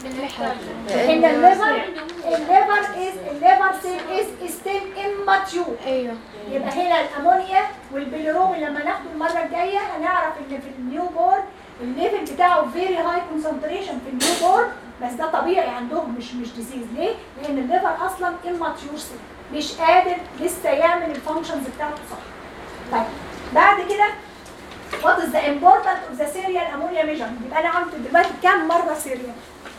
ان الليفر الليفر از الليفر سيل از ستيل اماتيور ايوه يبقى هنا الامونيا والبيليروبين لما ناخده المره الجايه هنعرف ان في النيو بورن الليفل بتاعه فيري هاي كونسنتريشن في النيو بورن بس ده طبيعي عندهم مش مش ديزيز ليه؟ لان الليفر اصلا اماتيور سيل مش قادر لسه يعمل الفانكشنز بتاعته صح. طيب بعد كده وات از ذا امبورتنت اوف ذا سيريال امونيا ميجرمنت يبقى انا عملت دلوقتي كام مره سيريال؟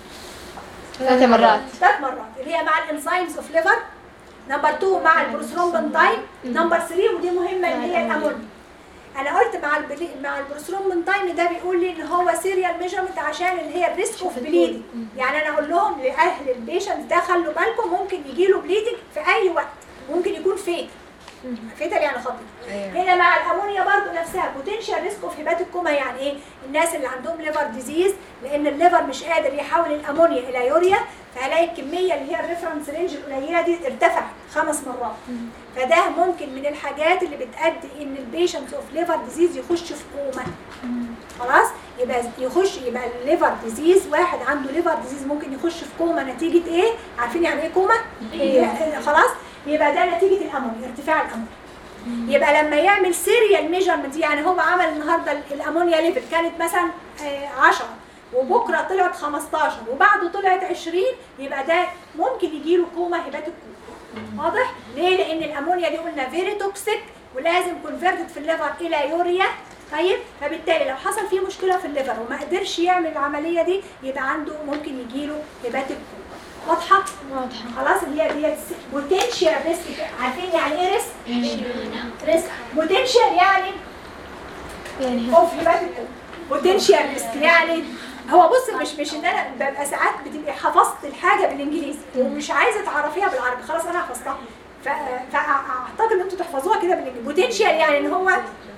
ثلاث مرات ثلاث مرات اللي هي مع الانزيمز اوف ليفر نمبر 2 مع البروثرومبين تايم نمبر 3 ودي مهمه اللي هي الامونيا انا قلت مع البلي... مع البروثرومبين تايم ده بيقول لي ان هو سيريال ميجرمنت عشان اللي هي الريسك اوف بليدنج يعني انا اقول لهم لاهل البيشنت ده خلوا بالكم ممكن يجي له بليدنج في اي وقت ممكن يكون فيت فيتال يعني خطير هنا مع الامونيا برضو نفسها بوتنشال ريسك اوف هيباتيك كوما يعني ايه الناس اللي عندهم ليفر ديزيز لان الليفر مش قادر يحول الامونيا الى يوريا فهلاقي الكميه اللي هي الريفرنس رينج القليله دي ارتفعت خمس مرات فده ممكن من الحاجات اللي بتؤدي ان البيشنت اوف ليفر ديزيز يخش في كوما خلاص يبقى يخش يبقى الليفر ديزيز واحد عنده ليفر ديزيز ممكن يخش في كوما نتيجه ايه عارفين يعني ايه كوما إيه خلاص يبقى ده نتيجه الامونيا ارتفاع الامونيا يبقى لما يعمل سيريال ميجرمنت يعني هو عمل النهارده الامونيا ليفل كانت مثلا آه، 10 وبكره طلعت 15 وبعده طلعت 20 يبقى ده ممكن يجي له كوما هيباتيك كوما واضح؟ ليه؟ لان الامونيا دي قلنا فيري توكسيك ولازم كونفرتد في الليفر الى يوريا طيب فبالتالي لو حصل فيه مشكله في الليفر وما قدرش يعمل العمليه دي يبقى عنده ممكن يجي له هيباتيك كوما واضحه؟ واضحة خلاص اللي هي اللي هي بوتنشال ريسك عارفين يعني ايه ريسك؟ ريسك بوتنشال يعني يعني اوف هيباتيك بوتنشال ريسك يعني هو بص مش مش ان انا ببقى ساعات بتبقي حفظت الحاجه بالانجليزي ومش عايزه تعرفيها بالعربي خلاص انا حفظتها ف- فاعتقد ان انتوا تحفظوها كده بالانجليزي بوتنشال يعني ان هو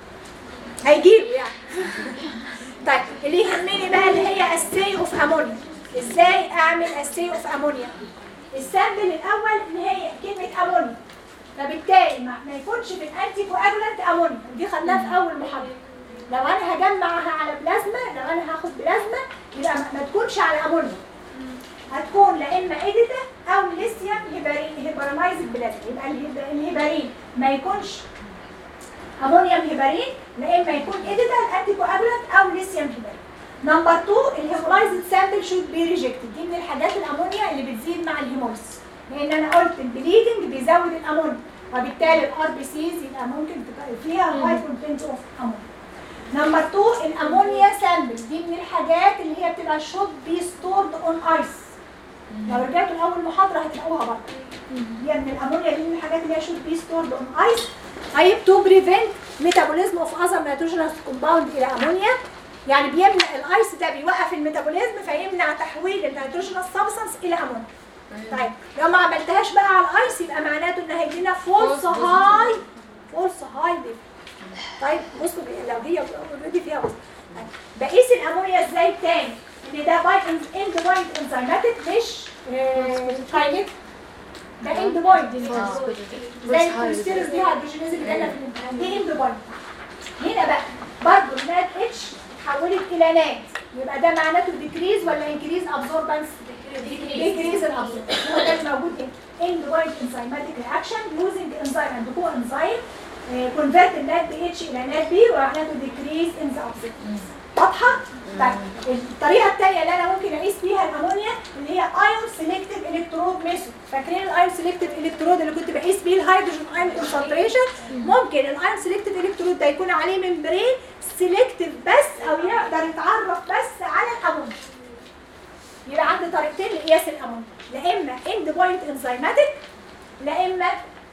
هيجيله يعني طيب اللي يهمني بقى اللي هي السي اوف امونيا ازاي اعمل السي اوف امونيا السامبل الاول اللي هي كلمه امونيا فبالتالي ما, ما يكونش في الانتي كواجولانت امونيا دي خدناها في اول محاضره لو انا هجمعها على بلازما لو انا هاخد بلازما يبقى ما, ما تكونش على امونيا هتكون لا اما اديتا او ليثيوم هيبارين هيبرمايزد بلازما يبقى الهيب- الهيبارين ما يكونش امونيوم هيبارين لا اما يكون اديتا الانتي كواجولانت او ليثيوم هيبارين نمبر 2 الهيمولايزد سامبل شود بي ريجكتد دي من الحاجات الامونيا اللي بتزيد مع الهيموليز لان انا قلت البليدنج بيزود الامونيا وبالتالي الار بي سيز يبقى ممكن تبقى فيها هاي كونتنت اوف امونيا نمبر 2 الامونيا سامبل دي من الحاجات اللي هي بتبقى شود بي ستورد اون ايس لو رجعتوا لاول محاضره هتلاقوها برضه هي من الامونيا دي من الحاجات اللي هي شود بي ستورد اون ايس طيب تو بريفنت ميتابوليزم اوف اذر نيتروجينوس كومباوند الى امونيا يعني بيمنع الايس ده بيوقف الميتابوليزم فيمنع تحويل النيتروجينوس سبستانس الى امونيا طيب لو ما عملتهاش بقى على الايس يبقى معناته ان هيدينا فولس هاي فولس هاي ليفل طيب بصوا بي- لو هي اوريدي فيها وصف طيب بقيس الامونيا ازاي تاني ان ده باي اند بوينت انزيماتيك مش كاينيك ده اند بوينت زي الكوليسترول دي هيدروجينيز اللي قلنا في الامتحان دي اند بوينت هنا بقى برضه النات اتش اتحولت الى نات يبقى ده معناته ديكريز ولا انكريز ابزوربنس ديكريز الابزوربنس هو ده اللي موجود هنا اند بوينت انزيماتيك رياكشن يوزنج انزيم اند كو انزيم كونفيرت النات بي اتش الى نات بي ومعناته ديكريز ان ذا ابزوربنس واضحه؟ طيب الطريقه الثانيه اللي انا ممكن اقيس بيها الامونيا اللي هي ايون سيلكتيف الكترود ميثود فاكرين الايون سيلكتيف الكترود اللي كنت بقيس بيه الهيدروجين ايون كونسنتريشن ممكن الايون سيلكتيف الكترود ده يكون عليه ممبرين سيلكتيف بس او يقدر يتعرف بس على الامونيا يبقى عندي طريقتين لقياس الامونيا لا اما اند بوينت انزيماتيك لا اما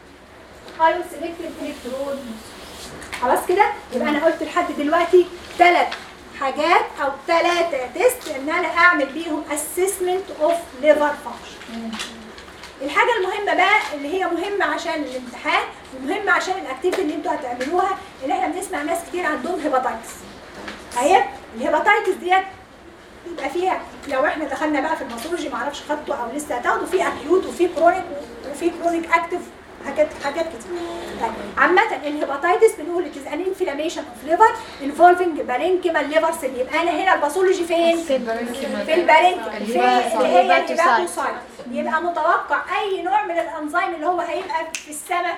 ايون سيلكتيف الكترود خلاص كده يبقى انا قلت لحد دلوقتي ثلاث حاجات او ثلاثه تيست ان انا اعمل بيهم اسسمنت اوف ليفر فانكشن الحاجه المهمه بقى اللي هي مهمه عشان الامتحان ومهمه عشان الاكتيفيتي اللي انتوا هتعملوها اللي احنا بنسمع ناس كتير عندهم هيباتايتس اهي الهيباتايتس ديت بيبقى فيها لو احنا دخلنا بقى في الماثولوجي معرفش خدته او لسه هتاخده في اكيوت وفي كرونيك وفي كرونيك اكتف حاجات حاجات كتير طيب عامة الهيباتايتس بنقول it is an inflammation of liver involving parenchymal liver cell يبقى انا هنا الباثولوجي فين؟ في البارنكيمال في اللي هي الهيباتوسايت يبقى متوقع اي نوع من الانزيم اللي هو هيبقى في السماء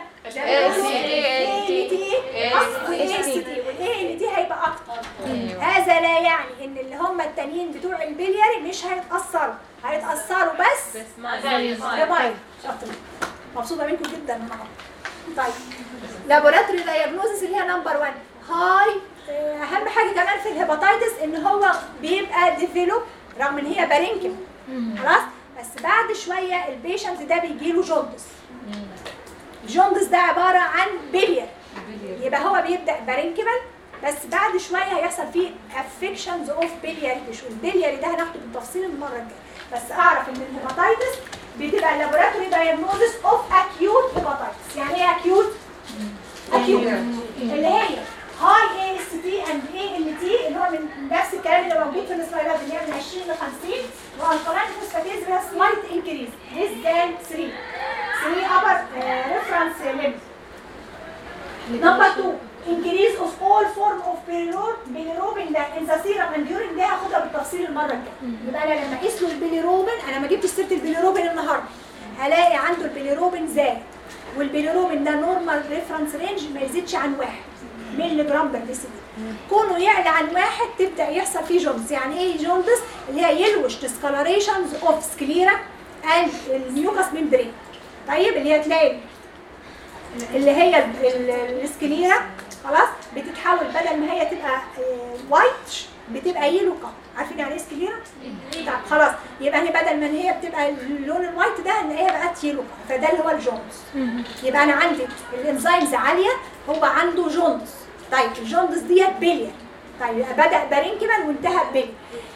والاي ال تي هيبقى اكتر هذا لا يعني ان اللي هم التانيين بتوع البلياري مش هيتاثروا هيتاثروا بس بميه شاطر مبسوطه منكم جدا النهارده طيب لابوراتوري دايجنوزس اللي هي نمبر 1 هاي اهم حاجه كمان في الهيباتيتس ان هو بيبقى ديفلوب رغم ان هي بارينكم خلاص بس بعد شويه البيشنت ده بيجي له جوندس الجوندس ده عباره عن بلير يبقى هو بيبدا بارينكيمال بس بعد شويه هيحصل فيه افكشنز اوف بيلياري تيشو البيلياري ده هناخده بالتفصيل المره الجايه بس اعرف ان الهيباتيتس بتبقى لابوراتوري دايجنوزس اوف اكيوت هيباتيتس يعني ايه اكيوت اكيوت اللي هي هاي اي اس تي اند اي ال تي اللي هو من نفس الكلام اللي موجود في السلايدات اللي هي من 20 ل 50 والكلاين فوسفاتيز اللي هي سلايت انكريز ليس ذان 3 3 ابر ريفرنس ليميت نمبر 2 increase of all form of bilirubin bilirubin ده in the serum and urine ده هاخدها بالتفصيل المره الجايه يبقى انا لما اقيس له البيليروبين انا ما جبتش سيره البيليروبين النهارده هلاقي عنده البيليروبين زاد والبيليروبين ده نورمال ريفرنس رينج ما يزيدش عن واحد مللي جرام بر ديسيلتر كونه يعلى عن واحد تبدا يحصل فيه جوندس يعني ايه جوندس اللي هي يلوش discolorations اوف سكليرا اند الميوكس ممبرين طيب اللي هي تلاقي اللي هي ال- ال- السكليرا خلاص بتتحول بدل ما هي تبقى وايت بتبقى يلو كاب عارفين يعني ايه سكليرا؟ طب خلاص يبقى هي بدل ما هي بتبقى اللون الوايت ده نلاقيها بقت يلو كاب فده اللي هو الجوندس يبقى انا عندي الانزيمز عاليه هو عنده جوندس طيب الجوندس ديت بليا طيب يبقى بدا بارينكيمال وانتهى بليا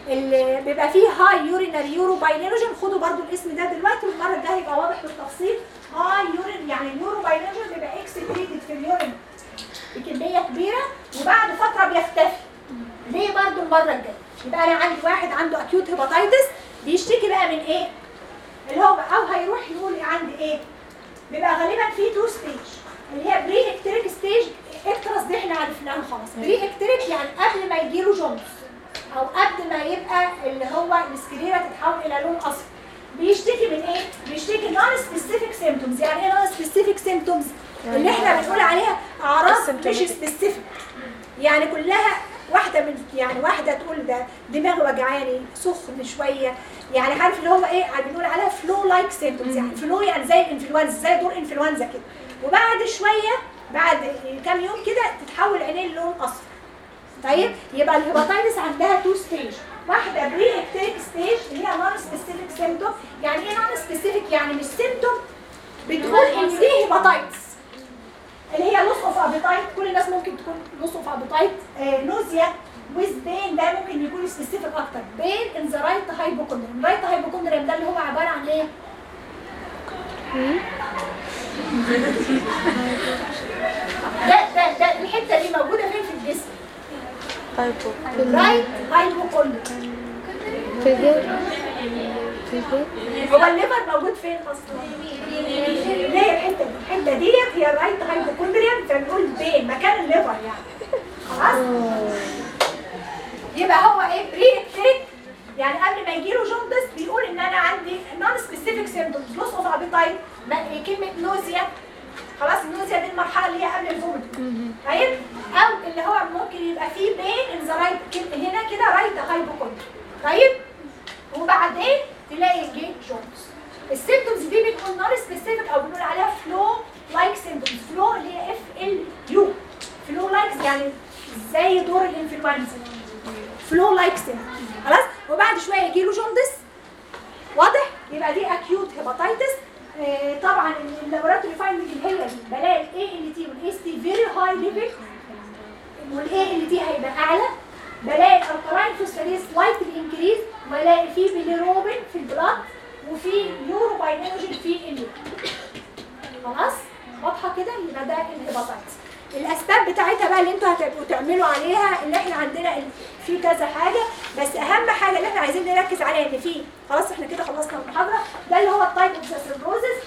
اللي بيبقى فيه هاي يورينري يورو باينيروجين خدوا برضو الاسم ده دلوقتي والمره الجايه هيبقى واضح بالتفصيل هاي يورين يعني اليورو باينيروجين بيبقى اكسكريتد في اليورين بكميه كبيره وبعد فتره بيختفي ليه برضو المره الجايه يبقى انا عندي واحد عنده اكيوت هيباتيتس بيشتكي بقى من ايه اللي هو او هيروح يقول عندي ايه بيبقى غالبا في تو ستيج اللي هي بري اكتريك ستيج اكترس دي احنا عرفناها خلاص بري اكتريك يعني قبل ما يجيله جونز او قبل ما يبقى اللي هو السكليرا تتحول الى لون اصفر بيشتكي من ايه؟ بيشتكي نون سبيسيفيك سيمتومز يعني ايه نون سبيسيفيك سيمتومز؟ اللي احنا بنقول عليها اعراض مش سبيسيفيك يعني كلها واحده من يعني واحده تقول ده دماغي وجعاني سخن شويه يعني عارف اللي هو ايه بنقول عليها فلو لايك سيمتومز يعني فلو يعني زي الانفلونزا زي دور انفلونزا كده وبعد شويه بعد كام يوم كده تتحول عينيه للون اصفر طيب يبقى الهيباتيتس عندها تو ستيج واحده بري اكتيك ستيج اللي هي نون سبيسيفيك سيمتوم يعني ايه نون سبيسيفيك يعني مش سيمتوم بتقول ان دي هيباتيتس اللي هي لوس اوف ابيتايت كل الناس ممكن تكون لوس اوف ابيتايت نوزيا ويز بين ده ممكن يكون سبيسيفيك اكتر بين ان ذا رايت هايبوكوندريم رايت هايبوكوندريم ده اللي هو عباره عن ايه؟ ده ده ده الحته دي موجوده فين في الجسم؟ رايت هايبوكوندريم في البيت في البيت هو الليفر موجود فين اصلا؟ اللي هي الحته دي الحته ديت هي الرايت هايبوكوندريم فنقول بين مكان الليفر يعني خلاص؟ يبقى هو ايه بري اكتيك يعني قبل ما يجيله جوندس بيقول ان انا عندي نون سبيسيفيك سيمبتومز لوس اوف ابيتايت كلمه نوزيا خلاص النوزيا دي المرحله اللي هي قبل الفوميت طيب او اللي هو ممكن يبقى فيه بين ان ذا رايت هنا كده رايت هايبوكوندريم طيب وبعدين تلاقي جه جونز السيمبتومز دي بنقول نون سبيسيفيك او بنقول عليها فلو لايك سيمبتومز فلو اللي هي اف ال يو فلو لايك يعني زي دور الانفلونزا فلو لايك سيمبتومز خلاص وبعد شويه يجي له جوندس واضح يبقى دي اكيوت هيباتيتس آه طبعا اللابوراتوري فايندنج اللي هي دي بلاقي الاي ال تي والاس تي فيري هاي ليفل والاي ال تي هيبقى اعلى بلاقي الالكلاين فوسفاتيز سلايتلي انكريز والاقي فيه بيليروبين في البلاد وفي يورو باينيروجين في اليورين خلاص واضحه كده يبقى ده الهيباتيتس الاسباب بتاعتها بقى اللي انتوا هتبقوا تعملوا عليها اللي احنا عندنا ال- في كذا حاجه بس اهم حاجه اللي احنا عايزين نركز عليها ان في خلاص احنا كده خلصنا المحاضره ده اللي هو التايب اوف ذا سيروزس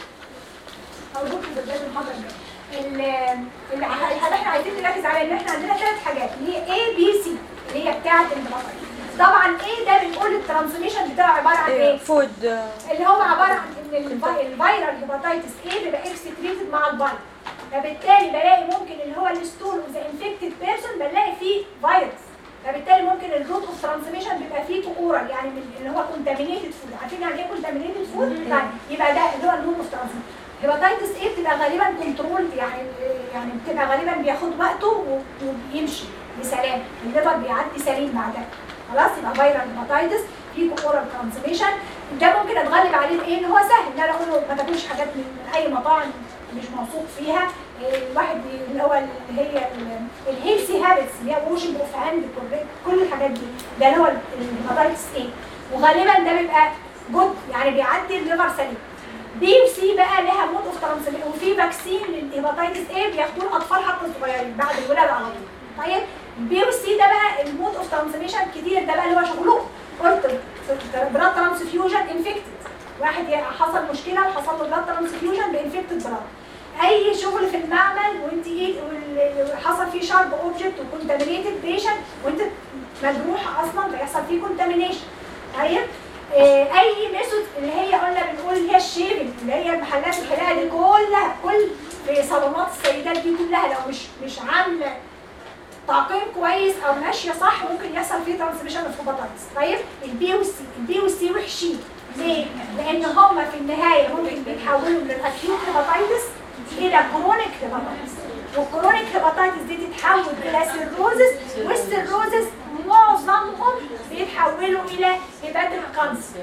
او دكتور بدايه المحاضره الجايه ال- اللي ع- اللي احنا عايزين نركز عليها ان احنا عندنا ثلاث حاجات اللي هي A B C اللي هي بتاعه الهيباتيتس طبعا A ده بنقول الترانسميشن بتاعه عباره عن ايه؟ فود اللي هو عباره عن ان الفي- الفيرال هيباتيتس ايه بيبقى اكسكريتد مع الفيروس فبالتالي بلاقي ممكن اللي هو الستول اوف ذا انفكتد بيرسون بلاقي فيه فيروس فبالتالي ممكن الروت اوف ترانسميشن بيبقى فيه اورال يعني من اللي هو كونتامينيتد فود عارفين يعني ايه كونتامينيتد فود؟ طيب يبقى ده اللي هو الروت اوف ترانسميشن هيباتيتس ايه بتبقى غالبا كنترول يعني يعني بتبقى غالبا بياخد وقته و- وبيمشي بسلام الليفر بيعدي سليم بعدها خلاص يبقى فيرال هيباتيتس في اورال ترانسميشن ده ممكن اتغلب عليه بايه ان هو سهل ان انا اقول له ما تاكلش حاجات من من اي مطاعم مش موثوق فيها إيه، الواحد اللي هو اللي هي الهيلثي هابتس اللي هي ووشنج اوف هاند كل الحاجات دي ده اللي هو الهيباتيتس ايه وغالبا ده بيبقى جود يعني بيعدي الليفر سليم بي وسي بقى لها مود اوف ترانسميشن وفي فاكسين للهيباتيتس ايه بياخدوه الاطفال حتى الصغيرين بعد الولاده على طول طيب بي وسي ده بقى المود اوف ترانسميشن كتير ده بقى اللي هو شغلهم قلت بلاد ترانسفيوجن انفكتد واحد ي- حصل مشكله وحصل له بلاد ترانسفيوجن بانفكتد بلاد اي شغل في المعمل وانت ايه وال- حصل فيه شارب اوبجكت وكونتامينيتد بيشنت وانت مجروحه اصلا بيحصل فيه كونتامينيشن طيب آه، اي ميثود اللي هي قلنا بنقول اللي هي الشيفنج اللي هي محلات الحلاقه دي كلها كل في صالونات السيدات دي كلها لو مش مش عامله تعقيم كويس او ماشيه صح ممكن يحصل فيه ترانسميشن اوف هيباتايتس طيب البي والسي البي والسي وحشين ليه؟ لان هم في النهايه ممكن بيتحولوا من الاكيوت هيباتايتس الى كرونيك هيباتايتس والكرونيك هيباتايتس دي تتحول الى سيروزس والسيروزس معظمهم بيتحولوا الى هيباتيك كانسر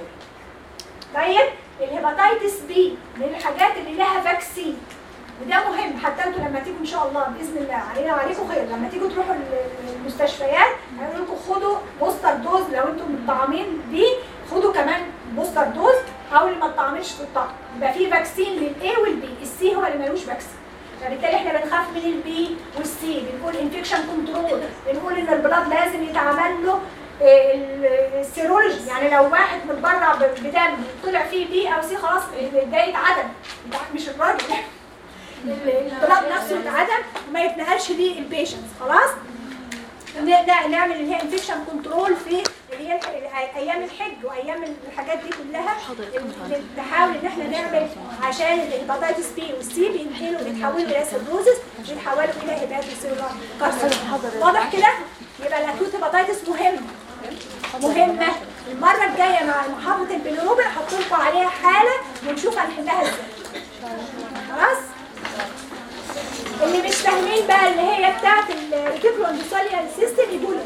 طيب الهيباتايتس بي من الحاجات اللي لها فاكسين وده مهم حتى انتوا لما تيجوا ان شاء الله باذن الله علينا وعليكم خير لما تيجوا تروحوا ال- المستشفيات هيقولوا لكم خدوا بوستر دوز لو انتم مطعمين البي والسي بنقول انفكشن كنترول بنقول ان البلاد لازم يتعمل له آه، ال- السيرولوجي يعني لو واحد من بره ب- بدم طلع فيه بي او سي خلاص ده يتعدم ده مش الراجل ال- البلاد نفسه يتعدم وما يتنقلش ليه البيشنتس خلاص ن- ن- نعمل اللي هي انفكشن كنترول في اللي هي الح- ايام الحج وايام الحاجات دي كلها ن- نحاول ان احنا نعمل عشان الهيباتيتس بي والسي بينقلوا بيتحولوا الى سيروزس بيتحولوا الى هيباتيتس كارسينوما واضح كده يبقى الاكيوت هيباتيتس مهم مهمه المره الجايه مع محاضره البيلروبين هحط لكم عليها حاله ونشوف هنحلها ازاي خلاص اللي مش فاهمين بقى اللي هي بتاعت الريتيكولو اندوثيليال سيستم يقول